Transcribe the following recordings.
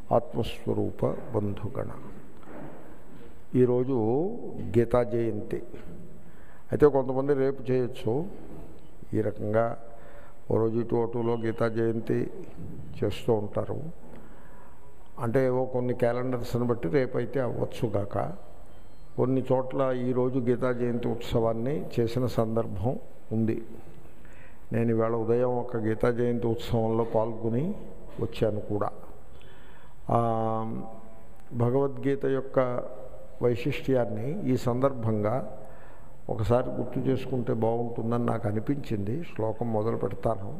ఆత్మస్వరూప బంధుగణ ఈరోజు గీతా జయంతి అయితే కొంతమంది రేపు చేయొచ్చు ఈ రకంగా ఓ రోజు ఇటు అటులో గీతా జయంతి చేస్తూ ఉంటారు అంటే ఏవో కొన్ని క్యాలెండర్స్ని బట్టి రేపైతే అవ్వచ్చుగాక కొన్ని చోట్ల ఈరోజు గీతా జయంతి ఉత్సవాన్ని చేసిన సందర్భం ఉంది నేను ఇవాళ ఉదయం ఒక గీతా జయంతి ఉత్సవంలో పాల్గొని వచ్చాను కూడా భగవద్గీత యొక్క వైశిష్ట్యాన్ని ఈ సందర్భంగా ఒకసారి గుర్తు చేసుకుంటే బాగుంటుందని నాకు అనిపించింది శ్లోకం మొదలు పెడతాను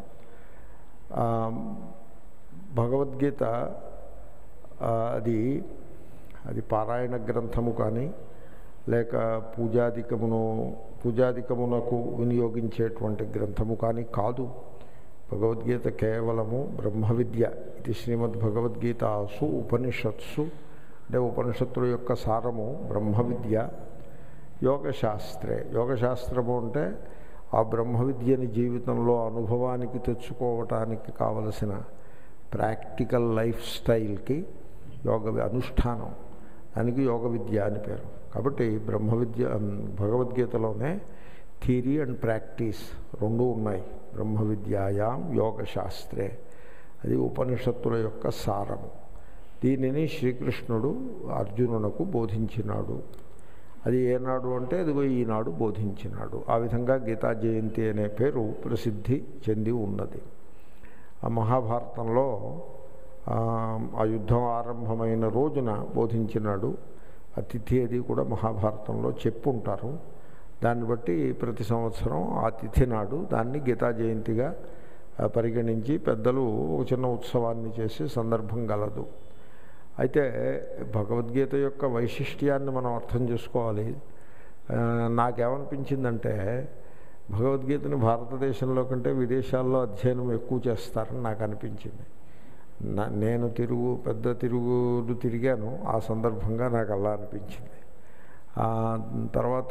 భగవద్గీత అది అది పారాయణ గ్రంథము కానీ లేక పూజాధికమును పూజాధికమునకు వినియోగించేటువంటి గ్రంథము కానీ కాదు భగవద్గీత కేవలము బ్రహ్మ విద్య ఇది శ్రీమద్ భగవద్గీతాసు ఉపనిషత్సు అంటే ఉపనిషత్తుల యొక్క సారము బ్రహ్మ విద్య యోగశాస్త్రే యోగశాస్త్రము అంటే ఆ బ్రహ్మ విద్యని జీవితంలో అనుభవానికి తెచ్చుకోవటానికి కావలసిన ప్రాక్టికల్ లైఫ్ స్టైల్కి యోగ అనుష్ఠానం దానికి యోగ విద్య అని పేరు కాబట్టి బ్రహ్మ విద్య భగవద్గీతలోనే థీరీ అండ్ ప్రాక్టీస్ రెండు ఉన్నాయి బ్రహ్మ విద్యాయాం యోగశాస్త్రే అది ఉపనిషత్తుల యొక్క సారము దీనిని శ్రీకృష్ణుడు అర్జునునకు బోధించినాడు అది ఏనాడు అంటే అదిగో ఈనాడు బోధించినాడు ఆ విధంగా గీతా జయంతి అనే పేరు ప్రసిద్ధి చెంది ఉన్నది ఆ మహాభారతంలో ఆ యుద్ధం ఆరంభమైన రోజున బోధించినాడు ఆ తిథి అది కూడా మహాభారతంలో చెప్పుంటారు దాన్ని బట్టి ప్రతి సంవత్సరం ఆ తిథి నాడు దాన్ని గీతా జయంతిగా పరిగణించి పెద్దలు ఒక చిన్న ఉత్సవాన్ని చేసే సందర్భం గలదు అయితే భగవద్గీత యొక్క వైశిష్ట్యాన్ని మనం అర్థం చేసుకోవాలి నాకేమనిపించిందంటే భగవద్గీతని భారతదేశంలో కంటే విదేశాల్లో అధ్యయనం ఎక్కువ చేస్తారని నాకు అనిపించింది నేను తిరుగు పెద్ద తిరుగుడు తిరిగాను ఆ సందర్భంగా నాకు అలా అనిపించింది తర్వాత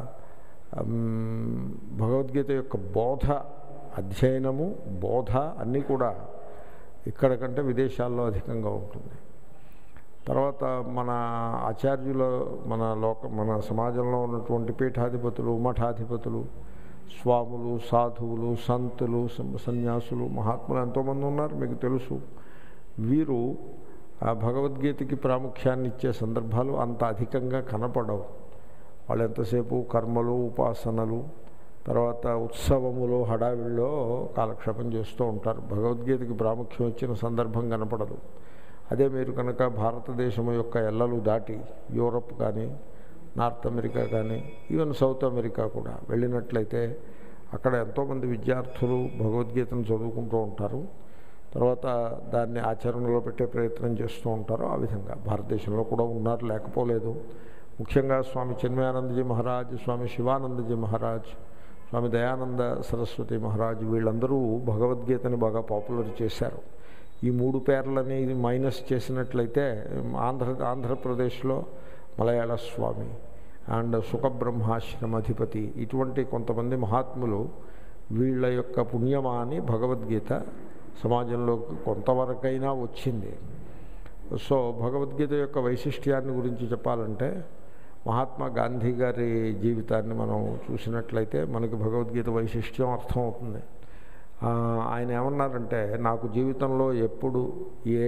భగవద్గీత యొక్క బోధ అధ్యయనము బోధ అన్నీ కూడా ఇక్కడ కంటే విదేశాల్లో అధికంగా ఉంటుంది తర్వాత మన ఆచార్యుల మన లోక మన సమాజంలో ఉన్నటువంటి పీఠాధిపతులు మఠాధిపతులు స్వాములు సాధువులు సంతులు సన్యాసులు మహాత్ములు ఎంతోమంది ఉన్నారు మీకు తెలుసు వీరు ఆ భగవద్గీతకి ప్రాముఖ్యాన్ని ఇచ్చే సందర్భాలు అంత అధికంగా కనపడవు వాళ్ళు ఎంతసేపు కర్మలు ఉపాసనలు తర్వాత ఉత్సవములు హడావిడిలో కాలక్షేపం చేస్తూ ఉంటారు భగవద్గీతకి ప్రాముఖ్యం ఇచ్చిన సందర్భం కనపడదు అదే మీరు కనుక భారతదేశం యొక్క ఎల్లలు దాటి యూరప్ కానీ నార్త్ అమెరికా కానీ ఈవెన్ సౌత్ అమెరికా కూడా వెళ్ళినట్లయితే అక్కడ ఎంతోమంది విద్యార్థులు భగవద్గీతను చదువుకుంటూ ఉంటారు తర్వాత దాన్ని ఆచరణలో పెట్టే ప్రయత్నం చేస్తూ ఉంటారు ఆ విధంగా భారతదేశంలో కూడా ఉన్నారు లేకపోలేదు ముఖ్యంగా స్వామి చిన్మయానందజీ మహారాజ్ స్వామి శివానందజీ మహారాజ్ స్వామి దయానంద సరస్వతి మహారాజ్ వీళ్ళందరూ భగవద్గీతని బాగా పాపులర్ చేశారు ఈ మూడు పేర్లని మైనస్ చేసినట్లయితే ఆంధ్ర ఆంధ్రప్రదేశ్లో మలయాళ స్వామి అండ్ సుఖబ్రహ్మాశ్రమాధిపతి ఇటువంటి కొంతమంది మహాత్ములు వీళ్ళ యొక్క పుణ్యమాని భగవద్గీత సమాజంలోకి కొంతవరకైనా వచ్చింది సో భగవద్గీత యొక్క వైశిష్ట్యాన్ని గురించి చెప్పాలంటే మహాత్మా గాంధీ గారి జీవితాన్ని మనం చూసినట్లయితే మనకి భగవద్గీత వైశిష్ట్యం అర్థమవుతుంది ఆయన ఏమన్నారంటే నాకు జీవితంలో ఎప్పుడు ఏ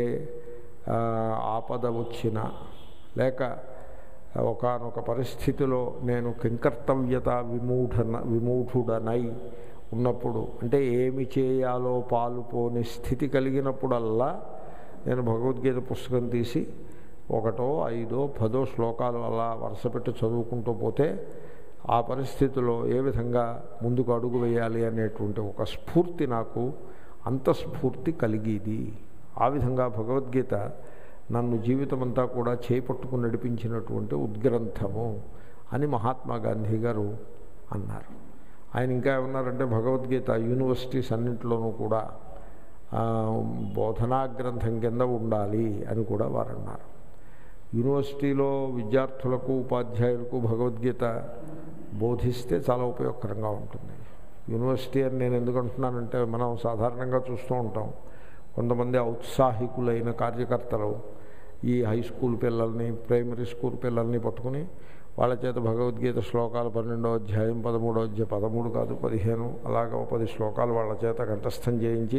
ఆపద వచ్చినా లేక ఒకనొక పరిస్థితిలో నేను కింకర్తవ్యత విమూఢన విమూఢుడనై ఉన్నప్పుడు అంటే ఏమి చేయాలో పాలు పోని స్థితి కలిగినప్పుడల్లా నేను భగవద్గీత పుస్తకం తీసి ఒకటో ఐదో పదో శ్లోకాలు అలా వరుసపెట్టి చదువుకుంటూ పోతే ఆ పరిస్థితిలో ఏ విధంగా ముందుకు అడుగు వేయాలి అనేటువంటి ఒక స్ఫూర్తి నాకు అంతఃస్ఫూర్తి కలిగేది ఆ విధంగా భగవద్గీత నన్ను జీవితమంతా కూడా చేపట్టుకుని నడిపించినటువంటి ఉద్గ్రంథము అని మహాత్మా గాంధీ గారు అన్నారు ఆయన ఇంకా ఏమన్నారంటే భగవద్గీత యూనివర్సిటీస్ అన్నింటిలోనూ కూడా బోధనా గ్రంథం కింద ఉండాలి అని కూడా వారు అన్నారు యూనివర్సిటీలో విద్యార్థులకు ఉపాధ్యాయులకు భగవద్గీత బోధిస్తే చాలా ఉపయోగకరంగా ఉంటుంది యూనివర్సిటీ అని నేను ఎందుకు అంటున్నానంటే మనం సాధారణంగా చూస్తూ ఉంటాం కొంతమంది ఔత్సాహికులైన కార్యకర్తలు ఈ హై స్కూల్ పిల్లల్ని ప్రైమరీ స్కూల్ పిల్లల్ని పట్టుకుని వాళ్ళ చేత భగవద్గీత శ్లోకాలు పన్నెండో అధ్యాయం పదమూడో అధ్యాయం పదమూడు కాదు పదిహేను అలాగ ఓ పది శ్లోకాలు వాళ్ళ చేత కంఠస్థం చేయించి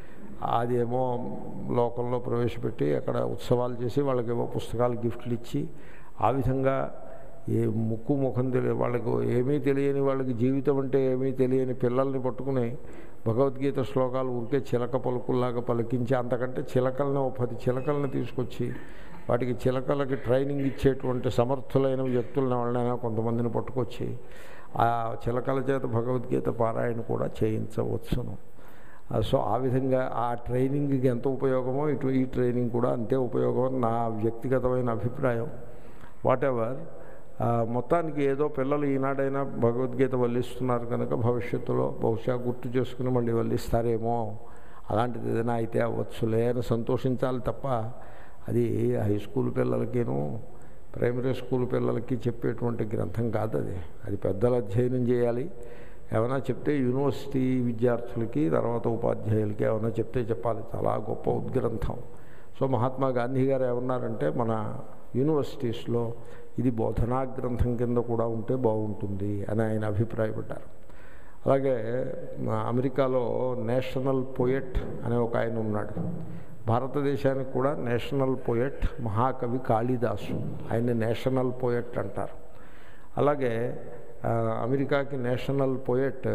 అదేమో లోకంలో ప్రవేశపెట్టి అక్కడ ఉత్సవాలు చేసి వాళ్ళకేమో పుస్తకాలు గిఫ్ట్లు ఇచ్చి ఆ విధంగా ఏ ముక్కు ముఖం తెలియ వాళ్ళకు ఏమీ తెలియని వాళ్ళకి జీవితం అంటే ఏమీ తెలియని పిల్లల్ని పట్టుకుని భగవద్గీత శ్లోకాలు ఊరికే చిలక పలుకుల్లాగా పలికించి అంతకంటే చిలకల్ని ఓ పది చిలకల్ని తీసుకొచ్చి వాటికి చిలకలకి ట్రైనింగ్ ఇచ్చేటువంటి సమర్థులైన వ్యక్తులను వాళ్ళైనా కొంతమందిని పట్టుకొచ్చి ఆ చిలకల చేత భగవద్గీత పారాయణ కూడా చేయించవచ్చును ఆ, సో ఆ విధంగా ఆ ట్రైనింగ్కి ఎంత ఉపయోగమో ఇటు ఈ ట్రైనింగ్ కూడా అంతే ఉపయోగం అని నా వ్యక్తిగతమైన అభిప్రాయం వాట్ ఎవర్ మొత్తానికి ఏదో పిల్లలు ఈనాడైనా భగవద్గీత వల్లిస్తున్నారు కనుక భవిష్యత్తులో బహుశా గుర్తు చేసుకుని మళ్ళీ వల్లిస్తారేమో అలాంటిది ఏదైనా అయితే అవ్వచ్చులే అని సంతోషించాలి తప్ప అది హై స్కూల్ పిల్లలకిను ప్రైమరీ స్కూల్ పిల్లలకి చెప్పేటువంటి గ్రంథం కాదు అది అది పెద్దలు అధ్యయనం చేయాలి ఏమైనా చెప్తే యూనివర్సిటీ విద్యార్థులకి తర్వాత ఉపాధ్యాయులకి ఏమైనా చెప్తే చెప్పాలి చాలా గొప్ప ఉద్గ్రంథం సో మహాత్మా గాంధీ గారు ఏమన్నారంటే మన యూనివర్సిటీస్లో ఇది బోధనా గ్రంథం కింద కూడా ఉంటే బాగుంటుంది అని ఆయన అభిప్రాయపడ్డారు అలాగే మా అమెరికాలో నేషనల్ పోయెట్ అనే ఒక ఆయన ఉన్నాడు భారతదేశానికి కూడా నేషనల్ పోయెట్ మహాకవి కాళిదాసు ఆయన నేషనల్ పోయెట్ అంటారు అలాగే ఆ, అమెరికాకి national poet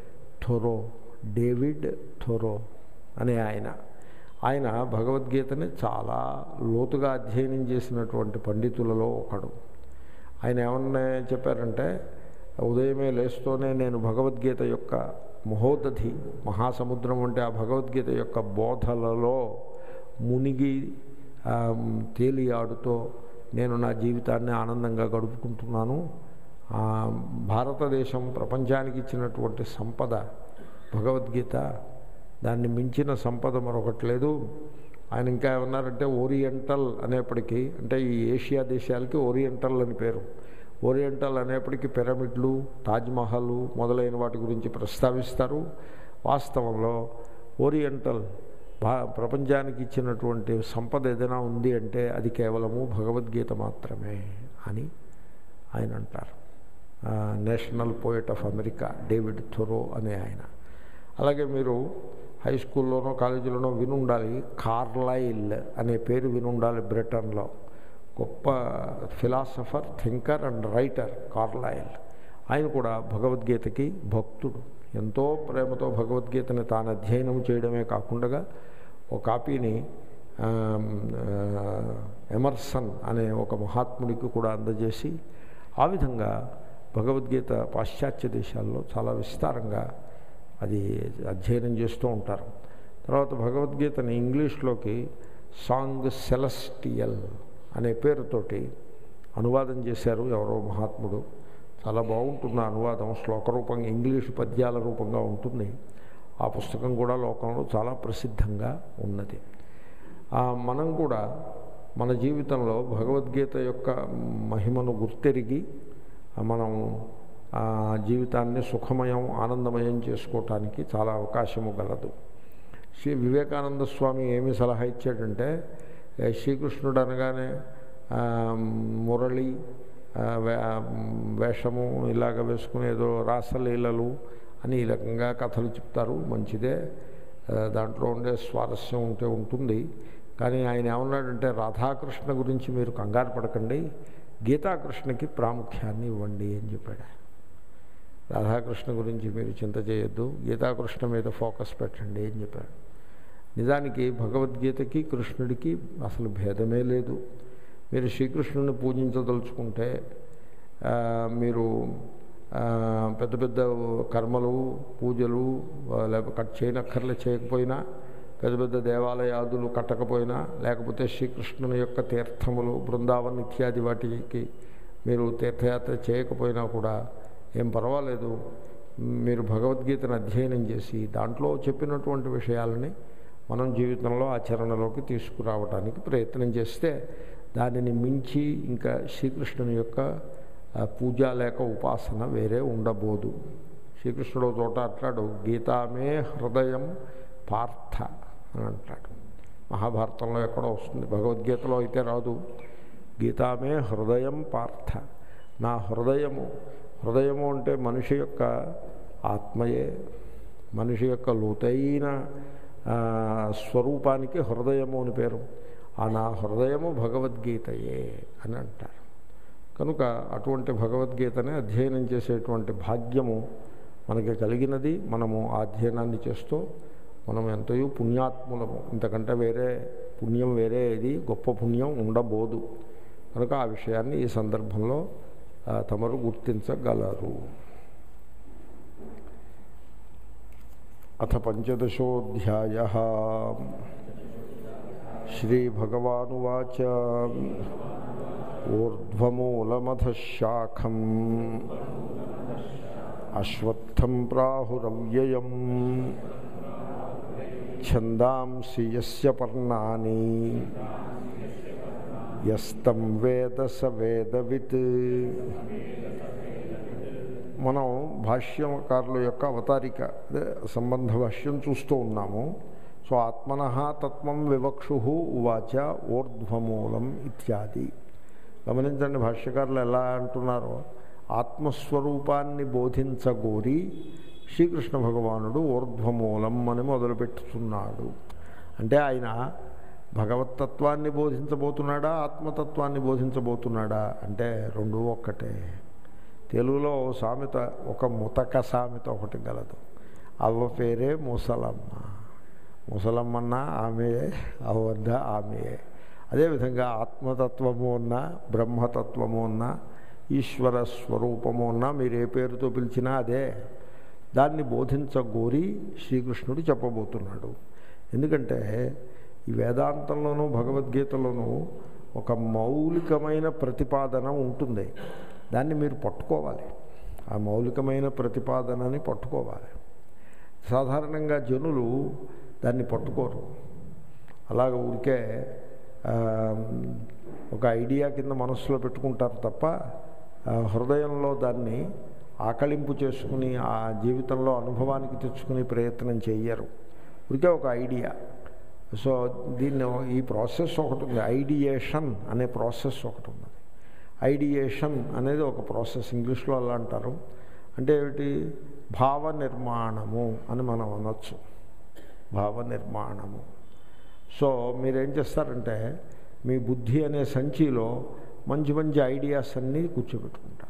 Thoreau David Thoreau అనే ఆయన ఆయన భగవద్గీతని చాలా లోతుగా అధ్యయనం చేసినటువంటి పండితులలో ఒకడు ఆయన ఏమన్నా చెప్పారంటే ఉదయమే లేస్తూనే నేను భగవద్గీత యొక్క మహోదధి మహాసముద్రం అంటే ఆ భగవద్గీత యొక్క బోధలలో మునిగి ఆ, తేలియాడుతో నేను నా జీవితాన్ని ఆనందంగా గడుపుకుంటున్నాను ఆ, భారతదేశం ప్రపంచానికి ఇచ్చినటువంటి సంపద భగవద్గీత దాన్ని మించిన సంపద మరొకటి లేదు ఆయన ఇంకా ఏమన్నారంటే ఓరియంటల్ అనేప్పటికీ అంటే ఈ ఏషియా దేశాలకి ఓరియంటల్ అని పేరు ఓరియంటల్ అనేప్పటికీ పిరమిడ్లు తాజ్మహల్ మొదలైన వాటి గురించి ప్రస్తావిస్తారు వాస్తవంలో ఓరియంటల్ భా ప్రపంచానికి ఇచ్చినటువంటి సంపద ఏదైనా ఉంది అంటే అది కేవలము భగవద్గీత మాత్రమే అని ఆయన అంటారు ఆ, national poet of America David Thoreau అనే ఆయన అలాగే మీరు హై స్కూల్లోనో కాలేజీలోనో వినుండాలి కార్లైల్ అనే పేరు వినుండాలి బ్రిటన్లో గొప్ప philosopher thinker and writer Carlyle ఆయన కూడా భగవద్గీతకి భక్తుడు ఎంతో ప్రేమతో భగవద్గీతని తాను అధ్యయనం చేయడమే కాకుండా ఒక కాపీని ఆమ్, ఆ, ఎమర్సన్ అనే ఒక మహాత్ముడికి కూడా అందజేసి ఆ విధంగా భగవద్గీత పాశ్చాత్య దేశాల్లో చాలా విస్తారంగా అది అధ్యయనం చేస్తూ ఉంటారు తర్వాత భగవద్గీతని ఇంగ్లీష్లోకి సాంగ్ సెలస్టియల్ అనే పేరుతోటి అనువాదం చేశారు ఎవరో మహాత్ముడు చాలా బాగుంటుంది ఆ అనువాదం శ్లోక రూపంగా ఇంగ్లీష్ పద్యాల రూపంగా ఉంటుంది ఆ పుస్తకం కూడా లోకంలో చాలా ప్రసిద్ధంగా ఉన్నది ఆ, మనం కూడా మన జీవితంలో భగవద్గీత యొక్క మహిమను గుర్తెరిగి ఆ, మనం ఆ జీవితాన్ని సుఖమయం ఆనందమయం చేసుకోవటానికి చాలా అవకాశము గలదు శ్రీ వివేకానంద స్వామి ఏమి సలహా ఇచ్చాడంటే ఏ, శ్రీకృష్ణుడు అనగానే ఆ, మురళి ఆ, వే- ఆ, వేషము ఇలాగ వేసుకుని ఏదో రాసలీలలు అని ఈ రకంగా కథలు చెప్తారు మంచిదే ఆ, దాంట్లో ఉండే స్వారస్యం ఉంటే ఉంటుంది కానీ ఆయన ఏమన్నాడంటే రాధాకృష్ణ గురించి మీరు కంగారు పడకండి గీతాకృష్ణకి ప్రాముఖ్యాన్ని ఇవ్వండి అని చెప్పాడు ఆయన. రాధాకృష్ణ గురించి మీరు చింత చేయొద్దు గీతాకృష్ణ మీద ఫోకస్ పెట్టండి అని చెప్పాడు నిజానికి భగవద్గీతకి కృష్ణుడికి అసలు భేదమే లేదు మీరు శ్రీకృష్ణుని పూజించదలుచుకుంటే ఆ, మీరు ఆ, పెద్ద పెద్ద కర్మలు పూజలు ఆ, లేకపోతే కట్ చేయనక్కర్లే చేయకపోయినా పెద్ద పెద్ద దేవాలయాదులు కట్టకపోయినా లేకపోతే శ్రీకృష్ణుని యొక్క తీర్థములు బృందావన్ ఇత్యాది వాటికి మీరు తీర్థయాత్ర చేయకపోయినా కూడా ఏం పర్వాలేదు మీరు భగవద్గీతను అధ్యయనం చేసి దాంట్లో చెప్పినటువంటి విషయాలని మనం జీవితంలో ఆచరణలోకి తీసుకురావడానికి ప్రయత్నం చేస్తే దానిని మించి ఇంకా శ్రీకృష్ణుని యొక్క ఆ, పూజ లేక ఉపాసన వేరే ఉండబోదు శ్రీకృష్ణుడు ఒక చోట అంటాడు గీతామే హృదయం పార్థ అని అంటాడు మహాభారతంలో ఎక్కడో వస్తుంది భగవద్గీతలో అయితే రాదు గీతామే హృదయం పార్థ నా హృదయము హృదయము అంటే మనిషి యొక్క ఆత్మయే మనిషి యొక్క లోతైన ఆ, స్వరూపానికి హృదయము అని పేరు ఆ నా హృదయము భగవద్గీతయే అని అంటారు కనుక అటువంటి భగవద్గీతని అధ్యయనం చేసేటువంటి భాగ్యము మనకి కలిగినది మనము ఆ అధ్యయనాన్ని చేస్తూ మనం ఎంతయో పుణ్యాత్ములము ఇంతకంటే వేరే పుణ్యం వేరే ఏది గొప్ప పుణ్యం ఉండబోదు కనుక ఆ విషయాన్ని ఈ సందర్భంలో ఆ, తమరు గుర్తించగలరు అథ పంచదశోధ్యాయ శ్రీభగవానువాచ ఊర్ధ్వమూలమధశాఖం అశ్వత్థం ప్రాహురవ్యయం ఛందాంసి యస్య పర్ణాని యస్తం వేద స వేదవిత్ మనం భాష్యకారుల యొక్క అవతారిక అదే సంబంధ భాష్యం చూస్తూ ఉన్నాము సో ఆత్మన తత్వం వివక్షు ఉవాచ ఊర్ధ్వమూలం ఇత్యాది గమనించండి భాష్యకారులు ఎలా అంటున్నారో ఆత్మస్వరూపాన్ని బోధించగోరి శ్రీకృష్ణ భగవానుడు ఊర్ధ్వమూలం అని మొదలుపెట్టుతున్నాడు అంటే ఆయన భగవతత్వాన్ని బోధించబోతున్నాడా ఆత్మతత్వాన్ని బోధించబోతున్నాడా అంటే రెండూ ఒక్కటే తెలుగులో ఓ సామెత ఒక ముతక సామెత ఒకటి గలదు అవ్వ పేరే ముసలమ్మ ముసలమ్మన్న ఆమెయే అవద్ద ఆమెయే అదేవిధంగా ఆత్మతత్వము ఉన్న బ్రహ్మతత్వము ఉన్న ఈశ్వర స్వరూపము ఉన్న మీరు ఏ పేరుతో పిలిచినా అదే దాన్ని బోధించగోరి శ్రీకృష్ణుడు చెప్పబోతున్నాడు ఎందుకంటే ఈ వేదాంతంలోనూ భగవద్గీతలోనూ ఒక మౌలికమైన ప్రతిపాదన ఉంటుంది దాన్ని మీరు పట్టుకోవాలి ఆ మౌలికమైన ప్రతిపాదనని పట్టుకోవాలి సాధారణంగా జనులు దాన్ని పట్టుకోరు అలాగ ఊరికే ఆ, ఒక ఐడియా కింద మనస్సులో పెట్టుకుంటారు తప్ప ఆ, హృదయంలో దాన్ని ఆకలింపు చేసుకుని ఆ జీవితంలో అనుభవానికి తెచ్చుకునే ప్రయత్నం చెయ్యరు ఊరికే ఒక ఐడియా సో దీన్ని ఈ ప్రాసెస్ ఒకటి ఉంది ఐడియేషన్ అనే ప్రాసెస్ ఒకటి ఉన్నది ఐడియేషన్ అనేది ఒక ప్రాసెస్ ఇంగ్లీష్లో అలా అంటారు అంటే ఏమిటి భావ నిర్మాణము అని మనం అనొచ్చు భావ నిర్మాణము సో మీరేం చేస్తారంటే మీ బుద్ధి అనే సంచిలో మంచి మంచి ఐడియాస్ అన్నీ కూర్చోబెట్టుకుంటారు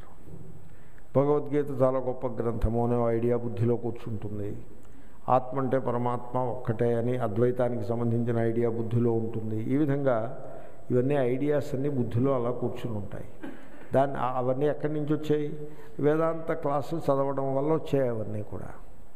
భగవద్గీత చాలా గొప్ప గ్రంథము అనే ఐడియా బుద్ధిలో కూర్చుంటుంది ఆత్మ అంటే పరమాత్మ ఒక్కటే అని అద్వైతానికి సంబంధించిన ఐడియా బుద్ధిలో ఉంటుంది ఈ విధంగా ఇవన్నీ ఐడియాస్ అన్నీ బుద్ధిలో అలా కూర్చుని ఉంటాయి దాన్ని ఆ- అవన్నీ ఎక్కడి నుంచి వచ్చాయి వేదాంత క్లాసు చదవడం వల్ల వచ్చాయి అవన్నీ కూడా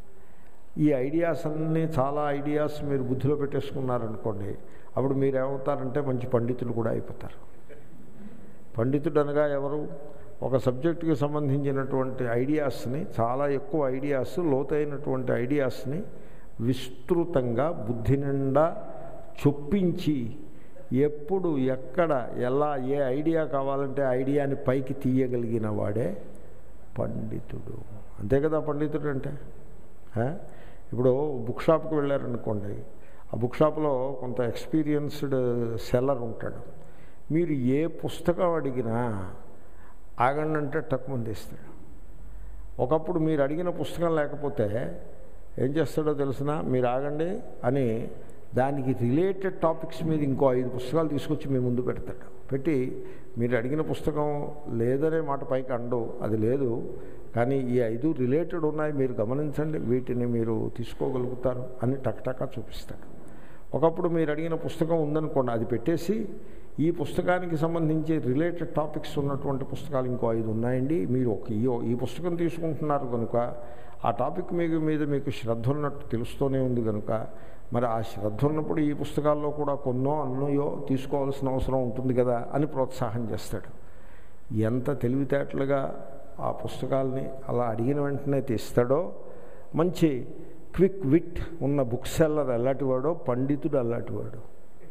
ఈ ఐడియాస్ అన్నీ చాలా ఐడియాస్ మీరు బుద్ధిలో పెట్టేసుకున్నారనుకోండి అప్పుడు మీరు ఏమవుతారంటే మంచి పండితులు కూడా అయిపోతారు పండితుడు అనగా ఎవరు ఒక సబ్జెక్టుకి సంబంధించినటువంటి ఐడియాస్ని చాలా ఎక్కువ ఐడియాస్ లోతైనటువంటి ఐడియాస్ని విస్తృతంగా బుద్ధి నిండా చొప్పించి ఎప్పుడు ఎక్కడ ఎలా ఏ ఐడియా కావాలంటే ఆ ఐడియాని పైకి తీయగలిగిన వాడే పండితుడు అంతే కదా పండితుడు అంటే ఆ? ఇప్పుడు బుక్ షాప్కి వెళ్ళారనుకోండి ఆ బుక్ షాప్లో కొంత ఎక్స్పీరియన్స్డ్ సెల్లర్ ఉంటాడు మీరు ఏ పుస్తకం అడిగినా ఆగండి అంటే టక్కుమంది ఇస్తాడు ఒకప్పుడు మీరు అడిగిన పుస్తకం లేకపోతే ఏం చేస్తాడో తెలిసిన మీరు ఆగండి అని దానికి రిలేటెడ్ టాపిక్స్ మీద ఇంకో ఐదు పుస్తకాలు తీసుకొచ్చి మీ ముందు పెడతాడు పెట్టి మీరు అడిగిన పుస్తకం లేదనే మాట పైకి అండు అది లేదు కానీ ఈ ఐదు రిలేటెడ్ ఉన్నాయి మీరు గమనించండి వీటిని మీరు తీసుకోగలుగుతారు అని టక్టకా చూపిస్తాడు ఒకప్పుడు మీరు అడిగిన పుస్తకం ఉందనుకోండి అది పెట్టేసి ఈ పుస్తకానికి సంబంధించి రిలేటెడ్ టాపిక్స్ ఉన్నటువంటి పుస్తకాలు ఇంకో ఐదు ఉన్నాయండి మీరు ఒక ఈ ఈ పుస్తకం తీసుకుంటున్నారు కనుక ఆ టాపిక్ మీకు మీద మీకు శ్రద్ధ ఉన్నట్టు తెలుస్తూనే ఉంది కనుక మరి ఆ శ్రద్ధ ఉన్నప్పుడు ఈ పుస్తకాల్లో కూడా కొన్నో అన్నయో తీసుకోవాల్సిన అవసరం ఉంటుంది కదా అని ప్రోత్సాహం చేస్తాడు ఎంత తెలివితేటలుగా ఆ పుస్తకాలని అలా అడిగిన వెంటనే తీస్తాడో మంచి క్విక్ విట్ ఉన్న బుక్ సెల్లర్ ఎలాంటివాడో పండితుడు అలాంటివాడు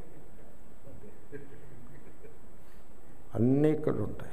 అన్నీ ఇక్కడ ఉంటాయి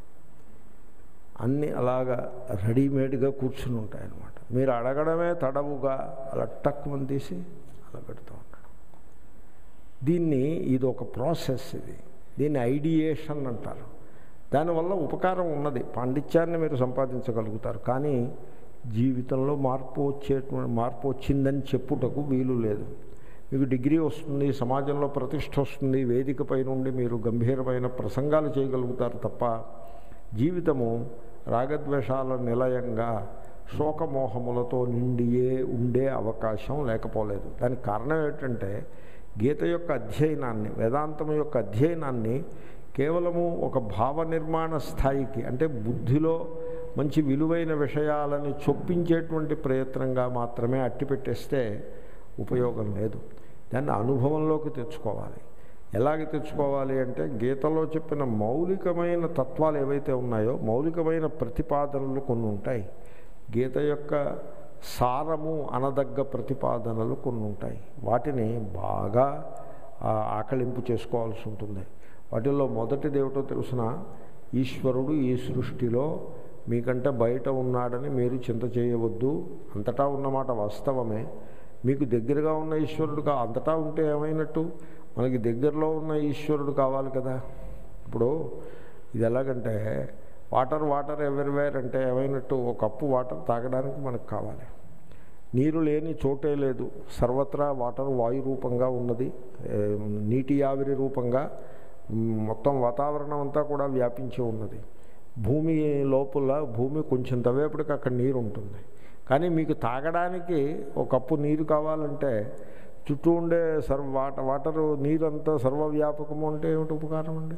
అన్నీ అలాగా రెడీమేడ్గా కూర్చుని ఉంటాయి అన్నమాట మీరు అడగడమే తడవుగా అలా టక్కుమని తీసి అలా పెడుతూ ఉంటాడు దీన్ని ఇది ఒక ప్రాసెస్ ఇది దీన్ని ఐడియేషన్ అంటారు దానివల్ల ఉపకారం ఉన్నది పాండిత్యాన్ని మీరు సంపాదించగలుగుతారు కానీ జీవితంలో మార్పు వచ్చేటువంటి మార్పు వచ్చిందని చెప్పుటకు వీలు లేదు మీకు డిగ్రీ వస్తుంది సమాజంలో ప్రతిష్ట వస్తుంది వేదికపై నుండి మీరు గంభీరమైన ప్రసంగాలు చేయగలుగుతారు తప్ప జీవితము రాగద్వేషాల నిలయంగా శోకమోహములతో నిండియే ఉండే అవకాశం లేకపోలేదు దానికి కారణం ఏంటంటే గీత యొక్క అధ్యయనాన్ని వేదాంతం యొక్క అధ్యయనాన్ని కేవలము ఒక భావ నిర్మాణ స్థాయికి అంటే బుద్ధిలో మంచి విలువైన విషయాలని చొప్పించేటువంటి ప్రయత్నంగా మాత్రమే అట్టిపెట్టేస్తే ఉపయోగం లేదు దాన్ని అనుభవంలోకి తెచ్చుకోవాలి ఎలాగ తెచ్చుకోవాలి అంటే గీతలో చెప్పిన మౌలికమైన తత్వాలు ఏవైతే ఉన్నాయో మౌలికమైన ప్రతిపాదనలు కొన్ని ఉంటాయి గీత యొక్క సారము అనదగ్గ ప్రతిపాదనలు కొన్ని ఉంటాయి వాటిని బాగా ఆకలింపు చేసుకోవాల్సి ఉంటుంది వాటిల్లో మొదటిది ఏమిటో తెలుసిన ఈశ్వరుడు ఈ సృష్టిలో మీకంటే బయట ఉన్నాడని మీరు చింత చేయవద్దు అంతటా ఉన్నమాట వాస్తవమే మీకు దగ్గరగా ఉన్న ఈశ్వరుడు కా అంతటా ఉంటే ఏమైనట్టు మనకి దగ్గరలో ఉన్న ఈశ్వరుడు కావాలి కదా ఇప్పుడు ఇది ఎలాగంటే వాటర్ వాటర్ ఎవరివేర్ అంటే ఏమైనట్టు ఒక కప్పు వాటర్ తాగడానికి మనకు కావాలి నీరు లేని చోటే లేదు సర్వత్రా వాటర్ వాయు రూపంగా ఉన్నది నీటి ఆవిరి రూపంగా మొత్తం వాతావరణం అంతా కూడా వ్యాపించి ఉన్నది భూమి లోపల భూమి కొంచెం తవ్వేపటికి అక్కడ నీరు ఉంటుంది కానీ మీకు తాగడానికి ఒక కప్పు నీరు కావాలంటే చుట్టూ ఉండే సర్వ వాటర్ వాటరు నీరంతా సర్వవ్యాపకము అంటే ఏమిటి ఉపకారం అండి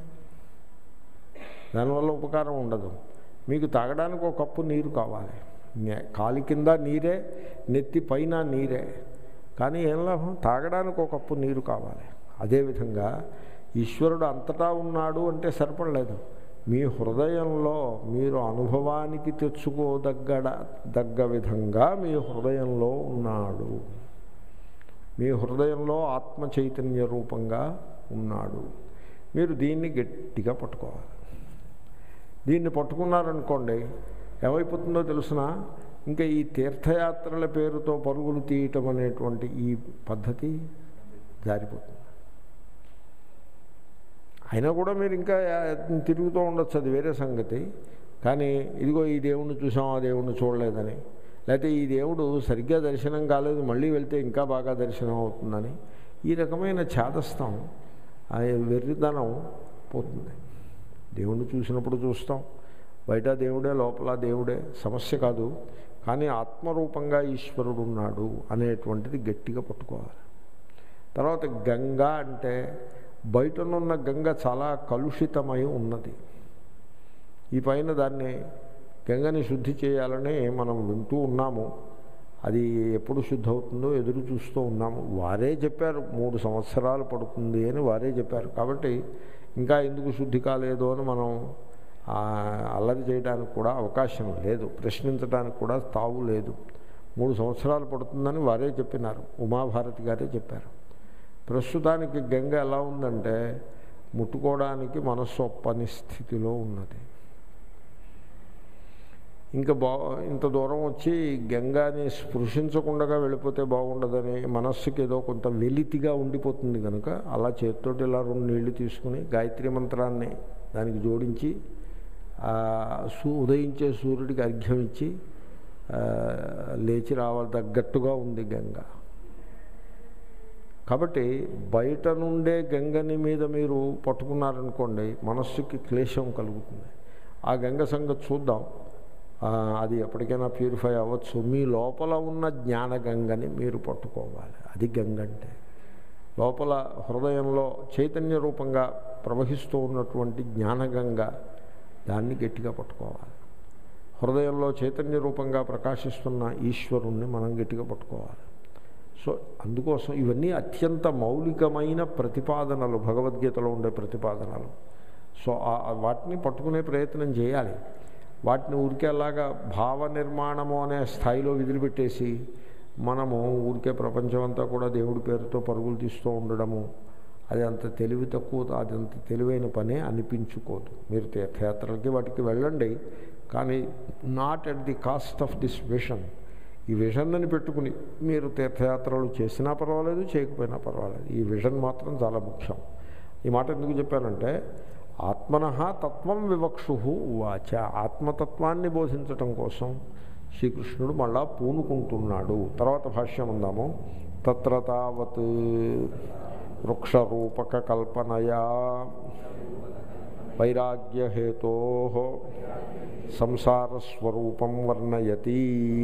దానివల్ల ఉపకారం ఉండదు మీకు తాగడానికి ఒక కప్పు నీరు కావాలి కాలి కింద నీరే నెత్తి పైన నీరే కానీ ఏం లాభం తాగడానికి ఒక కప్పు నీరు కావాలి అదేవిధంగా ఈశ్వరుడు అంతటా ఉన్నాడు అంటే సరిపడలేదు మీ హృదయంలో మీరు అనుభవానికి తెచ్చుకోదగ్గడ దగ్గ విధంగా మీ హృదయంలో ఉన్నాడు మీ హృదయంలో ఆత్మ చైతన్య రూపంగా ఉన్నాడు మీరు దీన్ని గట్టిగా పట్టుకోవాలి దీన్ని పట్టుకున్నారనుకోండి ఏమైపోతుందో తెలుసిన ఇంకా ఈ తీర్థయాత్రల పేరుతో పరుగులు తీయటం అనేటువంటి ఈ పద్ధతి జారిపోతుంది అయినా కూడా మీరు ఇంకా తిరుగుతూ ఉండొచ్చు అది వేరే సంగతి కానీ ఇదిగో ఈ దేవుణ్ణి చూసాం ఆ దేవుణ్ణి చూడలేదని లేకపోతే ఈ దేవుడు సరిగ్గా దర్శనం కాలేదు మళ్ళీ వెళ్తే ఇంకా బాగా దర్శనం అవుతుందని ఈ రకమైన ఛాదస్థం వెర్రిదనం పోతుంది దేవుణ్ణి చూసినప్పుడు చూస్తాం బయట దేవుడే లోపల దేవుడే సమస్య కాదు కానీ ఆత్మరూపంగా ఈశ్వరుడు ఉన్నాడు అనేటువంటిది గట్టిగా పట్టుకోవాలి తర్వాత గంగా అంటే బయటనున్న గంగ చాలా కలుషితమై ఉన్నది ఈ పైన దాన్ని గంగని శుద్ధి చేయాలని మనం వింటూ ఉన్నాము అది ఎప్పుడు శుద్ధి అవుతుందో ఎదురు చూస్తూ ఉన్నాము వారే చెప్పారు మూడు సంవత్సరాలు పడుతుంది అని వారే చెప్పారు కాబట్టి ఇంకా ఎందుకు శుద్ధి కాలేదు అని మనం అల్లరి చేయడానికి కూడా అవకాశం లేదు ప్రశ్నించడానికి కూడా తావు లేదు మూడు సంవత్సరాలు పడుతుందని వారే చెప్పినారు ఉమాభారతి గారే చెప్పారు ప్రస్తుతానికి గంగ ఎలా ఉందంటే ముట్టుకోవడానికి మనస్సు ఒప్పని స్థితిలో ఉన్నది ఇంకా బా ఇంత దూరం వచ్చి గంగాని స్పృశించకుండా వెళ్ళిపోతే బాగుండదని మనస్సుకి ఏదో కొంత వెలితిగా ఉండిపోతుంది కనుక అలా చేతితోటి ఇలా రెండు నీళ్లు తీసుకుని గాయత్రి మంత్రాన్ని దానికి జోడించి సూ ఉదయించే సూర్యుడికి అర్ఘ్యం ఇచ్చి లేచి రావాలి తగ్గట్టుగా ఉంది గంగ కాబట్టి బయట నుండే గంగని మీద మీరు పట్టుకున్నారనుకోండి మనస్సుకి క్లేశం కలుగుతుంది ఆ గంగ సంగతి చూద్దాం అది ఎప్పటికైనా ప్యూరిఫై అవ్వచ్చు మీ లోపల ఉన్న జ్ఞానగంగని మీరు పట్టుకోవాలి అది గంగ అంటే లోపల హృదయంలో చైతన్య రూపంగా ప్రవహిస్తూ ఉన్నటువంటి జ్ఞానగంగ దాన్ని గట్టిగా పట్టుకోవాలి హృదయంలో చైతన్య రూపంగా ప్రకాశిస్తున్న ఈశ్వరుణ్ణి మనం గట్టిగా పట్టుకోవాలి సో అందుకోసం ఇవన్నీ అత్యంత మౌలికమైన ప్రతిపాదనలు భగవద్గీతలో ఉండే ప్రతిపాదనలు సో వాటిని పట్టుకునే ప్రయత్నం చేయాలి వాటిని ఊరికే అలాగా భావ నిర్మాణము అనే స్థాయిలో విదిలిపెట్టేసి మనము ఊరికే ప్రపంచం అంతా కూడా దేవుడి పేరుతో పరుగులు తీస్తూ ఉండడము అది అంత తెలివి తక్కువ అది అంత తెలివైన పనే అనిపించుకోదు మీరు తీర్థయాత్రలకి వాటికి వెళ్ళండి కానీ not at the cost of this vision ఈ విజన్ అని పెట్టుకుని మీరు తీర్థయాత్రలు చేసినా పర్వాలేదు చేయకపోయినా పర్వాలేదు ఈ విజన్ మాత్రం చాలా ముఖ్యం ఈ మాట ఎందుకు చెప్పానంటే ఆత్మన తత్వం వివక్షు వాచ ఆత్మతత్వాన్ని బోధించటం కోసం శ్రీకృష్ణుడు మళ్ళా పూనుకుంటున్నాడు తర్వాత భాష్యం ఉందాము తత్ర తావత్ వృక్షరూపక కల్పనయా వైరాగ్యహేతో సంసారస్వరూపం వర్ణయతి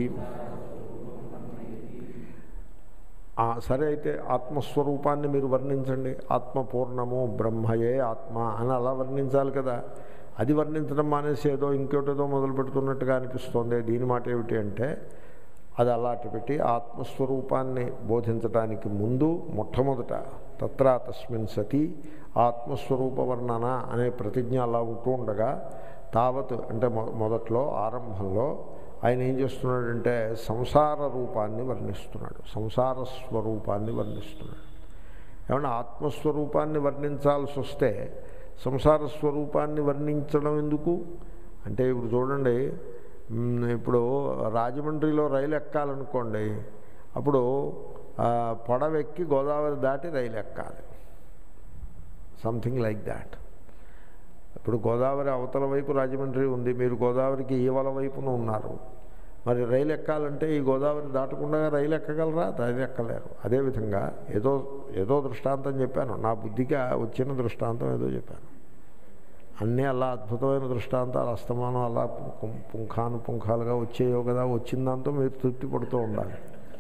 ఆ, సరే అయితే ఆత్మస్వరూపాన్ని మీరు వర్ణించండి ఆత్మ పూర్ణము బ్రహ్మయే ఆత్మ అని అలా వర్ణించాలి కదా అది వర్ణించడం మానేసి ఏదో ఇంకోటేదో మొదలు పెడుతున్నట్టుగా అనిపిస్తోంది దీని మాట ఏమిటి అంటే అది అలా అటు పెట్టి ఆత్మస్వరూపాన్ని బోధించడానికి ముందు మొట్టమొదట తత్రా తస్మిన్ సతి ఆత్మస్వరూప వర్ణన అనే ప్రతిజ్ఞ అలా ఉంటూ ఉండగా తావత్ అంటే మొ- మొదట్లో ఆరంభంలో ఆయన ఏం చేస్తున్నాడంటే సంసార రూపాన్ని వర్ణిస్తున్నాడు సంసార స్వరూపాన్ని వర్ణిస్తున్నాడు ఏమన్నా ఆత్మస్వరూపాన్ని వర్ణించాల్సి వస్తే సంసార స్వరూపాన్ని వర్ణించడం ఎందుకు అంటే ఇప్పుడు చూడండి మ్, ఇప్పుడు రాజమండ్రిలో రైలు ఎక్కాలనుకోండి అప్పుడు ఆ, పడవెక్కి గోదావరి దాటి రైలు ఎక్కాలి సంథింగ్ లైక్ దాట్ ఇప్పుడు గోదావరి అవతల వైపు రాజమండ్రి ఉంది మీరు గోదావరికి ఈవల వైపున ఉన్నారు మరి రైలు ఎక్కాలంటే ఈ గోదావరి దాటకుండా రైలు ఎక్కగలరా రైలు ఎక్కలేరు అదేవిధంగా ఏదో ఏదో దృష్టాంతం చెప్పాను నా బుద్ధికి ఆ వచ్చిన దృష్టాంతం ఏదో చెప్పాను అన్నీ అలా అద్భుతమైన దృష్టాంతాలు అస్తమానం అలా పుం- పుంఖాను పుంఖాలుగా వచ్చేయో కదా వచ్చిన దాంతో మీరు తృప్తి పడుతూ ఉండాలి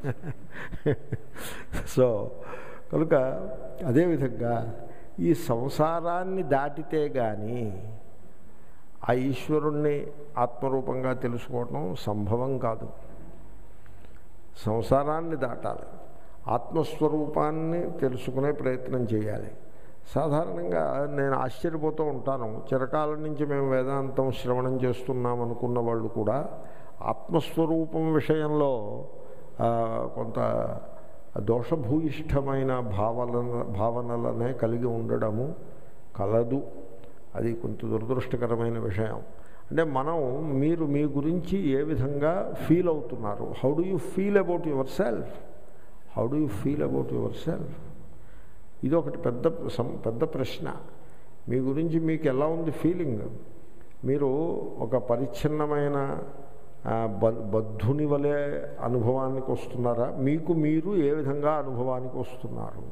సో కనుక అదేవిధంగా ఈ సంసారాన్ని దాటితే కానీ ఆ ఈశ్వరుణ్ణి ఆత్మరూపంగా తెలుసుకోవటం సంభవం కాదు సంసారాన్ని దాటాలి ఆత్మస్వరూపాన్ని తెలుసుకునే ప్రయత్నం చేయాలి సాధారణంగా నేను ఆశ్చర్యపోతూ ఉంటాను చిరకాలం నుంచి మేము వేదాంతం శ్రవణం చేస్తున్నాం అనుకున్న వాళ్ళు కూడా ఆత్మస్వరూపం విషయంలో ఆ, కొంత దోషభూయిష్టమైన భావన భావనలనే కలిగి ఉండడము కలదు అది కొంత దురదృష్టకరమైన విషయం అంటే మనం మీరు మీ గురించి ఏ విధంగా ఫీల్ అవుతున్నారు how do you feel about yourself how do you feel about yourself ఇది ఒకటి పెద్ద సం- పెద్ద ప్రశ్న మీ గురించి మీకు ఎలా ఉంది ఫీలింగ్ మీరు ఒక పరిచ్ఛిన్నమైన ఆ, బ- బద్ధుని వలె అనుభవానికి వస్తున్నారా మీకు మీరు ఏ విధంగా అనుభవానికి వస్తున్నారు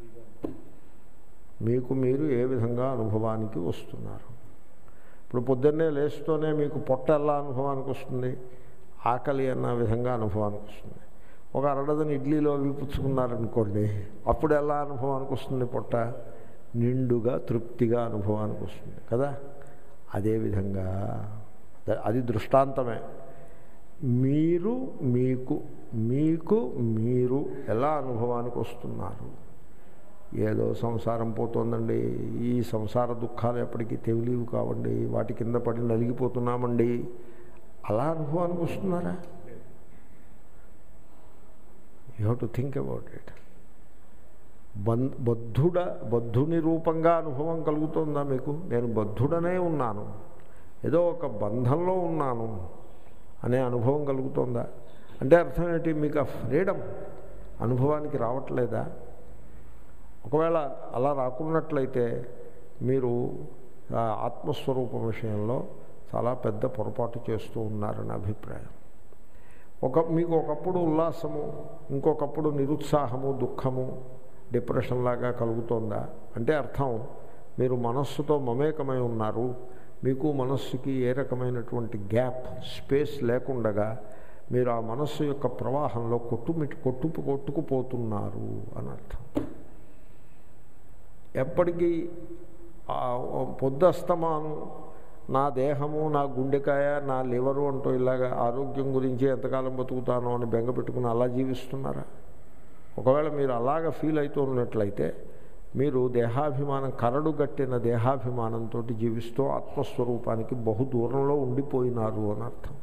మీకు మీరు ఏ విధంగా అనుభవానికి వస్తున్నారు ఇప్పుడు పొద్దున్నే లేస్తూనే మీకు పొట్ట ఎలా అనుభవానికి వస్తుంది ఆకలి అన్న విధంగా అనుభవానికి వస్తుంది ఒక అరడదని ఇడ్లీలో అవి పుచ్చుకున్నారనుకోండి అప్పుడు ఎలా అనుభవానికి వస్తుంది పొట్ట నిండుగా తృప్తిగా అనుభవానికి వస్తుంది కదా అదేవిధంగా ద- అది దృష్టాంతమే మీరు మీకు మీకు మీరు ఎలా అనుభవానికి వస్తున్నారు ఏదో సంసారం పోతోందండి ఈ సంసార దుఃఖాలు ఎప్పటికీ తెలియవు కావండి వాటి కింద పడి నలిగిపోతున్నామండి అలా అనుభవానికి వస్తున్నారా you have to think about it బన్ బద్ధుడ బద్ధుని రూపంగా అనుభవం కలుగుతుందా మీకు నేను బద్ధుడనే ఉన్నాను ఏదో ఒక బంధంలో ఉన్నాను అనే అనుభవం కలుగుతుందా అంటే అర్థం ఏంటి మీకు ఆ ఫ్రీడమ్ అనుభవానికి రావట్లేదా ఒకవేళ అలా రాకున్నట్లయితే మీరు ఆ ఆత్మస్వరూపం విషయంలో చాలా పెద్ద పొరపాటు చేస్తూ ఉన్నారని అభిప్రాయం ఒక మీకు ఒకప్పుడు ఉల్లాసము ఇంకొకప్పుడు నిరుత్సాహము దుఃఖము డిప్రెషన్ లాగా కలుగుతోందా అంటే అర్థం మీరు మనస్సుతో మమేకమై ఉన్నారు మీకు మనస్సుకి ఏ రకమైనటువంటి గ్యాప్ స్పేస్ లేకుండగా మీరు ఆ మనస్సు యొక్క ప్రవాహంలో కొట్టుమిటి కొట్టు కొట్టుకుపోతున్నారు అని అర్థం ఎప్పటికీ ఆ పొద్దస్తమాను నా దేహము నా గుండెకాయ నా లివరు అంటూ ఇలాగా ఆరోగ్యం గురించి ఎంతకాలం బతుకుతానో అని బెంగ పెట్టుకుని అలా జీవిస్తున్నారా ఒకవేళ మీరు అలాగ ఫీల్ అవుతూ ఉన్నట్లయితే మీరు దేహాభిమానం కరడు గట్టిన దేహాభిమానంతో జీవిస్తూ ఆత్మస్వరూపానికి బహు దూరంలో ఉండిపోయినారు అని అర్థం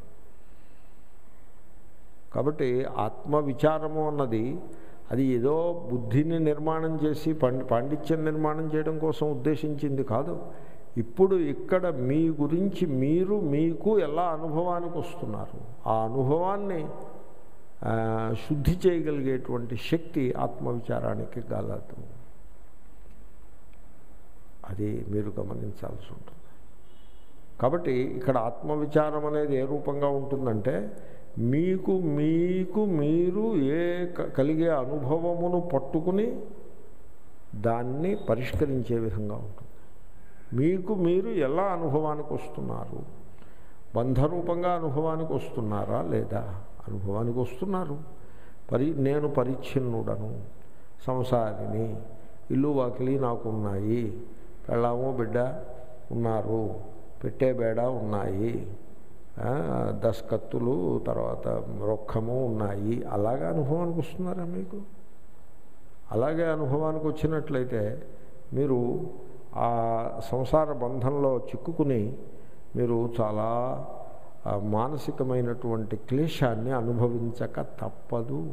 కాబట్టి ఆత్మ విచారము అన్నది అది ఏదో బుద్ధిని నిర్మాణం చేసి పండి పాండిత్యం నిర్మాణం చేయడం కోసం ఉద్దేశించింది కాదు ఇప్పుడు ఇక్కడ మీ గురించి మీరు మీకు ఎలా అనుభవానికి వస్తున్నారు ఆ అనుభవాన్ని ఆ, శుద్ధి చేయగలిగేటువంటి శక్తి ఆత్మవిచారానికి గలదు అది మీరు గమనించాల్సి ఉంటుంది కాబట్టి ఇక్కడ ఆత్మవిచారం అనేది ఏ రూపంగా ఉంటుందంటే మీకు మీకు మీరు ఏ క- కలిగే అనుభవమును పట్టుకుని దాన్ని పరిష్కరించే విధంగా ఉంటుంది మీకు మీరు ఎలా అనుభవానికి వస్తున్నారు బంధరూపంగా అనుభవానికి వస్తున్నారా లేదా అనుభవానికి వస్తున్నారు పరి నేను పరిచ్ఛిన్నుడను సంసారిని ఇల్లు వాకిలి నాకు ఉన్నాయి పెళ్ళాము బిడ్డ ఉన్నారు పెట్టే బేడ ఉన్నాయి ఆ, దస్కత్తులు తర్వాత రొక్కము ఉన్నాయి అలాగే అనుభవానికి వస్తున్నారా మీకు అలాగే అనుభవానికి వచ్చినట్లయితే మీరు ఆ సంసార బంధంలో చిక్కుకుని మీరు చాలా ఆ, మానసికమైనటువంటి క్లేశాన్ని అనుభవించక తప్పదు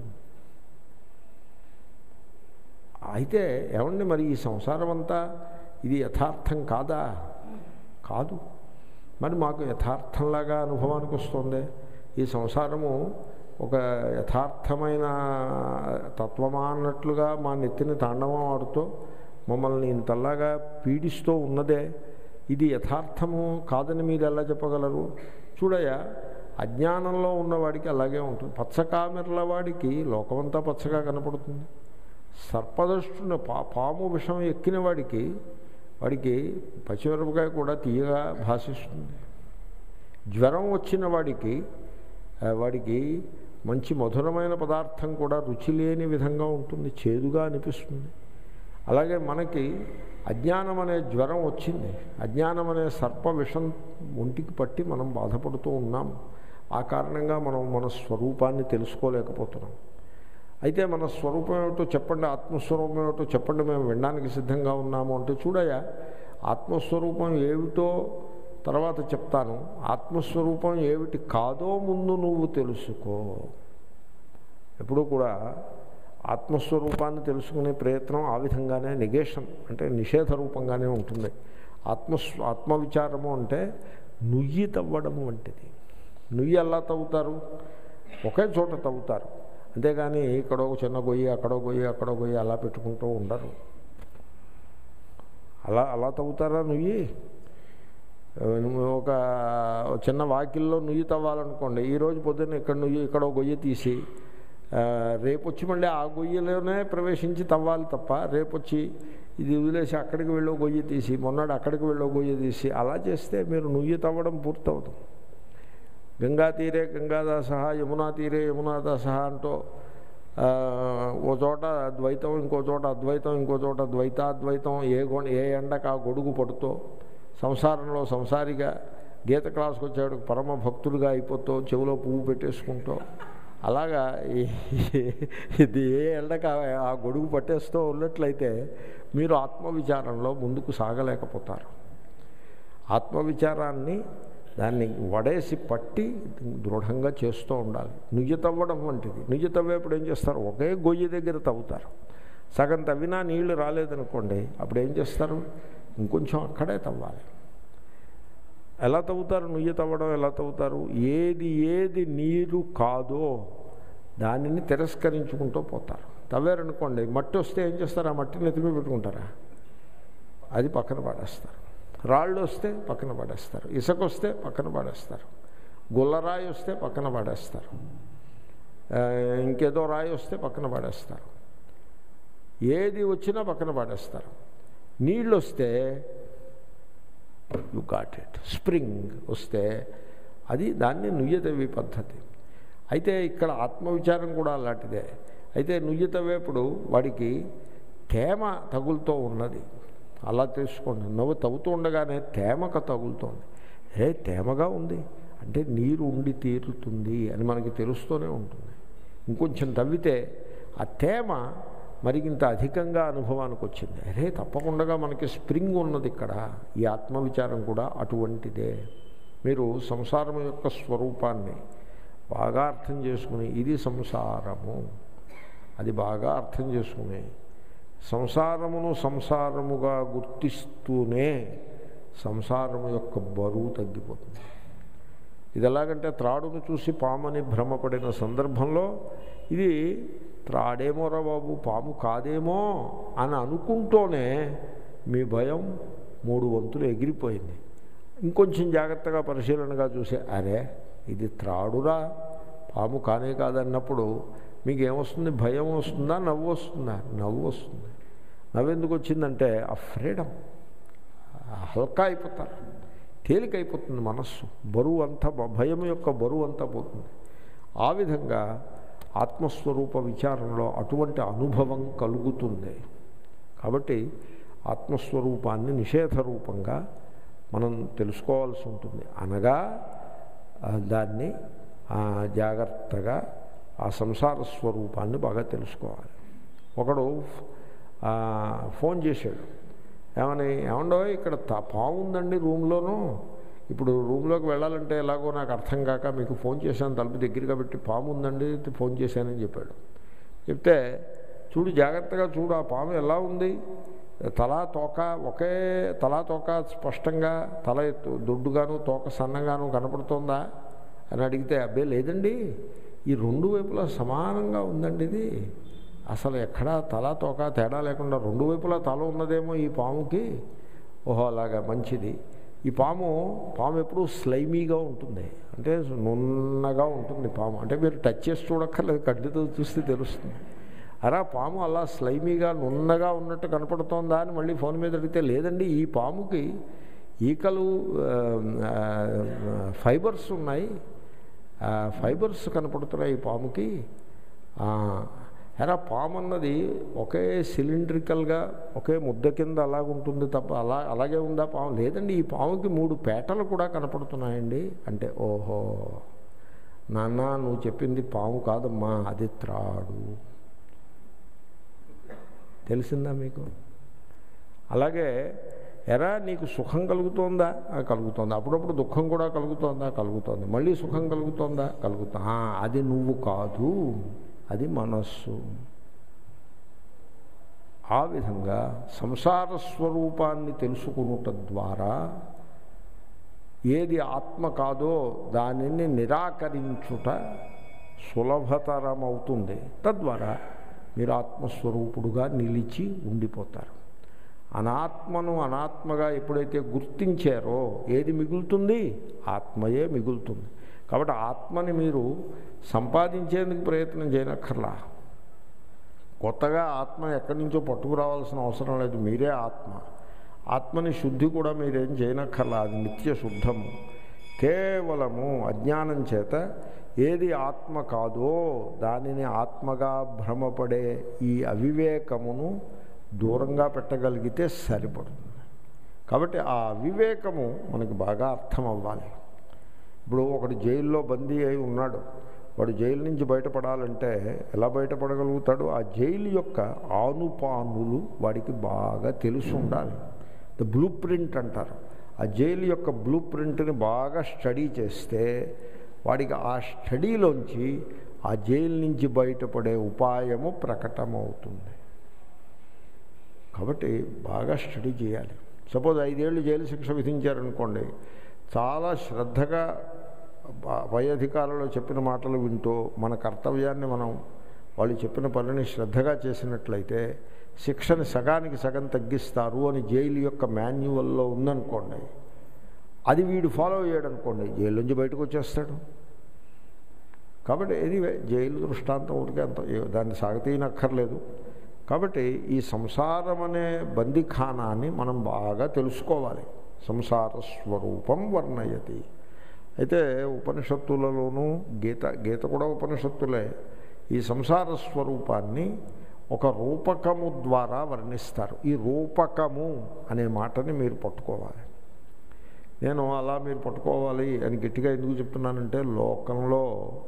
అయితే ఏమండి మరి ఈ సంసారం అంతా ఇది యథార్థం కాదా కాదు మరి మాకు యథార్థంలాగా అనుభవానికి వస్తుంది ఈ సంసారము ఒక యథార్థమైన తత్వమా అన్నట్లుగా మా నెత్తిని తాండవం ఆడుతూ మమ్మల్ని ఇంతలాగా పీడిస్తూ ఉన్నదే ఇది యథార్థము కాదని మీరు ఎలా చెప్పగలరు చూడయ్యా అజ్ఞానంలో ఉన్నవాడికి అలాగే ఉంటుంది పచ్చకామెర్ల వాడికి లోకమంతా పచ్చగా కనపడుతుంది సర్పదష్టున పా పాము విషం ఎక్కిన వాడికి వాడికి పచ్చిమిరపకాయ కూడా తీయగా భాషిస్తుంది జ్వరం వచ్చిన వాడికి ఆ, వాడికి మంచి మధురమైన పదార్థం కూడా రుచి లేని విధంగా ఉంటుంది చేదుగా అనిపిస్తుంది అలాగే మనకి అజ్ఞానం అనే జ్వరం వచ్చింది అజ్ఞానం అనే సర్ప విషం ఒంటికి పట్టి మనం బాధపడుతూ ఉన్నాం ఆ కారణంగా మనం మన స్వరూపాన్ని తెలుసుకోలేకపోతున్నాం అయితే మన స్వరూపం ఏమిటో చెప్పండి ఆత్మస్వరూపం ఏమిటో చెప్పండి మేము వినడానికి సిద్ధంగా ఉన్నాము అంటే చూడయ్యా ఆత్మస్వరూపం ఏమిటో తర్వాత చెప్తాను ఆత్మస్వరూపం ఏమిటి కాదో ముందు నువ్వు తెలుసుకో ఎప్పుడూ కూడా ఆత్మస్వరూపాన్ని తెలుసుకునే ప్రయత్నం ఆ విధంగానే నిగేషన్ అంటే నిషేధ రూపంగానే ఉంటుంది ఆత్మస్వ ఆత్మవిచారము అంటే నుయ్యి తవ్వడము వంటిది నుయ్యి ఎలా తవ్వుతారు ఒకే చోట తవ్వుతారు అంతేగాని ఇక్కడ ఒక చిన్న గొయ్యి అక్కడో గొయ్యి అక్కడో గొయ్యి అలా పెట్టుకుంటూ ఉండరు అలా అలా తవ్వుతారా నుయ్యి ఒక చిన్న వాకిల్లో నుయ్యి తవ్వాలనుకోండి ఈరోజు పొద్దున్న ఇక్కడ నుయ్యి ఇక్కడ ఒక గొయ్యి తీసి ఆ, రేపు వచ్చి మళ్ళీ ఆ గొయ్యిలోనే ప్రవేశించి తవ్వాలి తప్ప రేపు వచ్చి ఇది వదిలేసి అక్కడికి వెళ్ళో గొయ్యి తీసి మొన్నడు అక్కడికి వెళ్ళో గొయ్యి తీసి అలా చేస్తే మీరు నుయ్యి తవ్వడం పూర్తవుతుంది గంగా తీరే గంగాదాస యమునా తీరే యమునాదాస అంటూ ఆ, ఓ చోట ద్వైతం ఇంకో చోట అద్వైతం ఇంకో చోట ద్వైతాద్వైతం ఏ గొ ఏ ఎండకు ఆ గొడుగు పడుతూ సంసారంలో సంసారిగా గీత క్లాస్కి వచ్చాడు పరమ భక్తుడిగా అయిపోతూ చెవిలో పువ్వు పెట్టేసుకుంటూ అలాగా ఈ- ఇది ఏ ఎండక ఆ గొడుగు పట్టేస్తూ ఉన్నట్లయితే మీరు ఆత్మవిచారంలో ముందుకు సాగలేకపోతారు ఆత్మవిచారాన్ని దాన్ని వడేసి పట్టి దృఢంగా చేస్తూ ఉండాలి నుయ్యి తవ్వడం వంటిది నుయ్యి తవ్వేప్పుడు ఏం చేస్తారు ఒకే గొయ్యి దగ్గర తవ్వుతారు సగం తవ్వినా నీళ్లు రాలేదనుకోండి అప్పుడు ఏం చేస్తారు ఇంకొంచెం అక్కడే తవ్వాలి ఎలా తవ్వుతారు నుయ్యి తవ్వడం ఎలా తవ్వుతారు ఏది ఏది నీరు కాదో దానిని తిరస్కరించుకుంటూ పోతారు తవ్వారనుకోండి మట్టి వస్తే ఏం చేస్తారు ఆ మట్టిని ఎత్తిమి పెట్టుకుంటారా అది పక్కన పడేస్తారు రాళ్ళు వస్తే పక్కన పడేస్తారు ఇసుక వస్తే పక్కన పడేస్తారు గుల్లరాయి వస్తే పక్కన పడేస్తారు ఆ, ఇంకేదో రాయి వస్తే పక్కన పడేస్తారు ఏది వచ్చినా పక్కన పడేస్తారు నీళ్ళు వస్తే యు గాట్ ఇట్ స్ప్రింగ్ వస్తే అది దాన్ని నుయ్యతవి పద్ధతి అయితే ఇక్కడ ఆత్మవిచారం కూడా అలాంటిదే అయితే నుయ్యతవేపుడు వాడికి తేమ తగులుతూ ఉన్నది అలా తెలుసుకోండి నవ్వు తవ్వుతూ ఉండగానే తేమక తగులుతోంది ఏ తేమగా ఉంది అంటే నీరు ఉండి తీరుతుంది అని మనకి తెలుస్తూనే ఉంటుంది ఇంకొంచెం తవ్వితే ఆ తేమ మరిగింత అధికంగా అనుభవానికి వచ్చింది అరే తప్పకుండా మనకి స్ప్రింగ్ ఉన్నది ఇక్కడ ఈ ఆత్మవిచారం కూడా అటువంటిదే మీరు సంసారం యొక్క స్వరూపాన్ని బాగా అర్థం చేసుకుని ఇది సంసారము అది బాగా అర్థం చేసుకుని సంసారమును సంసారముగా గుర్తిస్తూనే సంసారము యొక్క బరువు తగ్గిపోతుంది ఇది ఎలాగంటే త్రాడును చూసి పామని భ్రమపడిన సందర్భంలో ఇది త్రాడేమోరా బాబు పాము కాదేమో అని అనుకుంటూనే మీ భయం మూడు వంతులు ఎగిరిపోయింది ఇంకొంచెం జాగ్రత్తగా పరిశీలనగా చూసే అరే ఇది త్రాడురా పాము కానే కాదన్నప్పుడు మీకు ఏమొస్తుంది భయం వస్తుందా నవ్వు వస్తుందా నవ్వు వస్తుంది నవ్వెందుకు వచ్చిందంటే ఆ ఫ్రీడమ్ హల్కా అయిపోతారు తేలికైపోతుంది మనస్సు బరువు అంతా భయం యొక్క బరువు అంతా పోతుంది ఆ విధంగా ఆత్మస్వరూప విచారంలో అటువంటి అనుభవం కలుగుతుంది కాబట్టి ఆత్మస్వరూపాన్ని నిషేధ రూపంగా మనం తెలుసుకోవాల్సి ఉంటుంది అనగా దాన్ని జాగ్రత్తగా ఆ సంసార స్వరూపాన్ని బాగా తెలుసుకోవాలి ఒకడు ఫోన్ చేశాడు ఏమని ఏమండో ఇక్కడ పాము ఉందండి రూమ్లోనూ ఇప్పుడు రూమ్లోకి వెళ్ళాలంటే ఎలాగో నాకు అర్థం కాక మీకు ఫోన్ చేశాను తలుపు దగ్గరగా పెట్టి పాము ఉందండి ఫోన్ చేశానని చెప్పాడు చెప్తే చూడు జాగ్రత్తగా చూడు ఆ పాము ఎలా ఉంది తలా తోక ఒకే తలా తోక స్పష్టంగా తల దొడ్డుగాను తోక సన్నగాను కనపడుతోందా అని అడిగితే అబ్బే లేదండి ఈ రెండు వైపులా సమానంగా ఉందండి ఇది అసలు ఎక్కడా తల తోక తేడా లేకుండా రెండు వైపులా తల ఉన్నదేమో ఈ పాముకి ఓహో అలాగా మంచిది ఈ పాము పాము ఎప్పుడు స్లైమీగా ఉంటుంది అంటే నున్నగా ఉంటుంది పాము అంటే మీరు టచ్ చేసి చూడక్కర్లేదు కడ్డితో చూస్తే తెలుస్తుంది అరా పాము అలా స్లైమీగా నున్నగా ఉన్నట్టు కనపడుతోందా అని మళ్ళీ ఫోన్ మీద అడిగితే లేదండి ఈ పాముకి ఈకలు ఫైబర్స్ ఉన్నాయి ఫైబర్స్ కనపడుతున్నాయి ఈ పాముకి ఎరా పాము అన్నది ఒకే సిలిండ్రికల్గా ఒకే ముద్ద కింద అలాగుంటుంది తప్ప అలా అలాగే ఉందా పాము లేదండి ఈ పాముకి మూడు పేటలు కూడా కనపడుతున్నాయండి అంటే ఓహో నాన్న నువ్వు చెప్పింది పాము కాదమ్మా అది త్రాడు తెలిసిందా మీకు అలాగే ఎరా నీకు సుఖం కలుగుతోందా కలుగుతోంది అప్పుడప్పుడు దుఃఖం కూడా కలుగుతోందా కలుగుతోంది మళ్ళీ సుఖం కలుగుతోందా కలుగుతా అది నువ్వు కాదు అది మనస్సు ఆ విధంగా సంసార స్వరూపాన్ని తెలుసుకునుట ద్వారా ఏది ఆత్మ కాదో దానిని నిరాకరించుట సులభతరమవుతుంది తద్వారా మీరు ఆత్మస్వరూపుడుగా నిలిచి ఉండిపోతారు అనాత్మను అనాత్మగా ఎప్పుడైతే గుర్తించారో ఏది మిగులుతుంది ఆత్మయే మిగులుతుంది కాబట్టి ఆత్మని మీరు సంపాదించేందుకు ప్రయత్నం చేయనక్కర్లా కొత్తగా ఆత్మ ఎక్కడి నుంచో పట్టుకురావాల్సిన అవసరం లేదు మీరే ఆత్మ ఆత్మని శుద్ధి కూడా మీరేం చేయనక్కర్లా అది నిత్య శుద్ధము కేవలము అజ్ఞానం చేత ఏది ఆత్మ కాదో దానిని ఆత్మగా భ్రమపడే ఈ అవివేకమును దూరంగా పెట్టగలిగితే సరిపడుతుంది కాబట్టి ఆ అవివేకము మనకి బాగా అర్థం అవ్వాలి ఇప్పుడు ఒకడు జైల్లో బందీ అయి ఉన్నాడు వాడు జైలు నుంచి బయటపడాలంటే ఎలా బయటపడగలుగుతాడు ఆ జైలు యొక్క ఆనుపానులు వాడికి బాగా తెలిసి ఉండాలి ద బ్లూ ప్రింట్ అంటారు ఆ జైలు యొక్క బ్లూ ప్రింట్ని బాగా స్టడీ చేస్తే వాడికి ఆ స్టడీలోంచి ఆ జైలు నుంచి బయటపడే ఉపాయము ప్రకటమవుతుంది కాబట్టి బాగా స్టడీ చేయాలి సపోజ్ ఐదేళ్ళు జైలు శిక్ష విధించారనుకోండి చాలా శ్రద్ధగా పై అధికారులు చెప్పిన మాటలు వింటూ మన కర్తవ్యాన్ని మనం వాళ్ళు చెప్పిన పనిని శ్రద్ధగా చేసినట్లయితే శిక్షని సగానికి సగం తగ్గిస్తారు అని జైలు యొక్క మాన్యువల్లో ఉందనుకోండి అది వీడు ఫాలో అయ్యాడు అనుకోండి జైలు నుంచి బయటకు వచ్చేస్తాడు కాబట్టి ఎనీవే జైలు దృష్టాంతం ఊరికే అంత దాన్ని సాగతీయనక్కర్లేదు కాబట్టి ఈ సంసారం అనే బందిఖానాన్ని మనం బాగా తెలుసుకోవాలి సంసార స్వరూపం వర్ణయతి అయితే ఉపనిషత్తులలోనూ గీత గీత కూడా ఉపనిషత్తులే ఈ సంసార స్వరూపాన్ని ఒక రూపకము ద్వారా వర్ణిస్తారు ఈ రూపకము అనే మాటని మీరు పట్టుకోవాలి నేను అలా మీరు పట్టుకోవాలి అని గట్టిగా ఎందుకు చెప్తున్నానంటే లోకంలో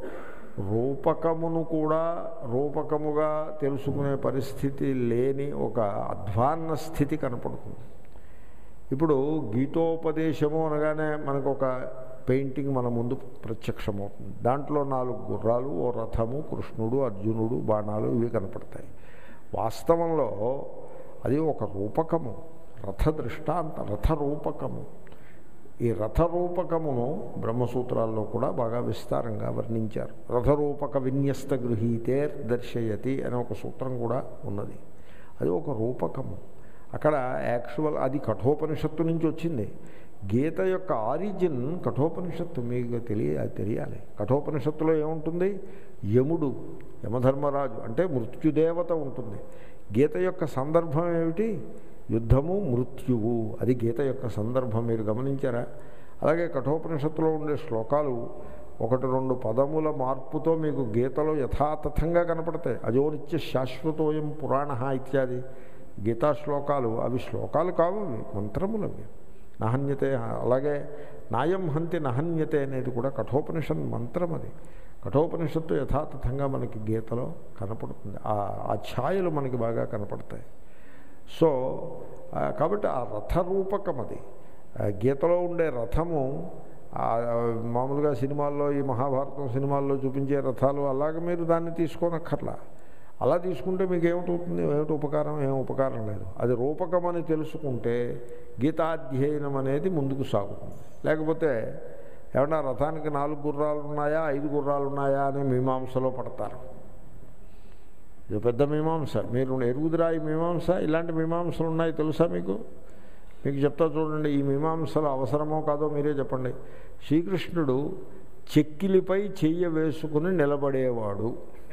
రూపకమును కూడా రూపకముగా తెలుసుకునే పరిస్థితి లేని ఒక అధ్వాన్న స్థితి కనపడుతుంది ఇప్పుడు గీతోపదేశము అనగానే మనకు ఒక పెయింటింగ్ మన ముందు ప్రత్యక్షమవుతుంది దాంట్లో నాలుగు గుర్రాలు ఓ రథము కృష్ణుడు అర్జునుడు బాణాలు ఇవి కనపడతాయి వాస్తవంలో అది ఒక రూపకము రథ దృష్టాంత రథ రూపకము ఈ రథరూపకమును బ్రహ్మసూత్రాల్లో కూడా బాగా విస్తారంగా వర్ణించారు రథరూపక విన్యస్త గృహీతేర్ దర్శయతి అనే ఒక సూత్రం కూడా ఉన్నది అది ఒక రూపకము అక్కడ యాక్చువల్ అది కఠోపనిషత్తు నుంచి వచ్చింది గీత యొక్క ఆరిజిన్ కఠోపనిషత్తు మీకు తెలియ తెలియాలి కఠోపనిషత్తులో ఏముంటుంది యముడు యమధర్మరాజు అంటే మృత్యుదేవత ఉంటుంది గీత యొక్క సందర్భం ఏమిటి యుద్ధము మృత్యువు అది గీత యొక్క సందర్భం మీరు గమనించారా అలాగే కఠోపనిషత్తులో ఉండే శ్లోకాలు ఒకటి రెండు పదముల మార్పుతో మీకు గీతలో యథాతథంగా కనపడతాయి అజోనిత్య శాశ్వతోయం పురాణ ఇత్యాది గీతా శ్లోకాలు అవి శ్లోకాలు కావు అవి మంత్రములవి నహన్యతే అలాగే నాయం హంతి నహన్యతే అనేది కూడా కఠోపనిషత్ మంత్రం అది కఠోపనిషత్తు యథాతథంగా మనకి గీతలో కనపడుతుంది ఆ ఆ ఛాయలు మనకి బాగా కనపడతాయి సో ఆ, కాబట్టి ఆ రథరూపకం అది ఆ, గీతలో ఉండే రథము ఆ, మామూలుగా సినిమాల్లో ఈ మహాభారతం సినిమాల్లో చూపించే రథాలు అలాగే మీరు దాన్ని తీసుకోనక్కర్లా అలా తీసుకుంటే మీకు ఏమిటవుతుంది ఏమిటి ఉపకారం ఏం ఉపకారం లేదు అది రూపకం అని తెలుసుకుంటే గీతాధ్యయనం అనేది ముందుకు సాగుతుంది లేకపోతే ఏమన్నా రథానికి నాలుగు గుర్రాలు ఉన్నాయా ఐదు గుర్రాలు ఉన్నాయా అని మీమాంసలో పడతారు ఇది పెద్ద మీమాంస మీరు ఎరుగుదిరా ఈ మీమాంస ఇలాంటి మీమాంసలు ఉన్నాయి తెలుసా మీకు మీకు చెప్తా చూడండి ఈ మీమాంసలు అవసరమో కాదో మీరే చెప్పండి శ్రీకృష్ణుడు చెక్కిలిపై చెయ్య వేసుకుని నిలబడేవాడు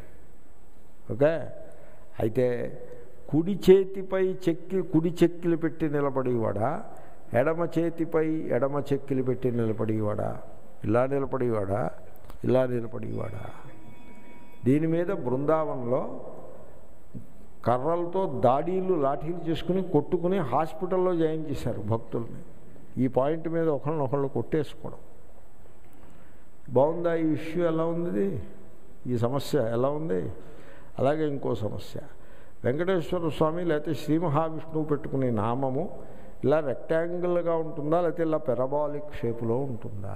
ఓకే అయితే కుడి చేతిపై చెక్కి కుడి చెక్కిలు పెట్టి నిలబడేవాడా ఎడమ చేతిపై ఎడమ చెక్కిలు పెట్టి నిలబడేవాడా ఇలా నిలబడేవాడా ఇలా నిలబడేవాడా దీని మీద బృందావనంలో కర్రలతో దాడీలు లాఠీలు చేసుకుని కొట్టుకుని హాస్పిటల్లో జాయిన్ చేశారు భక్తుల్ని ఈ పాయింట్ మీద ఒకళ్ళనొకళ్ళు కొట్టేసుకోవడం బాగుందా ఈ ఇష్యూ ఎలా ఉంది ఈ సమస్య ఎలా ఉంది అలాగే ఇంకో సమస్య వెంకటేశ్వర స్వామి లేకపోతే శ్రీ మహావిష్ణువు పెట్టుకునే నామము ఇలా రెక్టాంగిల్గా ఉంటుందా లేకపోతే ఇలా పెరబాలిక్ షేపులో ఉంటుందా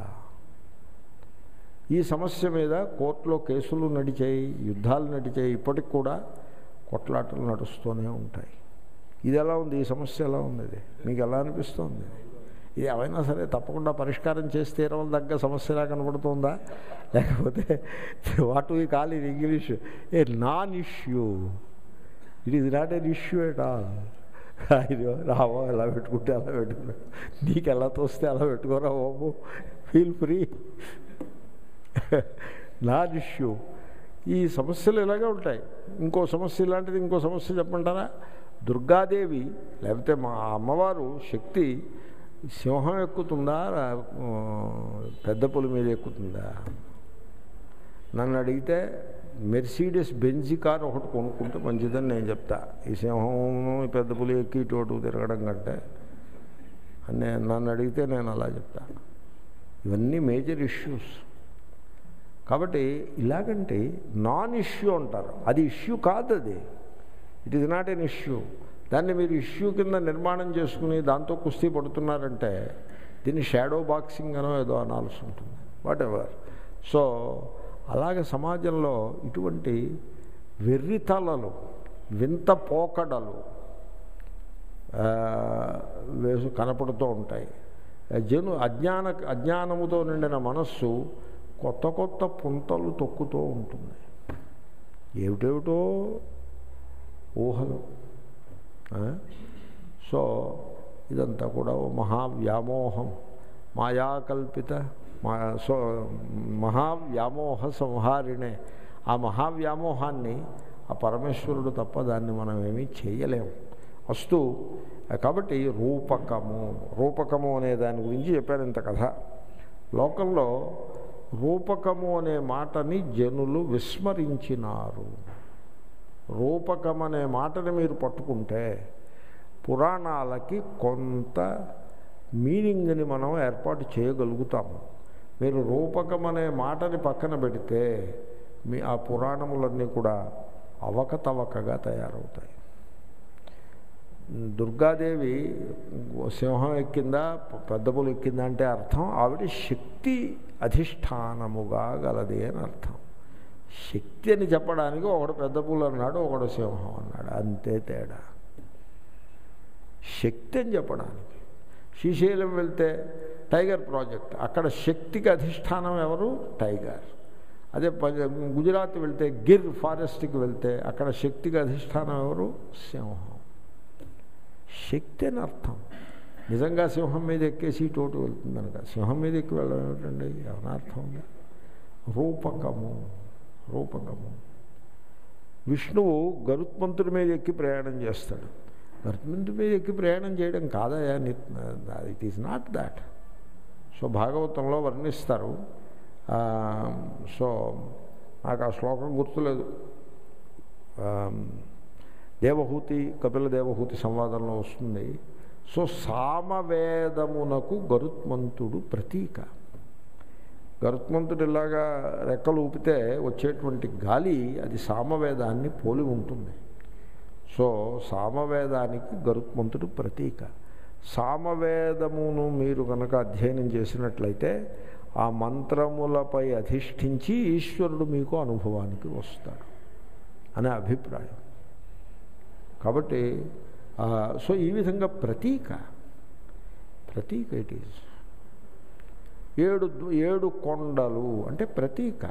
ఈ సమస్య మీద కోర్టులో కేసులు నడిచాయి యుద్ధాలు నడిచాయి ఇప్పటికి కూడా కొట్లాటలు నడుస్తూనే ఉంటాయి ఇది ఎలా ఉంది ఈ సమస్య ఎలా ఉంది ఇది మీకు ఎలా అనిపిస్తుంది ఇది ఏమైనా సరే తప్పకుండా పరిష్కారం చేసి తీరవల దగ్గర సమస్యలా కనపడుతుందా లేకపోతే what we call in English a non issue it is not an issue at all అయ్యో రావో ఎలా పెట్టుకుంటే అలా పెట్టుకో నీకు ఎలా తోస్తే అలా పెట్టుకోరా బాబు ఫీల్ ఫ్రీ నాన్ ఇష్యూ ఈ సమస్యలు ఇలాగే ఉంటాయి ఇంకో సమస్య ఇలాంటిది ఇంకో సమస్య చెప్పమంటారా దుర్గాదేవి లేకపోతే మా అమ్మవారు శక్తి సింహం ఎక్కుతుందా రా- పెద్ద పులి మీద ఎక్కుతుందా నన్ను అడిగితే మెర్సీడెస్ బెంజి కార్ ఒకటి కొనుక్కుంటే మంచిదని నేను చెప్తా ఈ సింహం ఈ పెద్ద పులి ఎక్కి ఇటు అటు తిరగడం కంటే అని నేను- నన్ను అడిగితే నేను అలా చెప్తా ఇవన్నీ మేజర్ ఇష్యూస్ కాబట్టి ఇలాగంటే నాన్ ఇష్యూ అంటారు అది ఇష్యూ కాదు అది it is not an issue దాన్ని మీరు ఇష్యూ కింద నిర్మాణం చేసుకుని దాంతో కుస్తీ పడుతున్నారంటే దీన్ని షాడో బాక్సింగ్ అనో ఏదో అనాల్సి ఉంటుంది వాట్ ఎవర్ సో అలాగే సమాజంలో ఇటువంటి వెర్రితలలు వింత పోకడలు ఆ, వేసు కనపడుతూ ఉంటాయి జను అజ్ఞాన అజ్ఞానముతో నిండిన మనస్సు కొత్త కొత్త పుంతలు తొక్కుతూ ఉంటుంది ఏమిటేమిటో ఊహలు ఆ? సో ఇదంతా కూడా ఓ మహావ్యామోహం మాయాకల్పిత మా సో మహావ్యామోహ సంహారిణే ఆ మహావ్యామోహాన్ని ఆ పరమేశ్వరుడు తప్ప దాన్ని మనం ఏమీ చేయలేము అస్తు కాబట్టి రూపకము రూపకము అనే దాని గురించి చెప్పాను ఇంత కథ లోకంలో రూపకము అనే మాటని జనులు విస్మరించినారు రూపకం అనే మాటని మీరు పట్టుకుంటే పురాణాలకి కొంత మీనింగ్ని మనం ఏర్పాటు చేయగలుగుతాము మీరు రూపకం అనే మాటని పక్కన పెడితే మీ ఆ పురాణములన్నీ కూడా అవకతవకగా తయారవుతాయి దుర్గాదేవి సింహం ఎక్కిందా పెద్ద పులు ఎక్కిందా అంటే అర్థం ఆవిడ శక్తి అధిష్టానముగా గలది అని అర్థం శక్తి అని చెప్పడానికి ఒకడు పెద్ద పులు అన్నాడు ఒకడు సింహం అన్నాడు అంతే తేడా శక్తి అని చెప్పడానికి శ్రీశైలం వెళ్తే టైగర్ ప్రాజెక్ట్ అక్కడ శక్తికి అధిష్టానం ఎవరు టైగర్ అదే ప- గుజరాత్ వెళ్తే గిర్ ఫారెస్ట్కి వెళ్తే అక్కడ శక్తికి అధిష్టానం ఎవరు సింహం శక్తి అని అర్థం నిజంగా సింహం మీద ఎక్కేసి తోటి వెళ్తుంది కనుక సింహం మీద ఎక్కి వెళ్ళడం ఏమిటండి ఏమైనా అర్థం ఉంది రూపకము రూపకము విష్ణువు గరుత్మంతుడి మీద ఎక్కి ప్రయాణం చేస్తాడు గరుత్మంతుడి మీద ఎక్కి ప్రయాణం చేయడం కాదయా it is not that so భాగవతంలో వర్ణిస్తారు ఆ, సో నాకు ఆ శ్లోకం గుర్తులేదు ఆ, దేవహూతి కపిల దేవహూతి సంవాదంలో వస్తుంది సో సామవేదమునకు గరుత్మంతుడు ప్రతీక గరుత్మంతుడు ఇలాగా రెక్కలు ఊపితే వచ్చేటువంటి గాలి అది సామవేదాన్ని పోలి ఉంటుంది సో సామవేదానికి గరుత్మంతుడు ప్రతీక సామవేదమును మీరు కనుక అధ్యయనం చేసినట్లయితే ఆ మంత్రములపై అధిష్ఠించి ఈశ్వరుడు మీకు అనుభవానికి వస్తాడు అనే అభిప్రాయం కాబట్టి ఆ, సో ఈ విధంగా ప్రతీక ప్రతీక ఇట్ ఈజ్ ఏడు ఏడు కొండలు అంటే ప్రతీక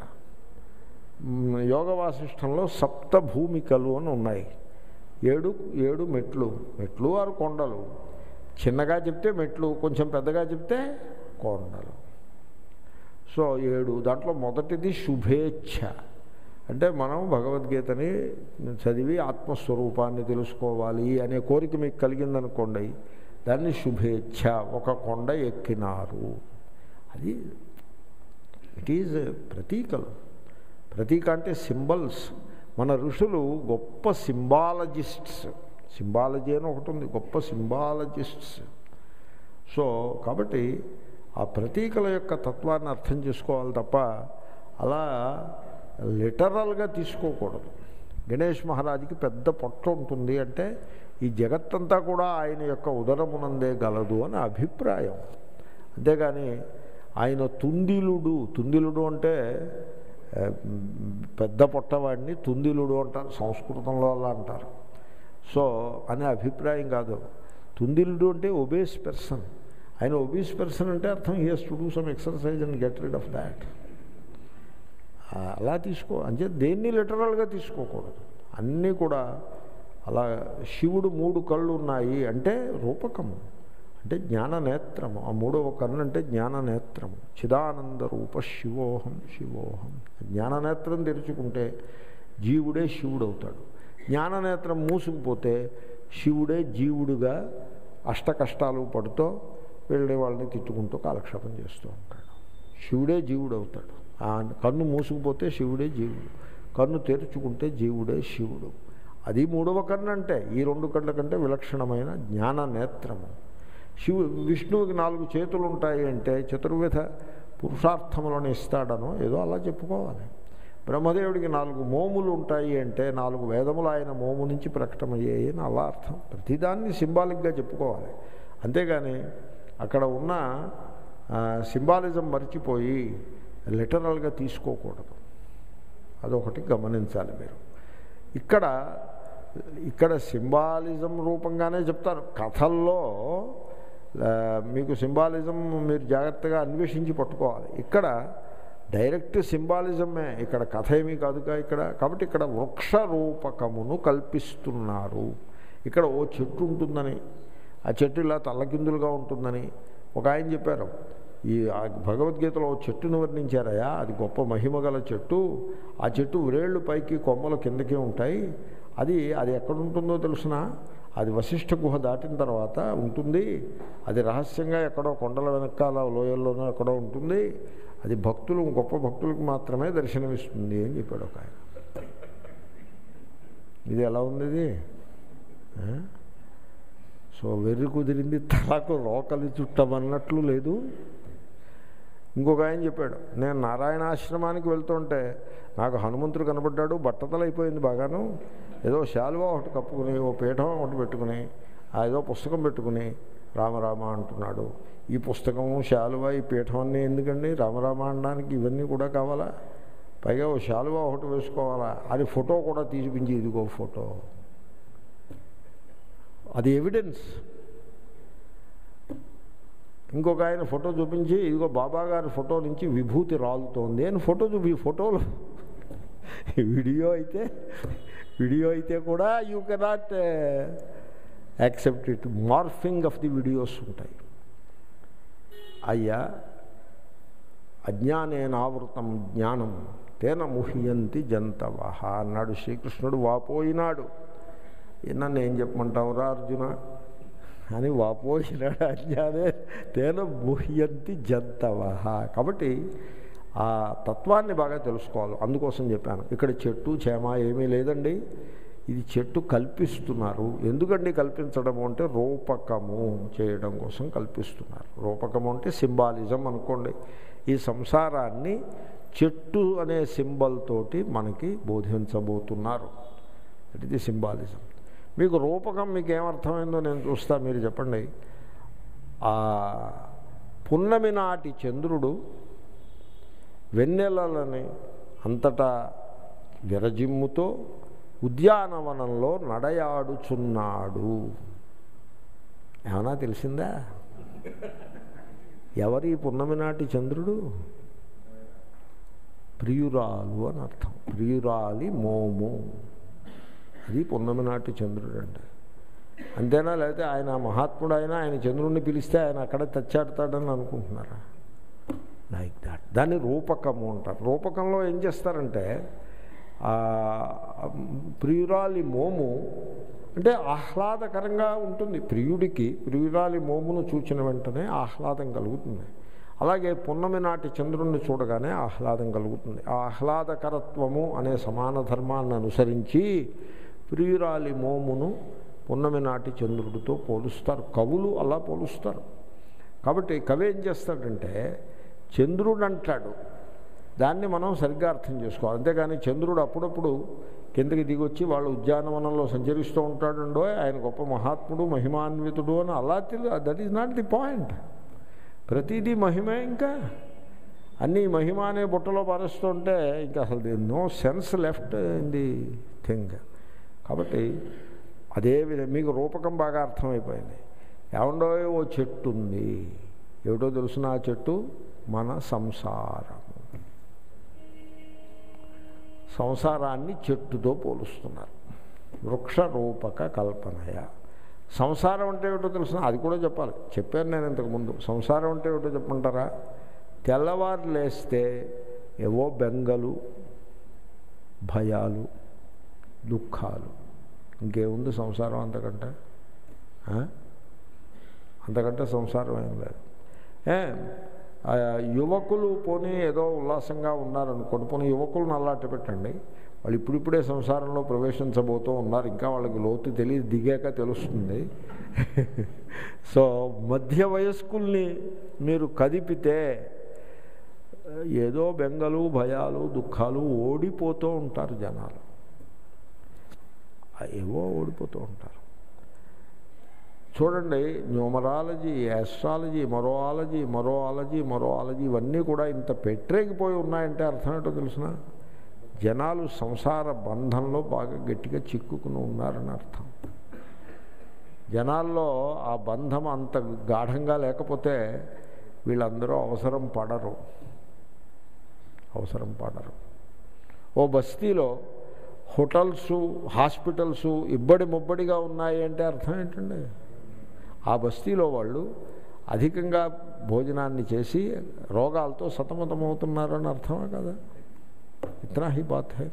మ్, యోగ వాసిష్టంలో సప్త భూమికలు అని ఉన్నాయి ఏడు ఏడు మెట్లు మెట్లు ఆరు కొండలు చిన్నగా చెప్తే మెట్లు కొంచెం పెద్దగా చెప్తే కొండలు సో ఏడు దాంట్లో మొదటిది శుభేచ్ఛ అంటే మనం భగవద్గీతని చదివి ఆత్మస్వరూపాన్ని తెలుసుకోవాలి అనే కోరిక మీకు కలిగిందనుకోండి దాన్ని శుభేచ్ఛ ఒక కొండ ఎక్కినారు అది ఇట్ ఈజ్ ప్రతీకలు ప్రతీక అంటే సింబల్స్ మన ఋషులు గొప్ప సింబాలజిస్ట్స్ సింబాలజీ అని ఒకటి ఉంది గొప్ప సింబాలజిస్ట్స్ సో కాబట్టి ఆ ప్రతీకల యొక్క తత్వాన్ని అర్థం చేసుకోవాలి తప్ప అలా లిటరల్గా తీసుకోకూడదు గణేష్ మహారాజుకి పెద్ద పొట్ట ఉంటుంది అంటే ఈ జగత్తంతా కూడా ఆయన యొక్క ఉదరమునందే గలదు అని అభిప్రాయం అంతేగాని ఆయన తుందిలుడు తుందిలుడు అంటే ఆ, పెద్ద పొట్టవాడిని తుందిలుడు అంటారు సంస్కృతంలో అలా అంటారు సో అనే అభిప్రాయం కాదు తుందిలుడు అంటే ఒబేస్ పర్సన్ ఆయన ఒబీస్ పర్సన్ అంటే అర్థం he has to do some exercise and get rid of that అలా తీసుకో అంటే దేన్ని లిటరల్గా తీసుకోకూడదు అన్నీ కూడా అలా శివుడు మూడు కళ్ళు ఉన్నాయి అంటే రూపకము అంటే జ్ఞాన నేత్రము ఆ మూడవ కన్ను అంటే జ్ఞాన నేత్రము చిదానంద రూప శివోహం శివోహం జ్ఞాన నేత్రం తెరుచుకుంటే జీవుడే శివుడు అవుతాడు జ్ఞాన నేత్రం మూసుకుపోతే శివుడే జీవుడుగా అష్ట కష్టాలు పడుతూ వెళ్ళే వాళ్ళని తిట్టుకుంటూ కాలక్షేపం చేస్తూ ఉంటాడు శివుడే జీవుడు అవుతాడు ఆ కన్ను మూసుకుపోతే శివుడే జీవుడు కన్ను తెరుచుకుంటే జీవుడే శివుడు అది మూడవ కన్ను అంటే ఈ రెండు కళ్ళ కంటే విలక్షణమైన జ్ఞాన నేత్రము శివు విష్ణువుకి నాలుగు చేతులు ఉంటాయి అంటే చతుర్విధ పురుషార్థములను ఇస్తాడనో ఏదో అలా చెప్పుకోవాలి బ్రహ్మదేవుడికి నాలుగు మోములు ఉంటాయి అంటే నాలుగు వేదములు ఆయన మోము నుంచి ప్రకటమయ్యాయి అని అలా అర్థం ప్రతిదాన్ని సింబాలిక్గా చెప్పుకోవాలి అంతేగాని అక్కడ ఉన్న సింబాలిజం మర్చిపోయి లిటరల్గా తీసుకోకూడదు అదొకటి గమనించాలి మీరు ఇక్కడ ఇక్కడ సింబాలిజం రూపంగానే చెప్తారు కథల్లో ఆ, మీకు సింబాలిజం మీరు జాగ్రత్తగా అన్వేషించి పట్టుకోవాలి ఇక్కడ డైరెక్ట్ సింబాలిజమే ఇక్కడ కథ ఏమీ కాదుగా ఇక్కడ కాబట్టి ఇక్కడ వృక్ష రూపకమును కల్పిస్తున్నారు ఇక్కడ ఓ చెట్టు ఉంటుందని ఆ చెట్టు ఇలా తల్లకిందులుగా ఉంటుందని ఒక ఆయన చెప్పారు ఈ ఆ భగవద్గీతలో ఓ చెట్టును వర్ణించారయా అది గొప్ప మహిమ గల చెట్టు ఆ చెట్టు వ్రేళ్ళు పైకి కొమ్మలు కిందకి ఉంటాయి అది అది ఎక్కడ ఉంటుందో తెలుసిన అది వశిష్ఠ గుహ దాటిన తర్వాత ఉంటుంది అది రహస్యంగా ఎక్కడో కొండల వెనకాల లోయల్లోనో ఎక్కడో ఉంటుంది అది భక్తులు గొప్ప భక్తులకు మాత్రమే దర్శనమిస్తుంది అని చెప్పాడు ఒక ఆయన ఇది ఎలా ఉంది ఇది ఆ? సో వెర్రి కుదిరింది తలకు రోకలి చుట్టమన్నట్లు లేదు ఇంకొక ఆయన చెప్పాడు నేను నారాయణ ఆశ్రమానికి వెళ్తుంటే నాకు హనుమంతుడు కనబడ్డాడు బట్టతలైపోయింది బాగాను ఏదో శాలువా ఒకటి కప్పుకుని ఓ పీఠం ఒకటి పెట్టుకుని ఆ ఏదో పుస్తకం పెట్టుకుని రామరామ అంటున్నాడు ఈ పుస్తకము శాలువా ఈ పీఠం అన్నీ ఎందుకండి రామరామ అనడానికి ఇవన్నీ కూడా కావాలా పైగా ఓ శాలువా ఒకటి వేసుకోవాలా అది ఫోటో కూడా తీసిపించి ఇదిగో ఫోటో అది ఎవిడెన్స్ ఇంకొక ఆయన ఫోటో చూపించి ఇదిగో బాబా గారి ఫోటో నుంచి విభూతి రాలుతోంది అని ఫోటో చూపి ఫోటోలు వీడియో అయితే వీడియో అయితే కూడా you cannot accept it morphing of the videos ఉంటాయి అయ్యా అజ్ఞానేనావృతం జ్ఞానం తేన ముహ్యంతి జంతవహ అన్నాడు శ్రీకృష్ణుడు వాపోయినాడు నన్ను ఏం చెప్పమంటావురా అర్జున అని వాపోయినాడు అజ్ఞానే తేన ముహ్యంతి జంతవహ కాబట్టి ఆ తత్వాన్ని బాగా తెలుసుకోవాలి అందుకోసం చెప్పాను ఇక్కడ చెట్టు చేమ ఏమీ లేదండి ఇది చెట్టు కల్పిస్తున్నారు ఎందుకండి కల్పించడము అంటే రూపకము చేయడం కోసం కల్పిస్తున్నారు రూపకము అంటే సింబాలిజం అనుకోండి ఈ సంసారాన్ని చెట్టు అనే సింబల్ తోటి మనకి బోధించబోతున్నారు ఇది సింబాలిజం మీకు రూపకం మీకు ఏమర్థమైందో నేను చూస్తా మీరు చెప్పండి ఆ పున్నమి నాటి చంద్రుడు వెన్నెలలని అంతటా విరజిమ్ముతో ఉద్యానవనంలో నడయాడుచున్నాడు ఏమన్నా తెలిసిందా ఎవరి పున్నమి నాటి చంద్రుడు ప్రియురాలు అని అర్థం ప్రియురాలి మోము అది పున్నమి నాటి చంద్రుడు అంటే అంతేనా లేకపోతే ఆయన మహాత్ముడు అయినా ఆయన చంద్రుడిని పిలిస్తే ఆయన అక్కడ తెచ్చాడతాడని అనుకుంటున్నారా లైక్ దాట్ దాన్ని రూపకము అంటారు రూపకంలో ఏం చేస్తారంటే ప్రియురాలి మోము అంటే ఆహ్లాదకరంగా ఉంటుంది ప్రియుడికి ప్రియురాలి మోమును చూచిన వెంటనే ఆహ్లాదం కలుగుతుంది అలాగే పున్నమి నాటి చంద్రుణ్ణి చూడగానే ఆహ్లాదం కలుగుతుంది ఆ ఆహ్లాదకరత్వము అనే సమాన ధర్మాన్ని అనుసరించి ప్రియురాలి మోమును పున్నమి నాటి చంద్రుడితో పోలుస్తారు కవులు అలా పోలుస్తారు కాబట్టి కవి ఏం చేస్తాడంటే చంద్రుడు అంటాడు దాన్ని మనం సరిగ్గా అర్థం చేసుకోవాలి అంతేగాని చంద్రుడు అప్పుడప్పుడు కిందకి దిగొచ్చి వాళ్ళు ఉద్యానవనంలో సంచరిస్తూ ఉంటాడండో ఆయన గొప్ప మహాత్ముడు మహిమాన్వితుడు అని అలా తెలి that is not the point ప్రతిదీ మహిమే ఇంకా అన్నీ మహిమ అనే బుట్టలో పారేస్తుంటే ఇంకా అసలు no sense left in the thing కాబట్టి అదే విధంగా మీకు రూపకం బాగా అర్థమైపోయింది ఏమండో ఓ చెట్టు ఉంది ఏమిటో తెలుసిన ఆ చెట్టు మన సంసారము సంసారాన్ని చెట్టుతో పోలుస్తున్నారు వృక్ష రూపక కల్పనయ సంసారం అంటే ఏమిటో తెలుసిన అది కూడా చెప్పాలి చెప్పాను నేను ఇంతకుముందు సంసారం అంటే ఏమిటో చెప్పమంటారా తెల్లవారు లేస్తే ఏవో బెంగలు భయాలు దుఃఖాలు ఇంకేముంది సంసారం అంతకంటే అంతకంటే సంసారం ఏం లేదు యువకులు పోనీ ఏదో ఉల్లాసంగా ఉన్నారనుకోండి పోనీ యువకులను అలాంటి పెట్టండి వాళ్ళు ఇప్పుడిప్పుడే సంసారంలో ప్రవేశించబోతూ ఉన్నారు ఇంకా వాళ్ళకి లోతు తెలియదు దిగాక తెలుస్తుంది సో మధ్య వయస్కుల్ని మీరు కదిపితే ఏదో బెంగలు భయాలు దుఃఖాలు ఓడిపోతూ ఉంటారు జనాలు ఏవో ఓడిపోతూ ఉంటారు చూడండి న్యూమరాలజీ యాస్ట్రాలజీ మరోఆలజీ మరోఆలజీ మరోఆలజీ ఇవన్నీ కూడా ఇంత పెట్టరేగిపోయి ఉన్నాయంటే అర్థం ఏంటో తెలిసిన జనాలు సంసార బంధంలో బాగా గట్టిగా చిక్కుకుని ఉన్నారని అర్థం జనాల్లో ఆ బంధం అంత గాఢంగా లేకపోతే వీళ్ళందరూ అవసరం పడరు అవసరం పడరు ఓ బస్తీలో హోటల్స్ హాస్పిటల్స్ ఇబ్బడి ముబ్బడిగా ఉన్నాయి అంటే అర్థం ఏంటండి ఆ బస్తీలో వాళ్ళు అధికంగా భోజనాన్ని చేసి రోగాలతో సతమతమవుతున్నారని అర్థమే కదా ఇతనా హీ బాత్ హై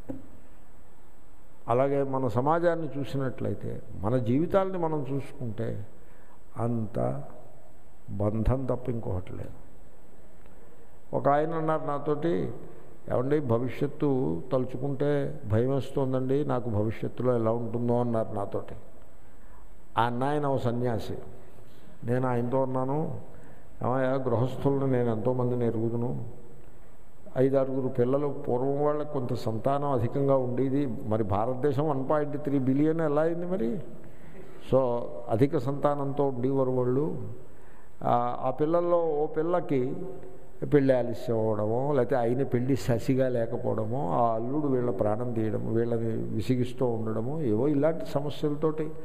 అలాగే మన సమాజాన్ని చూసినట్లయితే మన జీవితాలని మనం చూసుకుంటే అంత బంధం తప్ప ఇంకొకటి లేదు ఒక ఆయన అన్నారు నాతోటి ఏమండి భవిష్యత్తు తలుచుకుంటే భయం వేస్తుందండి నాకు భవిష్యత్తులో ఎలా ఉంటుందో అన్నారు నాతోటి ఆ అన్నాయన ఓ సన్యాసి నేను ఆయనతో ఉన్నాను ఏమయ్యా గృహస్థులను నేను ఎంతోమందిని ఎరుగుదును ఐదారుగురు పిల్లలు పూర్వం వాళ్ళకి కొంత సంతానం అధికంగా ఉండేది మరి భారతదేశం వన్ పాయింట్ త్రీ బిలియన్ ఎలా అయింది మరి సో అధిక సంతానంతో ఉండేవారు వాళ్ళు ఆ పిల్లల్లో ఓ పిల్లకి పెళ్ళి ఆలస్యం అవ్వడమో లేకపోతే అయిన పెళ్ళి ససిగా లేకపోవడమో ఆ అల్లుడు వీళ్ళ ప్రాణం తీయడము వీళ్ళని విసిగిస్తూ ఉండడము ఏవో ఇలాంటి సమస్యలతోటి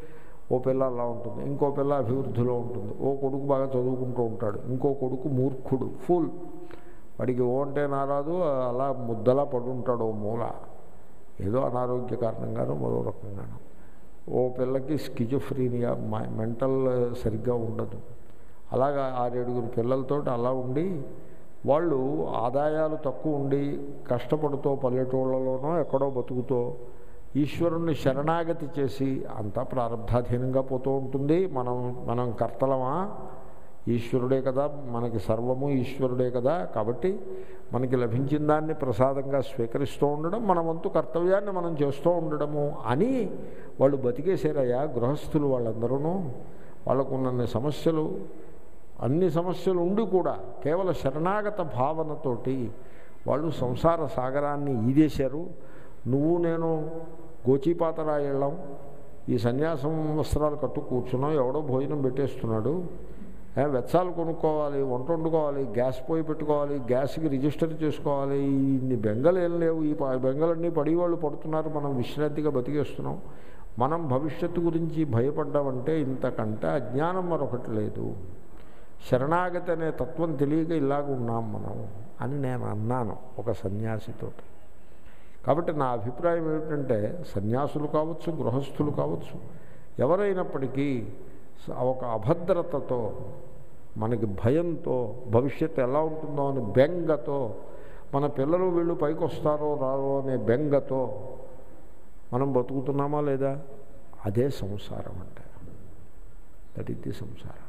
ఓ పిల్ల అలా ఉంటుంది ఇంకో పిల్ల అభివృద్ధిలో ఉంటుంది ఓ కొడుకు బాగా చదువుకుంటూ ఉంటాడు ఇంకో కొడుకు మూర్ఖుడు ఫుల్ వాడికి ఓ అంటే నారాదు అలా ముద్దలా పడుంటాడు ఓ మూల ఏదో అనారోగ్య కారణంగానో మరో రకంగానో ఓ పిల్లకి స్కిజోఫ్రీనియా మెంటల్ సరిగ్గా ఉండదు అలాగా ఆరేడుగురు పిల్లలతో అలా ఉండి వాళ్ళు ఆదాయాలు తక్కువ ఉండి కష్టపడుతూ పల్లెటూళ్ళలోనో ఎక్కడో బతుకుతో ఈశ్వరుణ్ణి శరణాగతి చేసి అంతా ప్రారంధాధీనంగా పోతూ ఉంటుంది మనం మనం కర్తలమా ఈశ్వరుడే కదా మనకి సర్వము ఈశ్వరుడే కదా కాబట్టి మనకి లభించిన దాన్ని ప్రసాదంగా స్వీకరిస్తూ ఉండడం మన వంతు కర్తవ్యాన్ని మనం చేస్తూ ఉండడము అని వాళ్ళు బతికేశారయ్యా గృహస్థులు వాళ్ళందరూ వాళ్ళకు ఉన్నన్ని సమస్యలు అన్ని సమస్యలు ఉండి కూడా కేవల శరణాగత భావనతోటి వాళ్ళు సంసార సాగరాన్ని ఈదేశారు నువ్వు నేను గోచీపాతరాయళ్ళం ఈ సన్యాసం వస్త్రాలు కట్టు కూర్చున్నాం ఎవడో భోజనం పెట్టేస్తున్నాడు ఏ, వెచ్చాలు కొనుక్కోవాలి వంట వండుకోవాలి గ్యాస్ పొయ్యి పెట్టుకోవాలి గ్యాస్కి రిజిస్టర్ చేసుకోవాలి ఇన్ని బెంగలు ఏం లేవు ఈ ప- బెంగలన్నీ పడివాళ్ళు పడుతున్నారు మనం విశ్రాంతిగా బతికేస్తున్నాం మనం భవిష్యత్తు గురించి భయపడ్డామంటే ఇంతకంటే అజ్ఞానం మరొకటి లేదు శరణాగతి అనే తత్వం తెలియక ఇలాగ ఉన్నాం మనం అని నేను అన్నాను ఒక సన్యాసితోటి కాబట్టి నా అభిప్రాయం ఏమిటంటే సన్యాసులు కావచ్చు గృహస్థులు కావచ్చు ఎవరైనప్పటికీ స- ఒక అభద్రతతో మనకి భయంతో భవిష్యత్తు ఎలా ఉంటుందో అని బెంగతో మన పిల్లలు వీళ్ళు పైకి వస్తారో రారో అనే బెంగతో మనం బతుకుతున్నామా లేదా అదే సంసారం అంటే దట్ ఇది సంసారం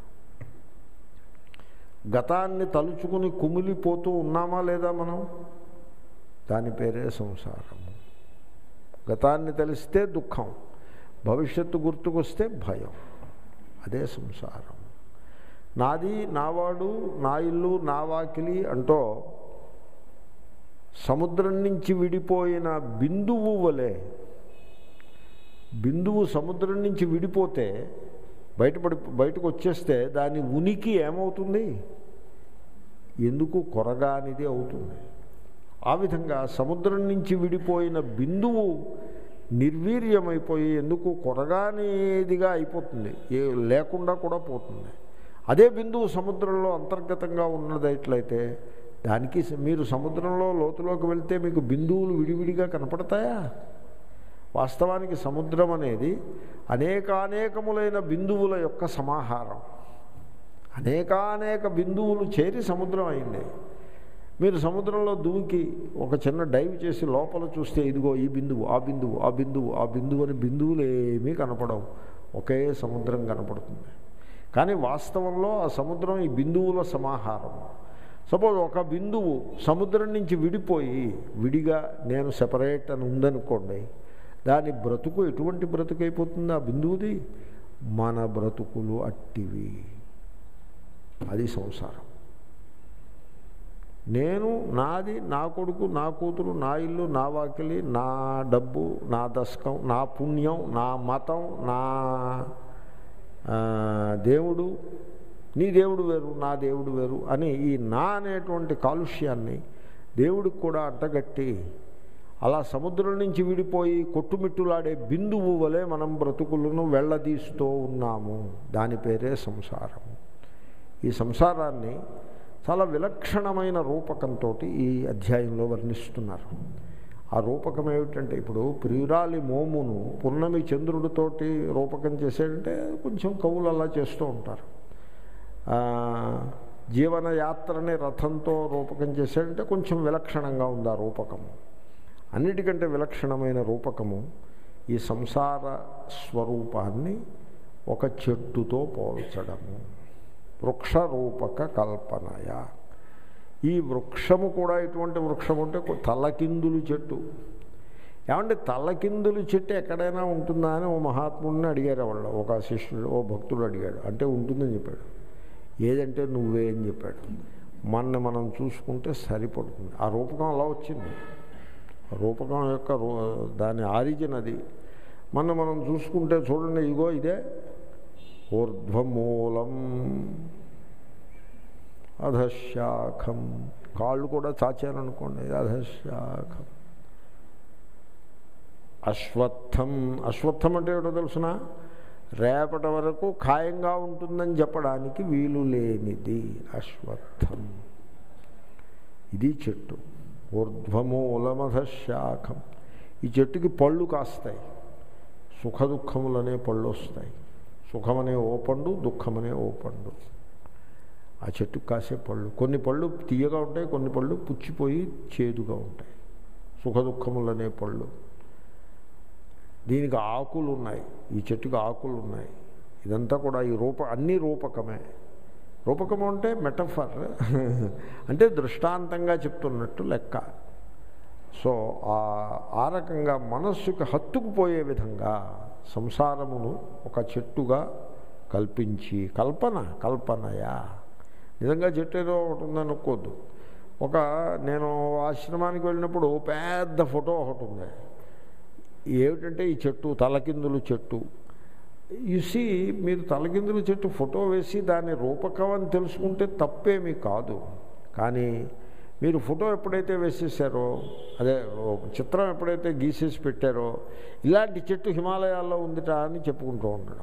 గతాన్ని తలుచుకుని కుమిలిపోతూ ఉన్నామా లేదా మనం దాని పేరే సంసారము గతాన్ని తెలిస్తే దుఃఖం భవిష్యత్తు గుర్తుకొస్తే భయం అదే సంసారం నాది నావాడు నా ఇల్లు నా వాకిలి అంటూ సముద్రం నుంచి విడిపోయిన బిందువు వలె బిందువు సముద్రం నుంచి విడిపోతే బయటపడి బయటకు వచ్చేస్తే దాని ఉనికి ఏమవుతుంది ఎందుకు కొరగానిది అవుతుంది ఆ విధంగా సముద్రం నుంచి విడిపోయిన బిందువు నిర్వీర్యమైపోయి ఎందుకు కొరగానిదిగా అయిపోతుంది ఏ లేకుండా కూడా పోతుంది అదే బిందువు సముద్రంలో అంతర్గతంగా ఉన్నదైట్లయితే దానికి స- మీరు సముద్రంలో లోతులోకి వెళ్తే మీకు బిందువులు విడివిడిగా కనపడతాయా వాస్తవానికి సముద్రం అనేది అనేకానేకములైన బిందువుల యొక్క సమాహారం అనేకానేక బిందువులు చేరి సముద్రం అయింది మీరు సముద్రంలో దూకి ఒక చిన్న డైవ్ చేసి లోపల చూస్తే ఇదిగో ఈ బిందువు ఆ బిందువు ఆ బిందువు ఆ బిందువు అని బిందువులు ఏమీ కనపడవు ఒకే సముద్రం కనపడుతుంది కానీ వాస్తవంలో ఆ సముద్రం ఈ బిందువుల సమాహారం సపోజ్ ఒక బిందువు సముద్రం నుంచి విడిపోయి విడిగా నేను సెపరేట్ అని ఉందనుకోండి దాని బ్రతుకు ఎటువంటి బ్రతుకు అయిపోతుంది ఆ బిందువుది మన బ్రతుకులు అట్టివి అది సంసారం నేను నాది నా కొడుకు నా కూతురు నా ఇల్లు నా వాకిలి నా డబ్బు నా దశకం నా పుణ్యం నా మతం నా ఆ, దేవుడు నీ దేవుడు వేరు నా దేవుడు వేరు అని ఈ నా అనేటువంటి కాలుష్యాన్ని దేవుడికి కూడా అంటగట్టి అలా సముద్రం నుంచి విడిపోయి కొట్టుమిట్టులాడే బిందువు వలె మనం బ్రతుకులను వెళ్ళదీస్తూ ఉన్నాము దాని పేరే సంసారము ఈ సంసారాన్ని చాలా విలక్షణమైన రూపకంతో ఈ అధ్యాయంలో వర్ణిస్తున్నారు ఆ రూపకం ఏమిటంటే ఇప్పుడు ప్రియురాలి మోమును పున్నమి చంద్రుడితోటి రూపకం చేసేటంటే కొంచెం కవులు అలా చేస్తూ ఉంటారు ఆ, జీవనయాత్రని రథంతో రూపకం చేశాడంటే కొంచెం విలక్షణంగా ఉంది ఆ రూపకము అన్నిటికంటే విలక్షణమైన రూపకము ఈ సంసార స్వరూపాన్ని ఒక చెట్టుతో పోల్చడము వృక్షరూపక కల్పనయ ఈ వృక్షము కూడా ఎటువంటి వృక్షం అంటే కొ- తలకిందులు చెట్టు ఏమంటే తలకిందులు చెట్టు ఎక్కడైనా ఉంటుందా అని ఓ మహాత్ముడిని అడిగారు వాళ్ళు ఒక శిష్యుడు ఓ భక్తుడు అడిగాడు అంటే ఉంటుందని చెప్పాడు ఏదంటే నువ్వే అని చెప్పాడు మన మనం చూసుకుంటే సరిపడుతుంది ఆ రూపకం అలా వచ్చింది ఆ రూపకం యొక్క రూ దాని ఆరిజిన్ అది మన మనం చూసుకుంటే చూడండి ఇగో ఇదే ఊర్ధ్వమూలం అధశాఖం కాళ్ళు కూడా చాచారనుకోండి అధశాఖం అశ్వత్థం అశ్వత్థం అంటే ఏటో తెలుసిన రేపటి వరకు ఖాయంగా ఉంటుందని చెప్పడానికి వీలు లేనిది అశ్వత్థం ఇది చెట్టు ఊర్ధ్వమూలమధ శాఖం ఈ చెట్టుకి పళ్ళు కాస్తాయి సుఖ దుఃఖములనే పళ్ళు వస్తాయి సుఖమనే ఓ పండు దుఃఖమనే ఓ పండు ఆ చెట్టుకు కాసే పళ్ళు కొన్ని పళ్ళు తీయగా ఉంటాయి కొన్ని పళ్ళు పుచ్చిపోయి చేదుగా ఉంటాయి సుఖ దుఃఖములనే పళ్ళు దీనికి ఆకులు ఉన్నాయి ఈ చెట్టుకి ఆకులు ఉన్నాయి ఇదంతా కూడా ఈ రూప అన్ని రూపకమే రూపకము అంటే మెటఫర్ అంటే దృష్టాంతంగా చెప్తున్నట్టు లెక్క సో ఆ రకంగా మనస్సుకి హత్తుకుపోయే విధంగా సంసారమును ఒక చెట్టుగా కల్పించి కల్పన కల్పనయా నిజంగా చెట్టు ఏదో ఒకటి ఉందనుకోద్దు ఒక నేను ఆశ్రమానికి వెళ్ళినప్పుడు పెద్ద ఫోటో ఒకటి ఉంది ఏమిటంటే ఈ చెట్టు తలకిందులు చెట్టు యుసి మీరు తలకిందులు చెట్టు ఫోటో వేసి దాని రూపకం అని తెలుసుకుంటే తప్పేమీ కాదు కానీ మీరు ఫోటో ఎప్పుడైతే వేసేసారో అదే చిత్రం ఎప్పుడైతే గీసేసి పెట్టారో ఇలాంటి చెట్టు హిమాలయాల్లో ఉందిట అని చెప్పుకుంటూ ఉండడం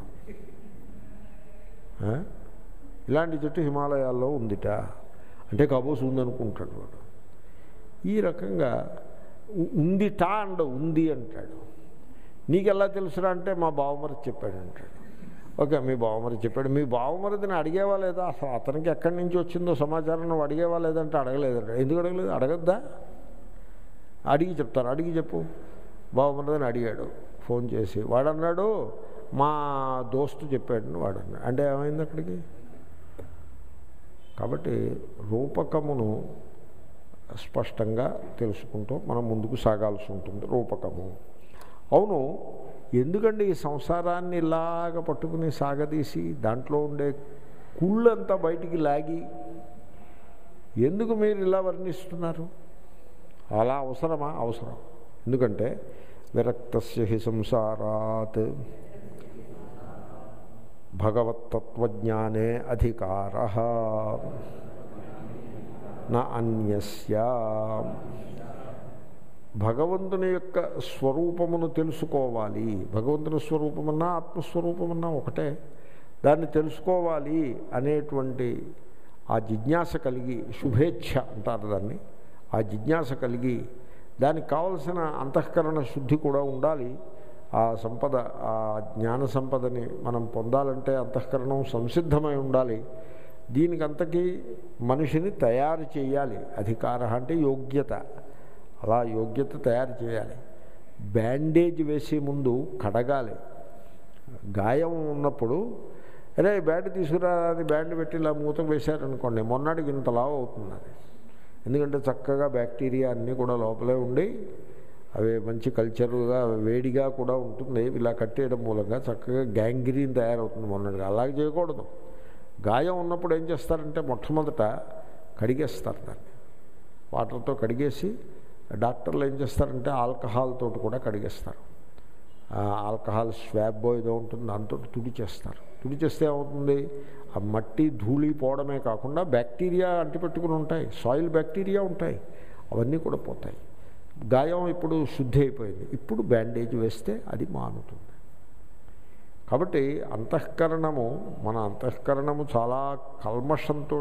ఇలాంటి చెట్టు హిమాలయాల్లో ఉందిట అంటే కబోస్ ఉందనుకుంటాడు వాడు ఈ రకంగా ఉందిట అండ ఉంది అంటాడు నీకు ఎలా తెలుసురా అంటే మా బావమరి చెప్పాడు అంటాడు ఓకే మీ బావమరి చెప్పాడు మీ బావమరిదిని అడిగేవా లేదా అసలు అతనికి ఎక్కడి నుంచి వచ్చిందో సమాచారం నువ్వు అడిగేవా లేదంటే అడగలేదంట ఎందుకు అడగలేదు అడగద్దా అడిగి చెప్తాను అడిగి చెప్పు బావమరిదని అడిగాడు ఫోన్ చేసి వాడన్నాడు మా దోస్తు చెప్పాడు వాడు అన్నాడు అంటే ఏమైంది అక్కడికి కాబట్టి రూపకమును స్పష్టంగా తెలుసుకుంటూ మనం ముందుకు సాగాల్సి ఉంటుంది రూపకము అవును ఎందుకండి ఈ సంసారాన్ని ఇలాగ పట్టుకుని సాగదీసి దాంట్లో ఉండే కుళ్ళంతా బయటికి లాగి ఎందుకు మీరు ఇలా వర్ణిస్తున్నారు అలా అవసరమా అవసరం ఎందుకంటే విరక్తస్య హి సంసారాత్ భగవత్తత్వజ్ఞానే అధికార నా అన్యస్య భగవంతుని యొక్క స్వరూపమును తెలుసుకోవాలి భగవంతుని స్వరూపమన్నా ఆత్మస్వరూపమన్నా ఒకటే దాన్ని తెలుసుకోవాలి అనేటువంటి ఆ జిజ్ఞాస కలిగి శుభేచ్ఛ అంటారు దాన్ని ఆ జిజ్ఞాస కలిగి దానికి కావలసిన అంతఃకరణ శుద్ధి కూడా ఉండాలి ఆ సంపద ఆ జ్ఞాన సంపదని మనం పొందాలంటే అంతఃకరణం సంసిద్ధమై ఉండాలి దీనికంతకీ మనిషిని తయారు చేయాలి అధికార అంటే యోగ్యత అలా యోగ్యత తయారు చేయాలి బ్యాండేజ్ వేసే ముందు కడగాలి గాయం ఉన్నప్పుడు అరే బ్యాండ్ తీసుకురా అది బ్యాండ్ పెట్టి ఇలా మూత వేశారనుకోండి మొన్నటికి ఇంతలా అవుతుంది అది ఎందుకంటే చక్కగా బ్యాక్టీరియా అన్నీ కూడా లోపలే ఉండి అవి మంచి కల్చర్గా వేడిగా కూడా ఉంటుంది ఇలా కట్టేయడం మూలంగా చక్కగా గ్యాంగ్రీన్ తయారవుతుంది మొన్నటిగా అలాగే చేయకూడదు గాయం ఉన్నప్పుడు ఏం చేస్తారంటే మొట్టమొదట కడిగేస్తారు దాన్ని వాటర్తో కడిగేసి డాక్టర్లు ఏం చేస్తారంటే ఆల్కహాల్ తోటి కూడా కడిగేస్తారు ఆల్కహాల్ స్వాబ్ ఏదో ఉంటుంది దాంతో తుడి చేస్తారు తుడి చేస్తే ఏమవుతుంది ఆ మట్టి ధూళి పోవడమే కాకుండా బ్యాక్టీరియా అంటిపెట్టుకుని ఉంటాయి సాయిల్ బ్యాక్టీరియా ఉంటాయి అవన్నీ కూడా పోతాయి గాయం ఇప్పుడు శుద్ధి అయిపోయింది ఇప్పుడు బ్యాండేజ్ వేస్తే అది మానుతుంది కాబట్టి అంతఃకరణము మన అంతఃకరణము చాలా కల్మషంతో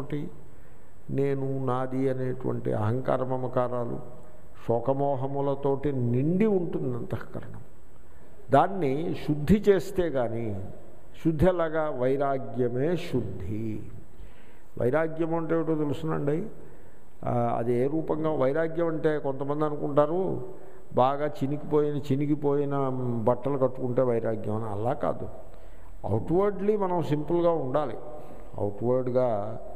నేను నాది అనేటువంటి అహంకార మమకారాలు శోకమోహములతోటి నిండి ఉంటుంది అంతఃకరణం దాన్ని శుద్ధి చేస్తే కానీ శుద్ధి ఎలాగా వైరాగ్యమే శుద్ధి వైరాగ్యం అంటే ఏమిటో తెలుసునండి అది ఏ రూపంగా వైరాగ్యం అంటే కొంతమంది అనుకుంటారు బాగా చినిగిపోయిన చినిగిపోయిన బట్టలు కట్టుకుంటే వైరాగ్యం అని అలా కాదు అవుట్వర్డ్లీ మనం సింపుల్గా ఉండాలి అవుట్వర్డ్గా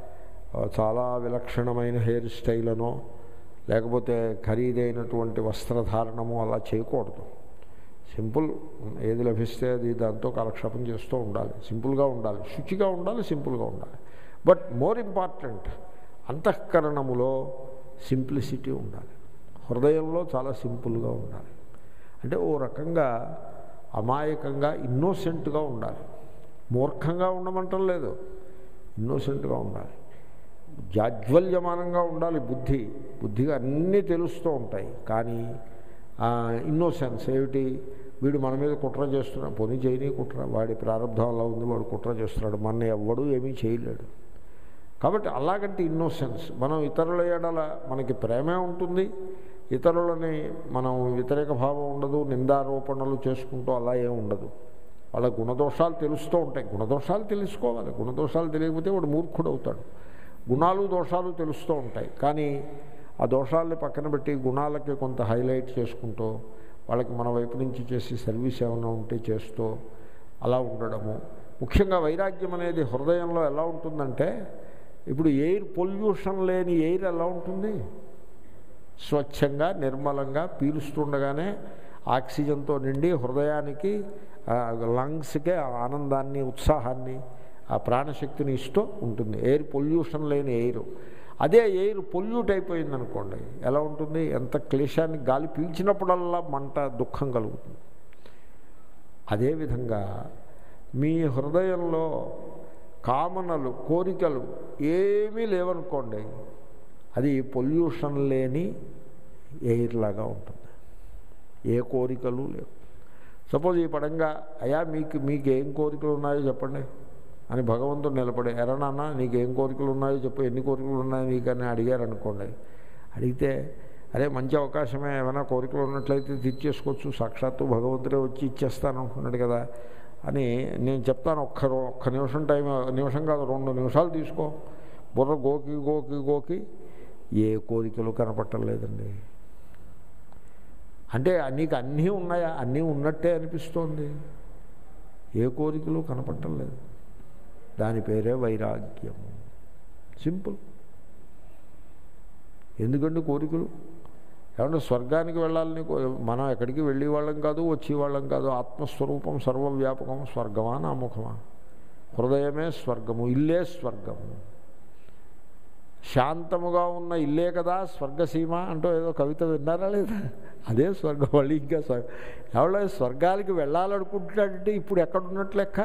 చాలా విలక్షణమైన హెయిర్ స్టైల్ అనో లేకపోతే ఖరీదైనటువంటి వస్త్రధారణము అలా చేయకూడదు సింపుల్ ఏది లభిస్తే అది దాంతో కాలక్షేపం చేస్తూ ఉండాలి సింపుల్గా ఉండాలి శుచిగా ఉండాలి సింపుల్గా ఉండాలి బట్ మోర్ ఇంపార్టెంట్ అంతఃకరణములో సింప్లిసిటీ ఉండాలి హృదయంలో చాలా సింపుల్గా ఉండాలి అంటే ఓ రకంగా అమాయకంగా ఇన్నోసెంట్గా ఉండాలి మూర్ఖంగా ఉండమంటం లేదు ఇన్నోసెంట్గా ఉండాలి జాజ్వల్యమానంగా ఉండాలి బుద్ధి బుద్ధిగా అన్నీ తెలుస్తూ ఉంటాయి కానీ ఇన్నోసెన్స్ ఏమిటి వీడు మన మీద కుట్ర చేస్తున్నాడు పొని చేయని కుట్ర వాడి ప్రారంభం అలా ఉంది వాడు కుట్ర చేస్తున్నాడు మన ఎవ్వడూ ఏమీ చేయలేడు కాబట్టి అలాగంటే ఇన్నోసెన్స్ మనం ఇతరుల ఎడల మనకి ప్రేమే ఉంటుంది ఇతరులని మనం వ్యతిరేక భావం ఉండదు నిందారోపణలు చేసుకుంటూ అలా ఏం ఉండదు వాళ్ళ గుణదోషాలు తెలుస్తూ ఉంటాయి గుణదోషాలు తెలుసుకోవాలి గుణదోషాలు తెలియకపోతే వాడు మూర్ఖుడు అవుతాడు గుణాలు దోషాలు తెలుస్తూ ఉంటాయి కానీ ఆ దోషాలని పక్కన పెట్టి గుణాలకి కొంత హైలైట్ చేసుకుంటూ వాళ్ళకి మన వైపు నుంచి చేసి సర్వీస్ ఏమైనా ఉంటే చేస్తూ అలా ఉండడము ముఖ్యంగా వైరాగ్యం అనేది హృదయంలో ఎలా ఉంటుందంటే ఇప్పుడు ఎయిర్ పొల్యూషన్ లేని ఎయిర్ ఎలా ఉంటుంది స్వచ్ఛంగా నిర్మలంగా పీలుస్తుండగానే ఆక్సిజన్తో నిండి హృదయానికి ఆ, లంగ్స్కే ఆ ఆనందాన్ని ఉత్సాహాన్ని ఆ ప్రాణశక్తిని ఇస్తూ ఉంటుంది ఎయిర్ పొల్యూషన్ లేని ఎయిర్ అదే ఎయిర్ పొల్యూట్ అయిపోయింది అనుకోండి ఎలా ఉంటుంది ఎంత క్లేశాన్ని గాలి పీల్చినప్పుడల్లా మంట దుఃఖం కలుగుతుంది అదేవిధంగా మీ హృదయంలో కామనలు కోరికలు ఏమీ లేవనుకోండి అది పొల్యూషన్ లేని ఎయిర్ లాగా ఉంటుంది ఏ కోరికలు లేవు సపోజ్ ఈ పడంగా అయ్యా మీకు మీకు ఏం కోరికలు ఉన్నాయో చెప్పండి అని భగవంతుడు నిలబడి ఎరా నాన్న నీకు ఏం కోరికలు ఉన్నాయో చెప్పు ఎన్ని కోరికలు ఉన్నాయో నీకు అని అడిగారు అనుకోండి అడిగితే అరే మంచి అవకాశమే ఏమైనా కోరికలు ఉన్నట్లయితే తీర్చేసుకోవచ్చు సాక్షాత్తు భగవంతుడే వచ్చి ఇచ్చేస్తాను అనుకున్నాడు కదా అని నేను చెప్తాను ఒక్క రో- ఒక్క నిమిషం టైం నిమిషం కాదు రెండు నిమిషాలు తీసుకో బుర్ర గోకి గోకి గోకి ఏ కోరికలు కనపట్టలేదండి అంటే నీకు అన్నీ ఉన్నాయా అన్నీ ఉన్నట్టే అనిపిస్తోంది ఏ కోరికలు కనపట్టలేదు దాని పేరే వైరాగ్యం సింపుల్ ఎందుకంటే కోరికలు ఏమంటే స్వర్గానికి వెళ్ళాలని కో- మనం ఎక్కడికి వెళ్ళే వాళ్ళం కాదు వచ్చే వాళ్ళం కాదు ఆత్మస్వరూపం సర్వవ్యాపకం స్వర్గమా నాముఖమా హృదయమే స్వర్గము ఇల్లే స్వర్గము శాంతముగా ఉన్న ఇల్లే కదా స్వర్గసీమ అంటూ ఏదో కవిత విన్నారా లేదా అదే స్వర్గం మళ్ళీ ఇంకా స్వర్గం ఎవరో స్వర్గానికి వెళ్ళాలనుకుంటున్నాడంటే ఇప్పుడు ఎక్కడున్నట్లు లెక్క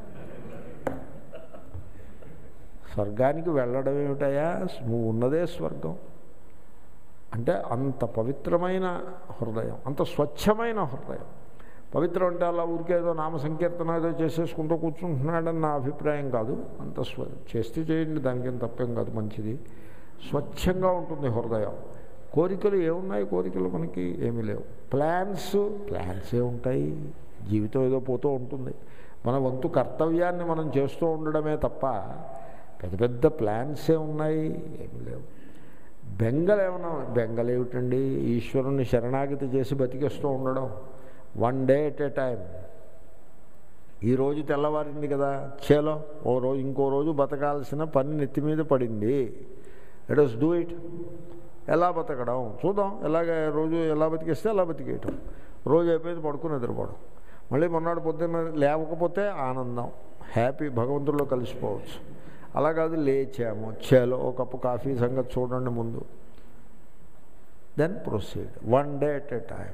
స్వర్గానికి వెళ్ళడం ఏమిటయా నువ్వు ఉన్నదే స్వర్గం అంటే అంత పవిత్రమైన హృదయం అంత స్వచ్ఛమైన హృదయం పవిత్రం అంటే అలా ఊరికే ఏదో నామ సంకీర్తన ఏదో చేసేసుకుంటూ కూర్చుంటున్నాడని నా అభిప్రాయం కాదు అంత స్వ చేస్తే చేయండి దానికేం తప్పేం కాదు మంచిది స్వచ్ఛంగా ఉంటుంది హృదయం కోరికలు ఏమున్నాయి కోరికలు మనకి ఏమీ లేవు ప్లాన్స్ ప్లాన్స్ ఏ ఉంటాయి జీవితం ఏదో పోతూ ఉంటుంది మన వంతు కర్తవ్యాన్ని మనం చేస్తూ ఉండడమే తప్ప పెద్ద పెద్ద ప్లాన్సే ఉన్నాయి ఏమీ లేవు బెంగలు ఏమన్నా బెంగలు ఏమిటండి ఈశ్వరుణ్ణి శరణాగతి చేసి బతికేస్తూ ఉండడం one day at a time ఈ రోజు తెల్లవారింది కదా చేలో ఓ రోజు ఇంకో రోజు బతకాల్సిన పని నెత్తి మీద పడింది లెట్ అస్ డూ ఇట్ ఎలా బతకడం చూద్దాం ఎలాగ రోజు ఎలా బతికేస్తే అలా బతికేయటం రోజు అయిపోయింది పడుకుని నిద్రపోవడం మళ్ళీ మొన్నటి పొద్దున్న లేవకపోతే ఆనందం హ్యాపీ భగవంతుల్లో కలిసిపోవచ్చు అలా కాదు లేచాము చేలో ఒక కప్పు కాఫీ సంగతి చూడండి ముందు then proceed one day at a time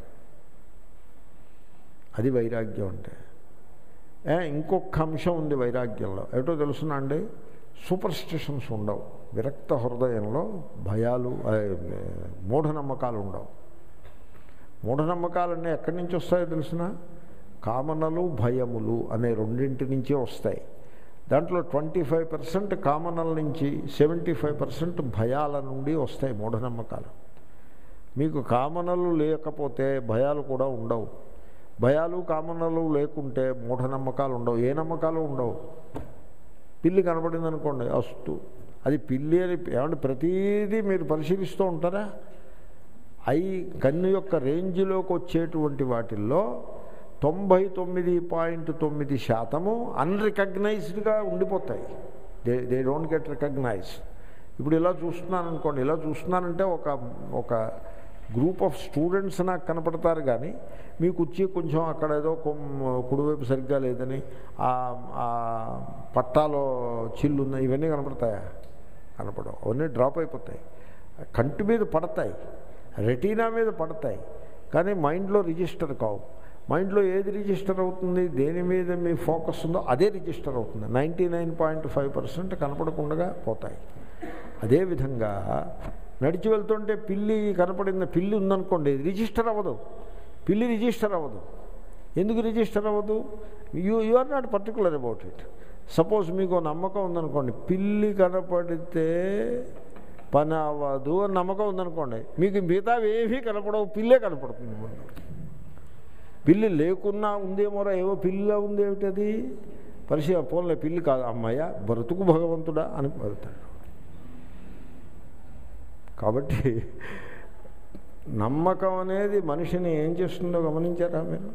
అది వైరాగ్యం అంటే ఏ, ఇంకొక అంశం ఉంది వైరాగ్యంలో ఏటో తెలుసునా అండి సూపర్ స్టిషన్స్ ఉండవు విరక్త హృదయంలో భయాలు ఆ, మూఢనమ్మకాలు ఉండవు మూఢనమ్మకాలన్నీ ఎక్కడి నుంచి వస్తాయో తెలిసిన కామనలు భయములు అనే రెండింటి నుంచే వస్తాయి దాంట్లో ట్వంటీ ఫైవ్ పర్సెంట్ కామనల నుంచి సెవెంటీ ఫైవ్ పర్సెంట్ భయాల నుండి వస్తాయి మూఢనమ్మకాలు మీకు కామనలు లేకపోతే భయాలు కూడా ఉండవు భయాలు కామనలు లేకుంటే మూఢనమ్మకాలు ఉండవు ఏ నమ్మకాలు ఉండవు పిల్లి కనపడింది అనుకోండి అస్తు అది పిల్లి అని ఏమంటే ప్రతీదీ మీరు పరిశీలిస్తూ ఉంటారా అయి కన్ను యొక్క రేంజ్లోకి వచ్చేటువంటి వాటిల్లో తొంభై తొమ్మిది పాయింట్ తొమ్మిది శాతము అన్రికగ్నైజ్డ్గా ఉండిపోతాయి they they don't get recognize ఇప్పుడు ఇలా చూస్తున్నాను అనుకోండి ఇలా చూస్తున్నానంటే ఒక ఒక గ్రూప్ ఆఫ్ స్టూడెంట్స్ నాకు కనపడతారు కానీ మీ కుర్చీ కొంచెం అక్కడ ఏదో కొమ్- కుడివైపు సరిగ్గా లేదని ఆ ఆ పట్టాలో చిల్లు ఉన్నాయి ఇవన్నీ కనపడతాయా కనపడవు అవన్నీ డ్రాప్ అయిపోతాయి కంటి మీద పడతాయి రెటీనా మీద పడతాయి కానీ మైండ్లో రిజిస్టర్ కావు మైండ్లో ఏది రిజిస్టర్ అవుతుంది దేని మీద మీ ఫోకస్ ఉందో అదే రిజిస్టర్ అవుతుంది ninety nine point five percent కనపడకుండా పోతాయి అదేవిధంగా నడిచి వెళ్తుంటే పిల్లి కనపడిన పిల్లి ఉందనుకోండి రిజిస్టర్ అవ్వదు పిల్లి రిజిస్టర్ అవ్వదు ఎందుకు రిజిస్టర్ అవ్వదు you you are not particular about it suppose మీకు నమ్మకం ఉందనుకోండి పిల్లి కనపడితే పని అవ్వదు అని నమ్మకం ఉందనుకోండి మీకు మిగతా ఏవీ కనపడవు పిల్లే కనపడుతుంది ముందు పిల్లి లేకున్నా ఉందేమోరా ఏవో పిల్లిలా ఉంది ఏమిటది పరిశీలన పోన్లే పిల్లి కాదు అమ్మాయ బ్రతుకు భగవంతుడా అని వెళ్తాడు కాబట్టి నమ్మకం అనేది మనిషిని ఏం చేస్తుందో గమనించారా మీరు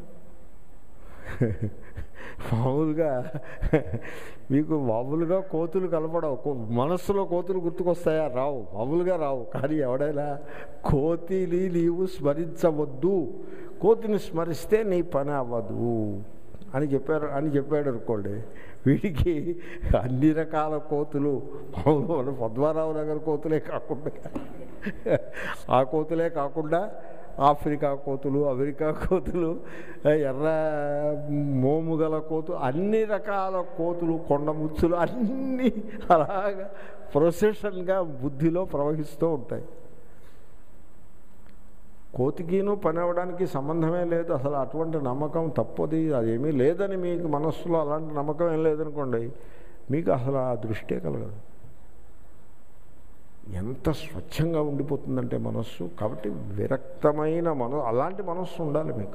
మామూలుగా మీకు మామూలుగా కోతులు కలపడవు కో- మనస్సులో కోతులు గుర్తుకొస్తాయా రావు మామూలుగా రావు కానీ ఎవడైనా కోతిని నీవు స్మరించవద్దు కోతిని స్మరిస్తే నీ పని అవ్వదు అని చెప్పారు అని చెప్పాడు అనుకోండి వీడికి అన్ని రకాల కోతులు మామూలు మన పద్మారావు నగర్ కోతులే కాకుండా ఆ కోతులే కాకుండా ఆఫ్రికా కోతులు అమెరికా కోతులు ఎర్ర మోము గల కోతులు అన్ని రకాల కోతులు కొండముచ్చులు అన్నీ అలాగా ప్రొసెషన్గా బుద్ధిలో ప్రవహిస్తూ ఉంటాయి కోతికిను పని అవ్వడానికి సంబంధమే లేదు అసలు అటువంటి నమ్మకం తప్పది అదేమీ లేదని మీకు మనస్సులో అలాంటి నమ్మకం ఏం లేదనుకోండి మీకు అసలు ఆ దృష్టే కలగదు ఎంత స్వచ్ఛంగా ఉండిపోతుందంటే మనస్సు కాబట్టి విరక్తమైన మన అలాంటి మనస్సు ఉండాలి మీకు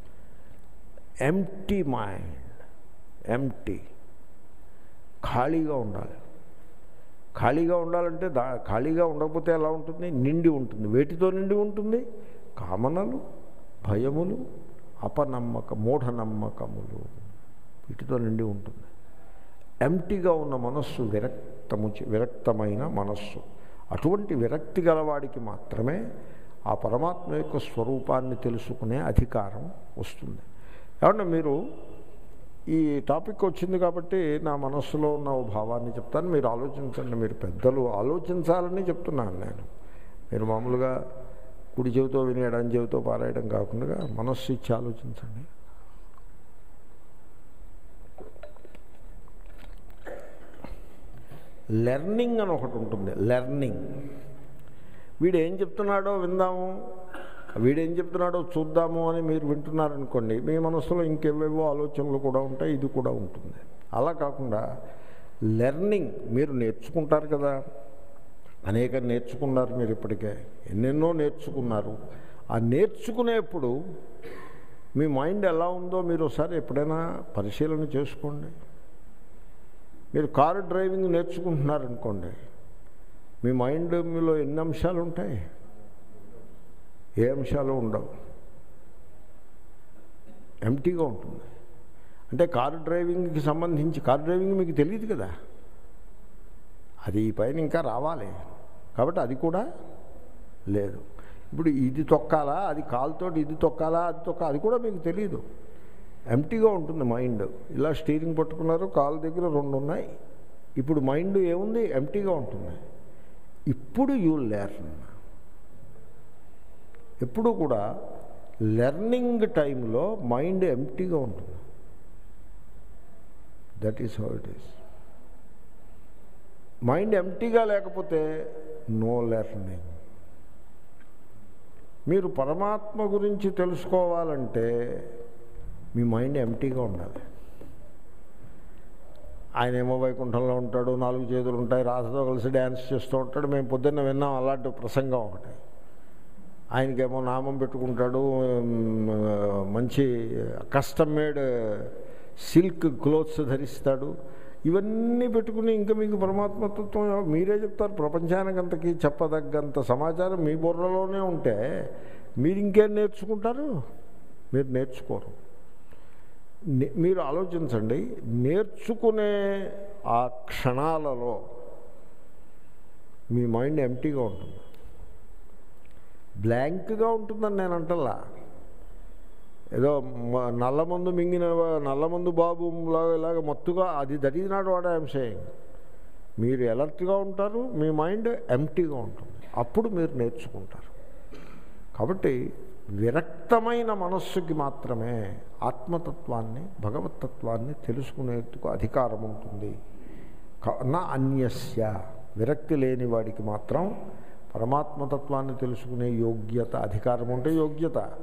ఎంటీ మైండ్ ఎంటీ ఖాళీగా ఉండాలి ఖాళీగా ఉండాలంటే దా ఖాళీగా ఉండకపోతే ఎలా ఉంటుంది నిండి ఉంటుంది వేటితో నిండి ఉంటుంది కామనలు భయములు అపనమ్మక మూఢనమ్మకములు వీటితో నిండి ఉంటుంది ఎంటీగా ఉన్న మనస్సు విరక్తము చే- విరక్తమైన మనస్సు అటువంటి విరక్తి గలవాడికి మాత్రమే ఆ పరమాత్మ యొక్క స్వరూపాన్ని తెలుసుకునే అధికారం వస్తుంది ఏమంటే మీరు ఈ టాపిక్ వచ్చింది కాబట్టి నా మనస్సులో ఉన్న ఓ భావాన్ని చెప్తాను మీరు ఆలోచించండి మీరు పెద్దలు ఆలోచించాలని చెప్తున్నాను నేను మీరు మామూలుగా కుడి చెవితో విని ఎడం చెవితో పారాయడం కాకుండా మనస్సు ఇచ్చి ఆలోచించండి లెర్నింగ్ అని ఒకటి ఉంటుంది లెర్నింగ్ వీడు ఏం చెప్తున్నాడో విందాము వీడేం చెప్తున్నాడో చూద్దాము అని మీరు వింటున్నారనుకోండి మీ మనసులో ఇంకెవేవో ఆలోచనలు కూడా ఉంటాయి ఇది కూడా ఉంటుంది అలా కాకుండా లెర్నింగ్ మీరు నేర్చుకుంటారు కదా అనేక నేర్చుకున్నారు మీరు ఇప్పటికే ఎన్నెన్నో నేర్చుకున్నారు ఆ నేర్చుకునేప్పుడు మీ మైండ్ ఎలా ఉందో మీరు ఒకసారి ఎప్పుడైనా పరిశీలన చేసుకోండి మీరు కారు డ్రైవింగ్ నేర్చుకుంటున్నారనుకోండి మీ మైండ్ మీలో ఎన్ని అంశాలు ఉంటాయి ఏ అంశాలు ఉండవు ఎంటీగా ఉంటుంది అంటే కారు డ్రైవింగ్కి సంబంధించి కారు డ్రైవింగ్ మీకు తెలియదు కదా అది ఈ పైన ఇంకా రావాలి కాబట్టి అది కూడా లేదు ఇప్పుడు ఇది తొక్కాలా అది కాలుతోటి ఇది తొక్కాలా అది తొక్క అది కూడా మీకు తెలియదు ఎంటీగా ఉంటుంది మైండ్ ఇలా స్టీరింగ్ పట్టుకున్నారు కాలు దగ్గర రెండు ఉన్నాయి ఇప్పుడు మైండ్ ఏముంది ఎంటీగా ఉంటుంది ఇప్పుడు యూ లెర్న్ ఎప్పుడు కూడా లెర్నింగ్ టైంలో మైండ్ ఎంటీగా ఉంటుంది that is how it is mind ఎంటీగా లేకపోతే నో లెర్నింగ్ మీరు పరమాత్మ గురించి తెలుసుకోవాలంటే మీ మైండ్ ఎంటీగా ఉండాలి ఆయన ఏమో వైకుంఠంలో ఉంటాడు నాలుగు చేతులు ఉంటాయి రాధతో కలిసి డ్యాన్స్ చేస్తూ ఉంటాడు మేము పొద్దున్న విన్నాం అలాంటి ప్రసంగం ఒకటి ఆయనకేమో నామం పెట్టుకుంటాడు ఉమ్, మంచి కస్టమ్ మేడ్ సిల్క్ క్లోత్స్ ధరిస్తాడు ఇవన్నీ పెట్టుకుని ఇంకా మీకు పరమాత్మతత్వం ఎవ- మీరే చెప్తారు ప్రపంచానికంతకి చెప్పదగ్గంత సమాచారం మీ బుర్రలోనే ఉంటే మీరు ఇంకేం నేర్చుకుంటారు మీరు నేర్చుకోరు నే- మీరు ఆలోచించండి నేర్చుకునే ఆ క్షణాలలో మీ మైండ్ ఎంటీగా ఉంటుంది బ్లాంక్గా ఉంటుందని నేను అంటల్లా ఏదో మ- నల్లమందు మింగిన వా- నల్లమందు బాబు లాగా ఇలాగ మత్తుగా అది that is not what I'm saying మీరు ఎలర్ట్గా ఉంటారు మీ మైండ్ ఎంటీగా ఉంటుంది అప్పుడు మీరు నేర్చుకుంటారు కాబట్టి విరక్తమైన మనస్సుకి మాత్రమే ఆత్మతత్వాన్ని భగవతత్వాన్ని తెలుసుకునేందుకు అధికారం ఉంటుంది క- నా అన్యస్య విరక్తి లేని వాడికి మాత్రం పరమాత్మతత్వాన్ని తెలుసుకునే యోగ్యత అధికారం ఉంటే యోగ్యత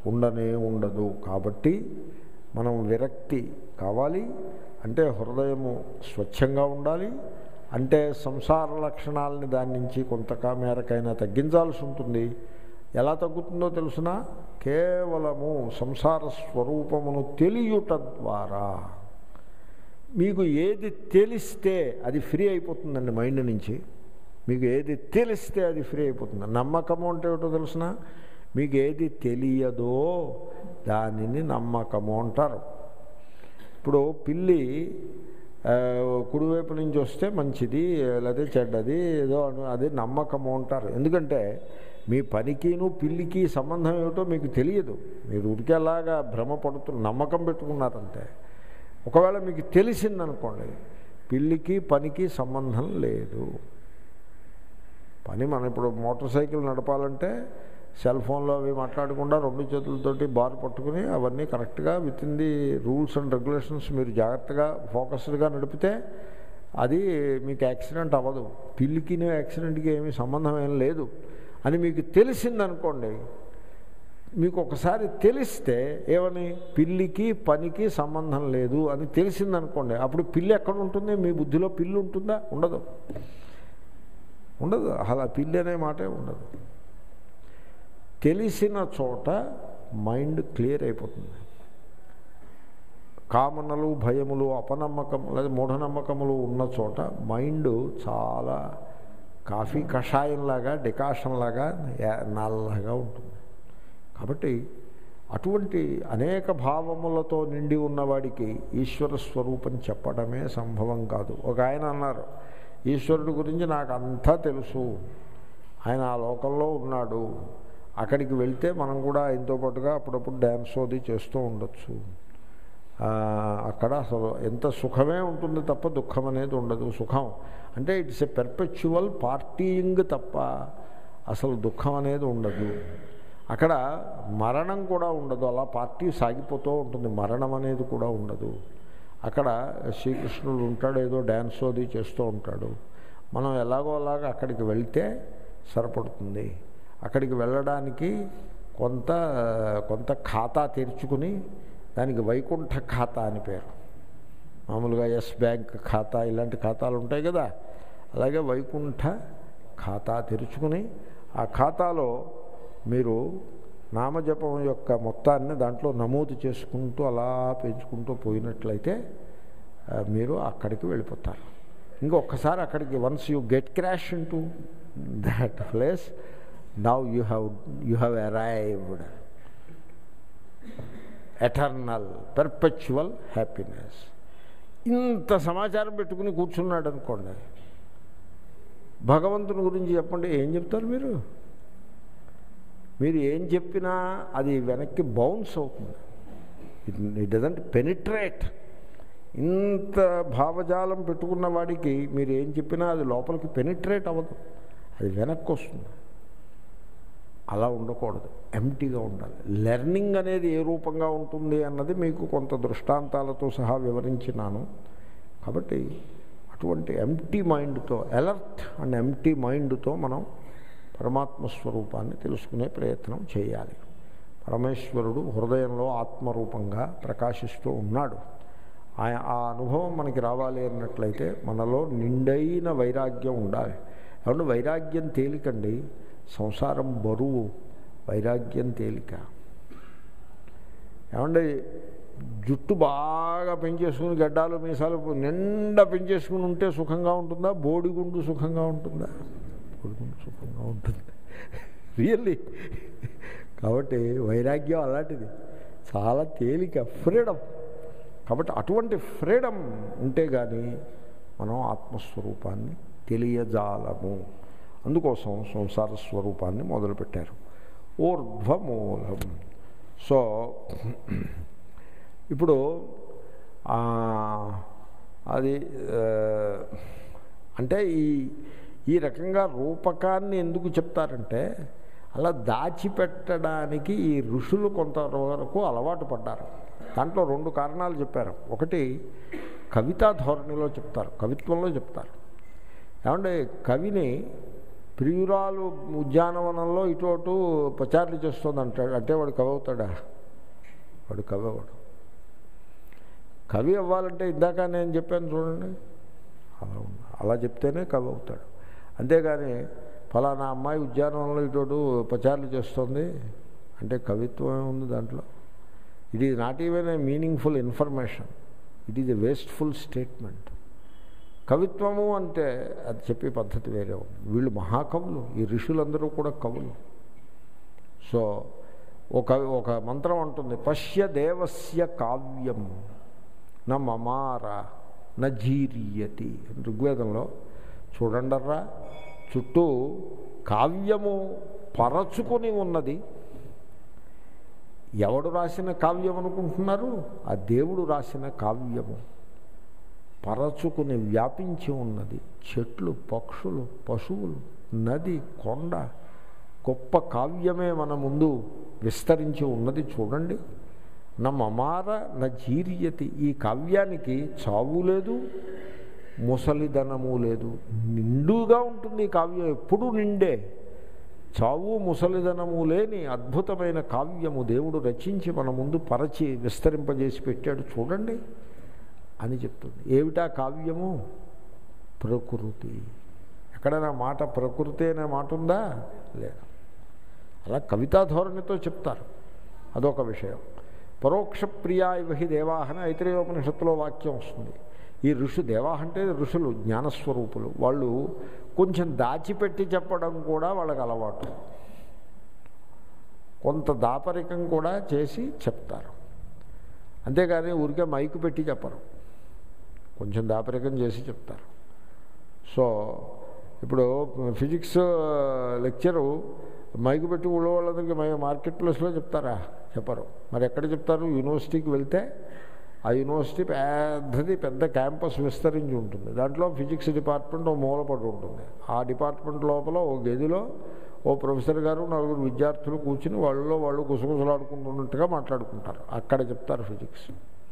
ఉండనే ఉండదు కాబట్టి మనం విరక్తి కావాలి అంటే హృదయము స్వచ్ఛంగా ఉండాలి అంటే సంసార లక్షణాలని దాని నుంచి కొంత మేరకైనా తగ్గించాల్సి ఉంటుంది ఎలా తగ్గుతుందో తెలుసిన కేవలము సంసార స్వరూపమును తెలియుట ద్వారా మీకు ఏది తెలిస్తే అది ఫ్రీ అయిపోతుందండి మైండ్ నుంచి మీకు ఏది తెలిస్తే అది ఫ్రీ అయిపోతుంది నమ్మకము అంటే ఏమిటో తెలుసిన మీకు ఏది తెలియదో దానిని నమ్మకము అంటారు ఇప్పుడు పిల్లి ఆ, కుడివైపు నుంచి వస్తే మంచిది లేదా చెడ్డది ఏదో అను- అది నమ్మకము అంటారు ఎందుకంటే మీ పనికిను పిల్లికి సంబంధం ఏమిటో మీకు తెలియదు మీరు ఉడికేలాగా భ్రమ పడుతూ నమ్మకం పెట్టుకున్నారంతే ఒకవేళ మీకు తెలిసిందనుకోండి పిల్లికి పనికి సంబంధం లేదు పని మనం ఇప్పుడు మోటార్ సైకిల్ నడపాలంటే సెల్ ఫోన్లో అవి మాట్లాడకుండా రెండు చేతులతోటి బార్ పట్టుకుని అవన్నీ కరెక్ట్గా within the rules and regulations మీరు జాగ్రత్తగా ఫోకస్డ్గా నడిపితే అది మీకు యాక్సిడెంట్ అవ్వదు పిల్లికి యాక్సిడెంట్కి ఏమీ సంబంధం ఏం లేదు అని మీకు తెలిసిందనుకోండి మీకు ఒకసారి తెలిస్తే ఏమని పిల్లికి పనికి సంబంధం లేదు అని తెలిసిందనుకోండి అప్పుడు పిల్లి ఎక్కడ ఉంటుంది మీ బుద్ధిలో పిల్లి ఉంటుందా ఉండదు ఉండదు అలా పిల్లి అనే మాటే ఉండదు తెలిసిన చోట మైండ్ క్లియర్ అయిపోతుంది కామనలు భయములు అపనమ్మకం లేదా మూఢనమ్మకములు ఉన్న చోట మైండ్ చాలా కాఫీ కషాయంలాగా డికాషన్లాగా యా- నల్లగా ఉంటుంది కాబట్టి అటువంటి అనేక భావములతో నిండి ఉన్నవాడికి ఈశ్వర స్వరూపం చెప్పడమే సంభవం కాదు ఒక ఆయన అన్నారు ఈశ్వరుడు గురించి నాకు అంతా తెలుసు ఆయన ఆ లోకంలో ఉన్నాడు అక్కడికి వెళ్తే మనం కూడా ఆయనతో పాటుగా అప్పుడప్పుడు డ్యాన్స్ అది చేస్తూ ఉండొచ్చు ఆ, అక్కడ అసలు ఎంత సుఖమే ఉంటుంది తప్ప దుఃఖం అనేది ఉండదు సుఖం అంటే ఇట్స్ ఎ పెర్పెచువల్ పార్టీయింగ్ తప్ప అసలు దుఃఖం అనేది ఉండదు అక్కడ మరణం కూడా ఉండదు అలా పార్టీ సాగిపోతూ ఉంటుంది మరణం అనేది కూడా ఉండదు అక్కడ శ్రీకృష్ణుడు ఉంటాడు ఏదో డ్యాన్స్ అది చేస్తూ ఉంటాడు మనం ఎలాగో అలాగా అక్కడికి వెళ్తే సరిపడుతుంది అక్కడికి వెళ్ళడానికి కొంత కొంత ఖాతా తెరుచుకుని దానికి వైకుంఠ ఖాతా అని పేరు మామూలుగా ఎస్ బ్యాంక్ ఖాతా ఇలాంటి ఖాతాలు ఉంటాయి కదా అలాగే వైకుంఠ ఖాతా తెరుచుకుని ఆ ఖాతాలో మీరు నామజపం యొక్క మొత్తాన్ని దాంట్లో నమోదు చేసుకుంటూ అలా పెంచుకుంటూ పోయినట్లయితే ఆ, మీరు అక్కడికి వెళ్ళిపోతారు ఇంకొకసారి అక్కడికి once you get crash into that place now you have you have arrived eternal perpetual happiness ఇంత సమాచారం పెట్టుకుని కూర్చున్నాడు అనుకోండి భగవంతుని గురించి చెప్పండి ఏం చెప్తారు మీరు మీరు ఏం చెప్పినా అది వెనక్కి బౌన్స్ అవుతుంది ఇట్ ఇట్ డజంట్ పెనిట్రేట్ ఇంత భావజాలం పెట్టుకున్న వాడికి మీరు ఏం చెప్పినా అది లోపలికి పెనిట్రేట్ అవ్వదు అది వెనక్కి వస్తుంది అలా ఉండకూడదు ఎంటీగా ఉండాలి లెర్నింగ్ అనేది ఏ రూపంగా ఉంటుంది అన్నది మీకు కొంత దృష్టాంతాలతో సహా వివరించినాను కాబట్టి అటువంటి ఎంటీ మైండ్తో అలర్ట్ అండ్ ఎంటీ మైండ్తో మనం పరమాత్మ స్వరూపాన్ని తెలుసుకునే ప్రయత్నం చేయాలి పరమేశ్వరుడు హృదయంలో ఆత్మరూపంగా ప్రకాశిస్తూ ఉన్నాడు ఆ- ఆ అనుభవం మనకి రావాలి అన్నట్లయితే మనలో నిండైన వైరాగ్యం ఉండాలి కాబట్టి వైరాగ్యం తేలికండి సంసారం బరువు వైరాగ్యం తేలిక ఏమండి జుట్టు బాగా పెంచేసుకుని గడ్డాలు మీసాలు నిండా పెంచేసుకుని ఉంటే సుఖంగా ఉంటుందా బోడిగుండు సుఖంగా ఉంటుందా బోడిగుండు సుఖంగా ఉంటుంది రియల్లీ కాబట్టి వైరాగ్యం అలాంటిది చాలా తేలిక ఫ్రీడమ్ కాబట్టి అటువంటి ఫ్రీడమ్ ఉంటే కానీ మనం ఆత్మస్వరూపాన్ని తెలియజాలము అందుకోసం సంసార స్వరూపాన్ని మొదలుపెట్టారు ఊర్ధ్వమూలం సో ఇప్పుడు ఆ, అది ఆ, అంటే ఈ ఈ రకంగా రూపకాన్ని ఎందుకు చెప్తారంటే అలా దాచిపెట్టడానికి ఈ ఋషులు కొంతవరకు అలవాటు పడ్డారు దాంట్లో రెండు కారణాలు చెప్పారు ఒకటి కవితా ధోరణిలో చెప్తారు కవిత్వంలో చెప్తారు ఏమంటే కవిని ప్రియురాలు ఉద్యానవనంలో ఇటు అటు పచారులు చేస్తుంది అంటాడు అంటే వాడు కవి అవుతాడా వాడు కవి అవ్వడు కవి అవ్వాలంటే ఇందాక నేను చెప్పాను చూడండి అలా ఉంది అలా చెప్తేనే కవి అవుతాడు అంతేగాని ఫలానా అమ్మాయి ఉద్యానవనంలో ఇటు పచారులు చేస్తుంది అంటే కవిత్వం ఉంది దాంట్లో it is not even a meaningful information it is a wasteful statement కవిత్వము అంటే అది చెప్పే పద్ధతి వేరే ఉంది వీళ్ళు మహాకవులు ఈ ఋషులందరూ కూడా కవులు సో ఒక ఒక మంత్రం ఉంటుంది పశ్య దేవస్య కావ్యం న మమార న జీరియతి ఋగ్వేదంలో చూడండర్రా చుట్టూ కావ్యము పరచుకొని ఉన్నది ఎవడు రాసిన కావ్యం అనుకుంటున్నారు ఆ దేవుడు రాసిన కావ్యము పరచుకుని వ్యాపించి ఉన్నది చెట్లు పక్షులు పశువులు నది కొండ గొప్ప కావ్యమే మన ముందు విస్తరించి ఉన్నది చూడండి నా మమార నా జీరియతి ఈ కావ్యానికి చావు లేదు ముసలిదనము లేదు నిండుగా ఉంటుంది ఈ కావ్యం ఎప్పుడు నిండే చావు ముసలిదనము లేని అద్భుతమైన కావ్యము దేవుడు రచించి మన ముందు పరచి విస్తరింపజేసి పెట్టాడు చూడండి అని చెప్తుంది ఏమిటా కావ్యము ప్రకృతి ఎక్కడైనా మాట ప్రకృతి అనే మాట ఉందా లేదు అలా కవితా ధోరణితో చెప్తారు అదొక విషయం పరోక్ష ప్రియా ఇవహి దేవాహన ఐతరేయోపనిషత్తులో వాక్యం వస్తుంది ఈ ఋషు దేవాహ అంటే ఋషులు జ్ఞానస్వరూపులు వాళ్ళు కొంచెం దాచిపెట్టి చెప్పడం కూడా వాళ్ళకి అలవాటు కొంత దాపరికం కూడా చేసి చెప్తారు అంతేగాని ఊరికే మైకు పెట్టి చెప్పరు కొంచెం దాపరికం చేసి చెప్తారు సో ఇప్పుడు ఫిజిక్స్ లెక్చరు మైకు పెట్టి ఊళ్ళో వాళ్ళందరికీ మై మార్కెట్ ప్లేస్లో చెప్తారా చెప్పరు మరి ఎక్కడ చెప్తారు యూనివర్సిటీకి వెళ్తే ఆ యూనివర్సిటీ పెద్దది పెద్ద క్యాంపస్ విస్తరించి ఉంటుంది దాంట్లో ఫిజిక్స్ డిపార్ట్మెంట్ ఓ మూలపడి ఉంటుంది ఆ డిపార్ట్మెంట్ లోపల ఓ గదిలో ఓ ప్రొఫెసర్ గారు నలుగురు విద్యార్థులు కూర్చుని వాళ్ళలో వాళ్ళు గుసగుసలాడుకుంటున్నట్టుగా మాట్లాడుకుంటారు అక్కడ చెప్తారు ఫిజిక్స్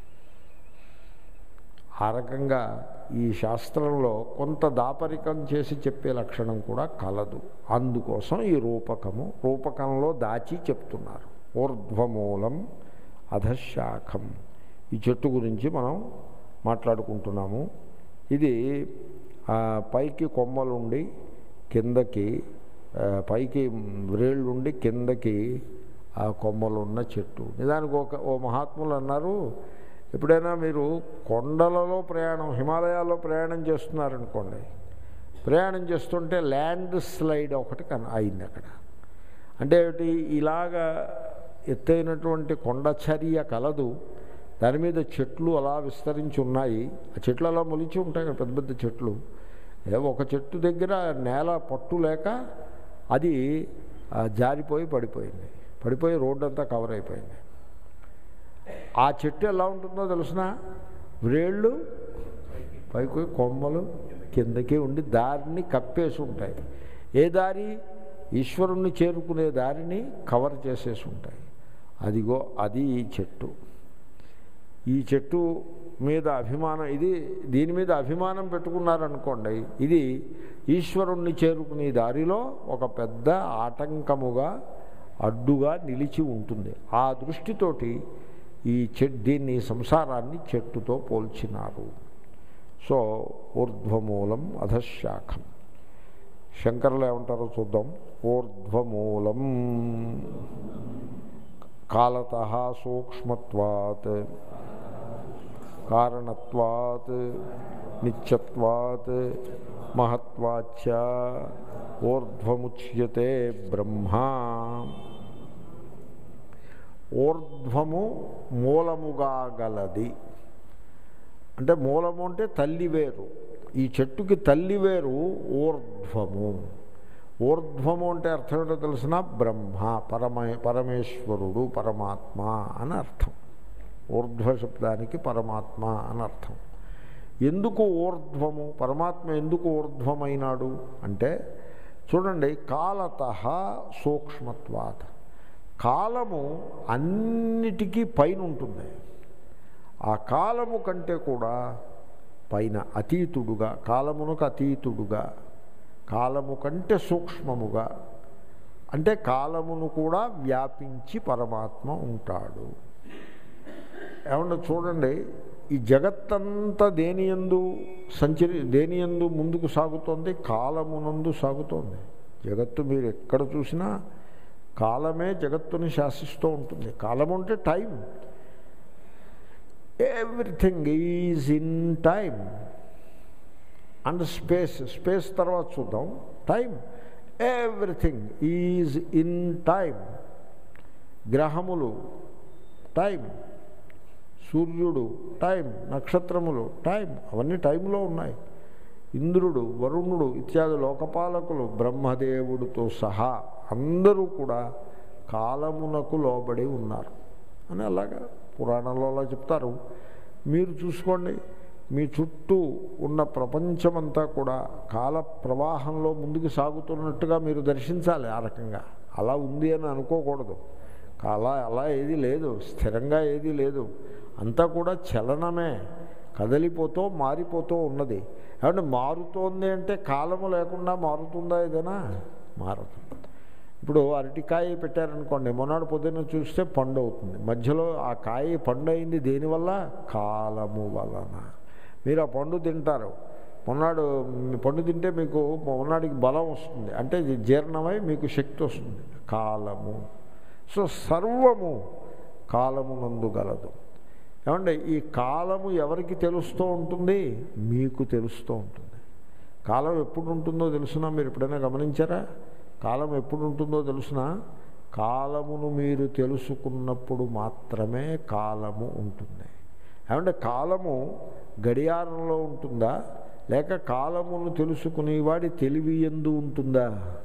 ఆ రకంగా ఈ శాస్త్రంలో కొంత దాపరికం చేసి చెప్పే లక్షణం కూడా కలదు అందుకోసం ఈ రూపకము రూపకంలో దాచి చెప్తున్నారు ఊర్ధ్వమూలం అధశాఖం ఈ చెట్టు గురించి మనం మాట్లాడుకుంటున్నాము ఇది పైకి కొమ్మలుండి కిందకి పైకి వ్రేళ్ళుండి కిందకి ఆ కొమ్మలున్న చెట్టు నిదానికి ఒక ఓ మహాత్ములు అన్నారు ఎప్పుడైనా మీరు కొండలలో ప్రయాణం హిమాలయాల్లో ప్రయాణం చేస్తున్నారనుకోండి ప్రయాణం చేస్తుంటే ల్యాండ్ స్లైడ్ ఒకటి కన అయింది అక్కడ అంటే ఏమిటి ఇలాగా ఎత్తైనటువంటి కొండ చర్య కలదు దాని మీద చెట్లు అలా విస్తరించి ఉన్నాయి ఆ చెట్లు అలా మొలిచి ఉంటాయి కదా పెద్ద పెద్ద చెట్లు ఒక చెట్టు దగ్గర నేల పట్టు లేక అది జారిపోయి పడిపోయింది పడిపోయి రోడ్డు అంతా కవర్ అయిపోయింది ఆ చెట్టు ఎలా ఉంటుందో తెలిసిన వ్రేళ్ళు పైకి కొమ్మలు కిందకి ఉండి దారిని కప్పేసి ఉంటాయి ఏ దారి ఈశ్వరుణ్ణి చేరుకునే దారిని కవర్ చేసేసి ఉంటాయి అదిగో అది ఈ చెట్టు ఈ చెట్టు మీద అభిమానం ఇది దీని మీద అభిమానం పెట్టుకున్నారనుకోండి ఇది ఈశ్వరుణ్ణి చేరుకునే దారిలో ఒక పెద్ద ఆటంకముగా అడ్డుగా నిలిచి ఉంటుంది ఆ దృష్టితోటి ఈ చెట్ దీన్ని సంసారాన్ని చెట్టుతో పోల్చినారు సో ఊర్ధ్వమూలం అధశాఖం శంకరులు ఏమంటారో చూద్దాం ఊర్ధ్వమూలం కాలత సూక్ష్మత్వాత్ కారణత్వాత్ నిత్యత్వాత్ మహత్వాచ ఊర్ధ్వముచ్యతే బ్రహ్మ ఊర్ధ్వము మూలముగా గలది అంటే మూలము అంటే తల్లివేరు ఈ చెట్టుకి తల్లివేరు ఊర్ధ్వము ఊర్ధ్వము అంటే అర్థం ఏంటో తెలిసిన బ్రహ్మ పరమే పరమేశ్వరుడు పరమాత్మ అని అర్థం ఊర్ధ్వ శబ్దానికి పరమాత్మ అని అర్థం ఎందుకు ఊర్ధ్వము పరమాత్మ ఎందుకు ఊర్ధ్వమైనాడు అంటే చూడండి కాలత సూక్ష్మత్వాత కాలము అన్నిటికీ పైన ఉంటుంది ఆ కాలము కంటే కూడా పైన అతీతుడుగా కాలమునకు అతీతుడుగా కాలము కంటే సూక్ష్మముగా అంటే కాలమును కూడా వ్యాపించి పరమాత్మ ఉంటాడు ఏమన్నా చూడండి ఈ జగత్తంతా దేనియందు సంచరి దేనియందు ముందుకు సాగుతోంది కాలమునందు సాగుతోంది జగత్తు మీరు ఎక్కడ చూసినా కాలమే జగత్తుని శాసిస్తూ ఉంటుంది కాలం అంటే time everything is in time and space space తర్వాత చూద్దాం time everything is in time గ్రహములు టైం సూర్యుడు టైం నక్షత్రములు టైం అవన్నీ టైంలో ఉన్నాయి ఇంద్రుడు వరుణుడు ఇత్యాది లోకపాలకులు బ్రహ్మదేవుడితో సహా అందరూ కూడా కాలమునకు లోబడి ఉన్నారు అని అలాగా పురాణంలో అలా చెప్తారు మీరు చూసుకోండి మీ చుట్టూ ఉన్న ప్రపంచమంతా కూడా కాల ప్రవాహంలో ముందుకు సాగుతున్నట్టుగా మీరు దర్శించాలి ఆ రకంగా అలా ఉంది అని అనుకోకూడదు అలా అలా ఏది లేదు స్థిరంగా ఏది లేదు అంతా కూడా చలనమే కదలిపోతూ మారిపోతూ ఉన్నది ఏమంటే మారుతోంది అంటే కాలము లేకుండా మారుతుందా ఏదైనా మారదు ఇప్పుడు అరటికాయ పెట్టారనుకోండి మొన్నటి పొద్దున్న చూస్తే పండు అవుతుంది మధ్యలో ఆ కాయ పండు అయింది దేనివల్ల కాలము వలన మీరు ఆ పండు తింటారు మొన్నాడు పండు తింటే మీకు మొన్నటికి బలం వస్తుంది అంటే ఇది జీర్ణమై మీకు శక్తి వస్తుంది కాలము సో సర్వము కాలమునందు గలదు ఏమంటే ఈ కాలము ఎవరికి తెలుస్తూ ఉంటుంది మీకు తెలుస్తూ ఉంటుంది కాలం ఎప్పుడు ఉంటుందో తెలుసునా మీరు ఎప్పుడైనా గమనించారా కాలం ఎప్పుడు ఉంటుందో తెలుసునా కాలమును మీరు తెలుసుకున్నప్పుడు మాత్రమే కాలము ఉంటుంది ఏమంటే కాలము గడియారంలో ఉంటుందా లేక కాలమును తెలుసుకునేవాడి తెలివి ఎందు ఉంటుందా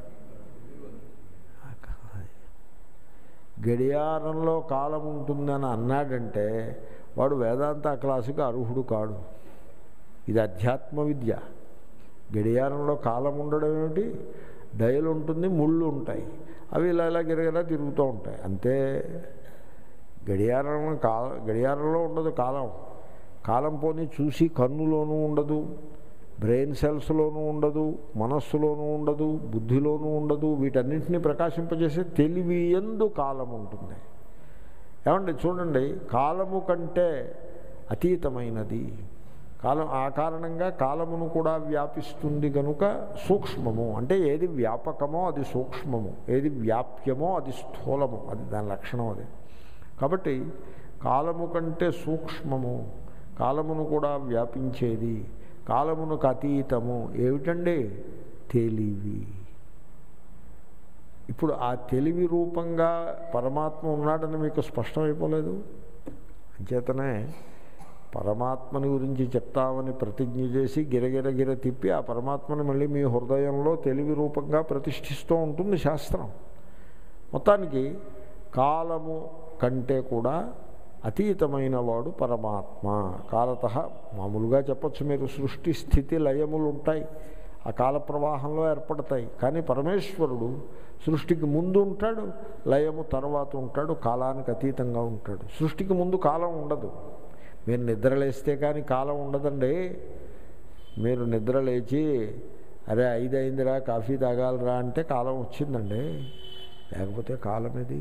గడియారంలో కాలం ఉంటుందని అన్నాడంటే వాడు వేదాంత క్లాసుకి అర్హుడు కాడు ఇది అధ్యాత్మ విద్య గడియారంలో కాలం ఉండడం ఏమిటి డయలు ఉంటుంది ముళ్ళు ఉంటాయి అవి ఇలా ఇలా గిరగిరా తిరుగుతూ ఉంటాయి అంతే గడియారం కాల గడియారంలో ఉండదు కాలం కాలం పోని చూసి కన్నులోనూ ఉండదు బ్రెయిన్ సెల్స్లోనూ ఉండదు మనస్సులోనూ ఉండదు బుద్ధిలోనూ ఉండదు వీటన్నింటినీ ప్రకాశింపజేసే తెలివి ఎందు కాలం ఉంటుంది ఏమండి చూడండి కాలము కంటే అతీతమైనది కాలం ఆ కారణంగా కాలమును కూడా వ్యాపిస్తుంది కనుక సూక్ష్మము అంటే ఏది వ్యాపకమో అది సూక్ష్మము ఏది వ్యాప్యమో అది స్థూలము అది దాని లక్షణం అది కాబట్టి కాలము కంటే సూక్ష్మము కాలమును కూడా వ్యాపించేది కాలమునకు అతీతము ఏమిటండి తెలివి ఇప్పుడు ఆ తెలివి రూపంగా పరమాత్మ ఉన్నాడని మీకు స్పష్టమైపోలేదు అంచేతనే పరమాత్మని గురించి చెప్తామని ప్రతిజ్ఞ చేసి గిరగిర గిర తిప్పి ఆ పరమాత్మని మళ్ళీ మీ హృదయంలో తెలివి రూపంగా ప్రతిష్ఠిస్తూ ఉంటుంది శాస్త్రం మొత్తానికి కాలము కంటే కూడా అతీతమైన వాడు పరమాత్మ కాలత మామూలుగా చెప్పచ్చు మీరు సృష్టి స్థితి లయములు ఉంటాయి ఆ కాల ప్రవాహంలో ఏర్పడతాయి కానీ పరమేశ్వరుడు సృష్టికి ముందు ఉంటాడు లయము తర్వాత ఉంటాడు కాలానికి అతీతంగా ఉంటాడు సృష్టికి ముందు కాలం ఉండదు మీరు నిద్రలేస్తే కానీ కాలం ఉండదండి మీరు నిద్ర లేచి అరే ఐదు అయిందిరా కాఫీ తాగాలరా అంటే కాలం వచ్చిందండి లేకపోతే కాలం ఇది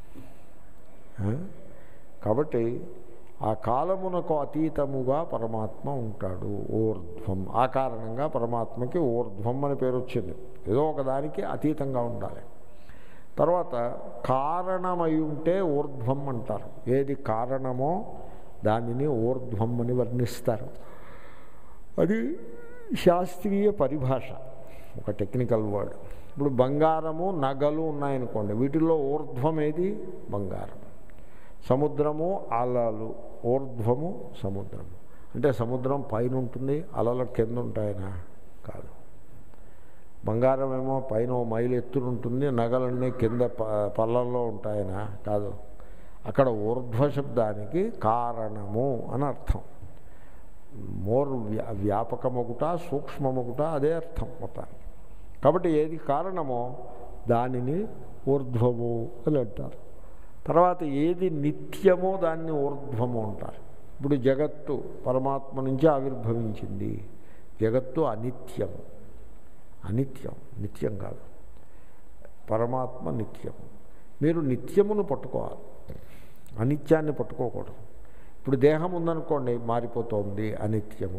కాబట్టి ఆ కాలమునకు అతీతముగా పరమాత్మ ఉంటాడు ఊర్ధ్వం ఆ కారణంగా పరమాత్మకి ఊర్ధ్వం అని పేరు వచ్చింది ఏదో ఒకదానికి అతీతంగా ఉండాలి తర్వాత కారణమై ఉంటే ఊర్ధ్వం అంటారు ఏది కారణమో దానిని ఊర్ధ్వం అని వర్ణిస్తారు అది శాస్త్రీయ పరిభాష ఒక టెక్నికల్ వర్డ్ ఇప్పుడు బంగారము నగలు ఉన్నాయనుకోండి వీటిల్లో ఊర్ధ్వం ఏది బంగారం సముద్రము అలలు ఊర్ధ్వము సముద్రము అంటే సముద్రం పైన ఉంటుంది అలల కింద ఉంటాయనా కాదు బంగారం ఏమో పైన ఓ మైలు ఎత్తున ఉంటుంది నగలన్నీ కింద ప పళ్ళల్లో ఉంటాయనా కాదు అక్కడ ఊర్ధ్వ శబ్దానికి కారణము అని అర్థం మోర్ వ్యా వ్యాపకమొకట సూక్ష్మమొకట అదే అర్థం మొత్తానికి కాబట్టి ఏది కారణమో దానిని ఊర్ధ్వము అని అంటారు తర్వాత ఏది నిత్యమో దాన్ని ఊర్ధ్వము అంటారు ఇప్పుడు జగత్తు పరమాత్మ నుంచి ఆవిర్భవించింది జగత్తు అనిత్యము అనిత్యం నిత్యం కాదు పరమాత్మ నిత్యం మీరు నిత్యమును పట్టుకోవాలి అనిత్యాన్ని పట్టుకోకూడదు ఇప్పుడు దేహం ఉందనుకోండి మారిపోతోంది అనిత్యము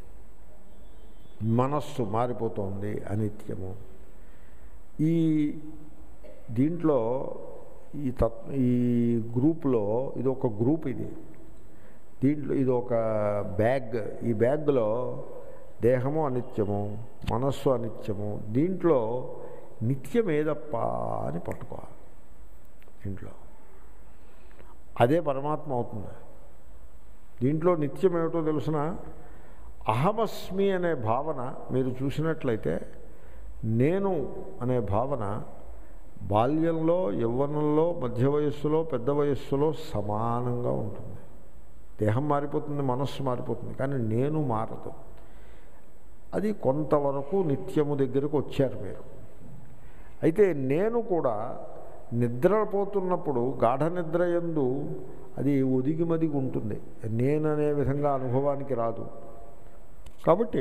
మనస్సు మారిపోతోంది అనిత్యము ఈ దీంట్లో ఈ తత్ ఈ గ్రూప్లో ఇది ఒక గ్రూప్ ఇది దీంట్లో ఇది ఒక బ్యాగ్ ఈ బ్యాగ్లో దేహము అనిత్యము మనస్సు అనిత్యము దీంట్లో నిత్యం ఏదప్ప అని పట్టుకోవాలి దీంట్లో అదే పరమాత్మ అవుతుంది దీంట్లో నిత్యం ఏమిటో తెలుసిన అహమస్మి అనే భావన మీరు చూసినట్లయితే నేను అనే భావన బాల్యంలో యవ్వనంలో మధ్య వయస్సులో పెద్ద వయస్సులో సమానంగా ఉంటుంది దేహం మారిపోతుంది మనస్సు మారిపోతుంది కానీ నేను మారదు అది కొంతవరకు నిత్యము దగ్గరకు వచ్చారు మీరు అయితే నేను కూడా నిద్రపోతున్నప్పుడు గాఢ నిద్ర ఎందు అది ఒదిగిమదిగి ఉంటుంది నేననే విధంగా అనుభవానికి రాదు కాబట్టి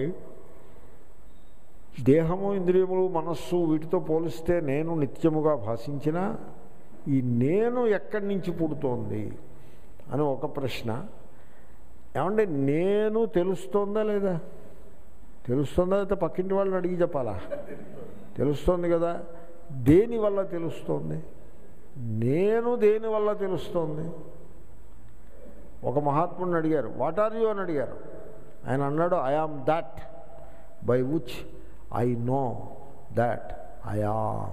దేహము ఇంద్రియములు మనస్సు వీటితో పోలిస్తే నేను నిత్యముగా భాషించిన ఈ నేను ఎక్కడి నుంచి పుడుతోంది అని ఒక ప్రశ్న ఏమంటే నేను తెలుస్తోందా లేదా తెలుస్తుందా అయితే పక్కింటి వాళ్ళని అడిగి చెప్పాలా తెలుస్తోంది కదా దేని వల్ల తెలుస్తోంది నేను దేని వల్ల తెలుస్తోంది ఒక మహాత్ముడిని అడిగారు వాట్ ఆర్ యూ అని అడిగారు ఆయన అన్నాడు I am that by which I know that I am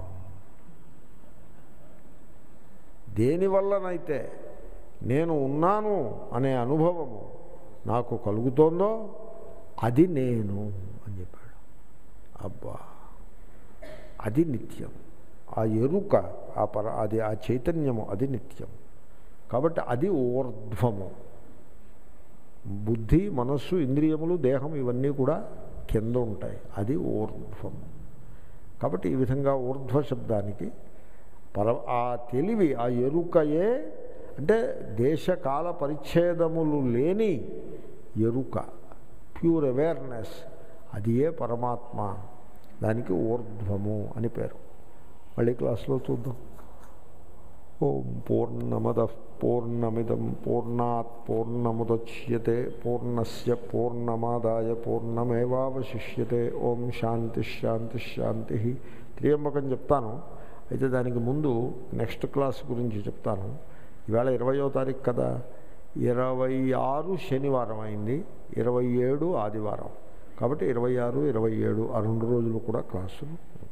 దేనివల్లనైతే నేను ఉన్నాను అనే అనుభవము నాకు కలుగుతోందో అది నేను అని చెప్పాడు అబ్బా అది నిత్యం ఆ ఎరుక ఆ పర అది ఆ చైతన్యము అది నిత్యం కాబట్టి అది ఊర్ధ్వము బుద్ధి మనస్సు ఇంద్రియములు దేహం ఇవన్నీ కూడా కింద ఉంటాయి అది ఊర్ధ్వము కాబట్టి ఈ విధంగా ఊర్ధ్వ శబ్దానికి పర ఆ తెలివి ఆ ఎరుకయే అంటే దేశకాల పరిచ్ఛేదములు లేని ఎరుక ప్యూర్ అవేర్నెస్ అది ఏ పరమాత్మ దానికి ఊర్ధ్వము అని పేరు మళ్ళీ క్లాస్లో చూద్దాం ఓం పూర్ణమద పూర్ణమిదం పూర్ణాత్ పూర్ణముద్యతే పూర్ణస్య పూర్ణమాదాయ పూర్ణమేవాశిష్యతే ఓం శాంతి శాంతి శాంతి త్రియంబకం చెప్తాను అయితే దానికి ముందు నెక్స్ట్ క్లాస్ గురించి చెప్తాను ఇవాళ ఇరవయో తారీఖు కదా ఇరవై ఆరు శనివారం అయింది ఇరవై ఏడు ఆదివారం కాబట్టి ఇరవై ఆరు ఇరవై ఏడు ఆ రెండు రోజులు కూడా క్లాసులు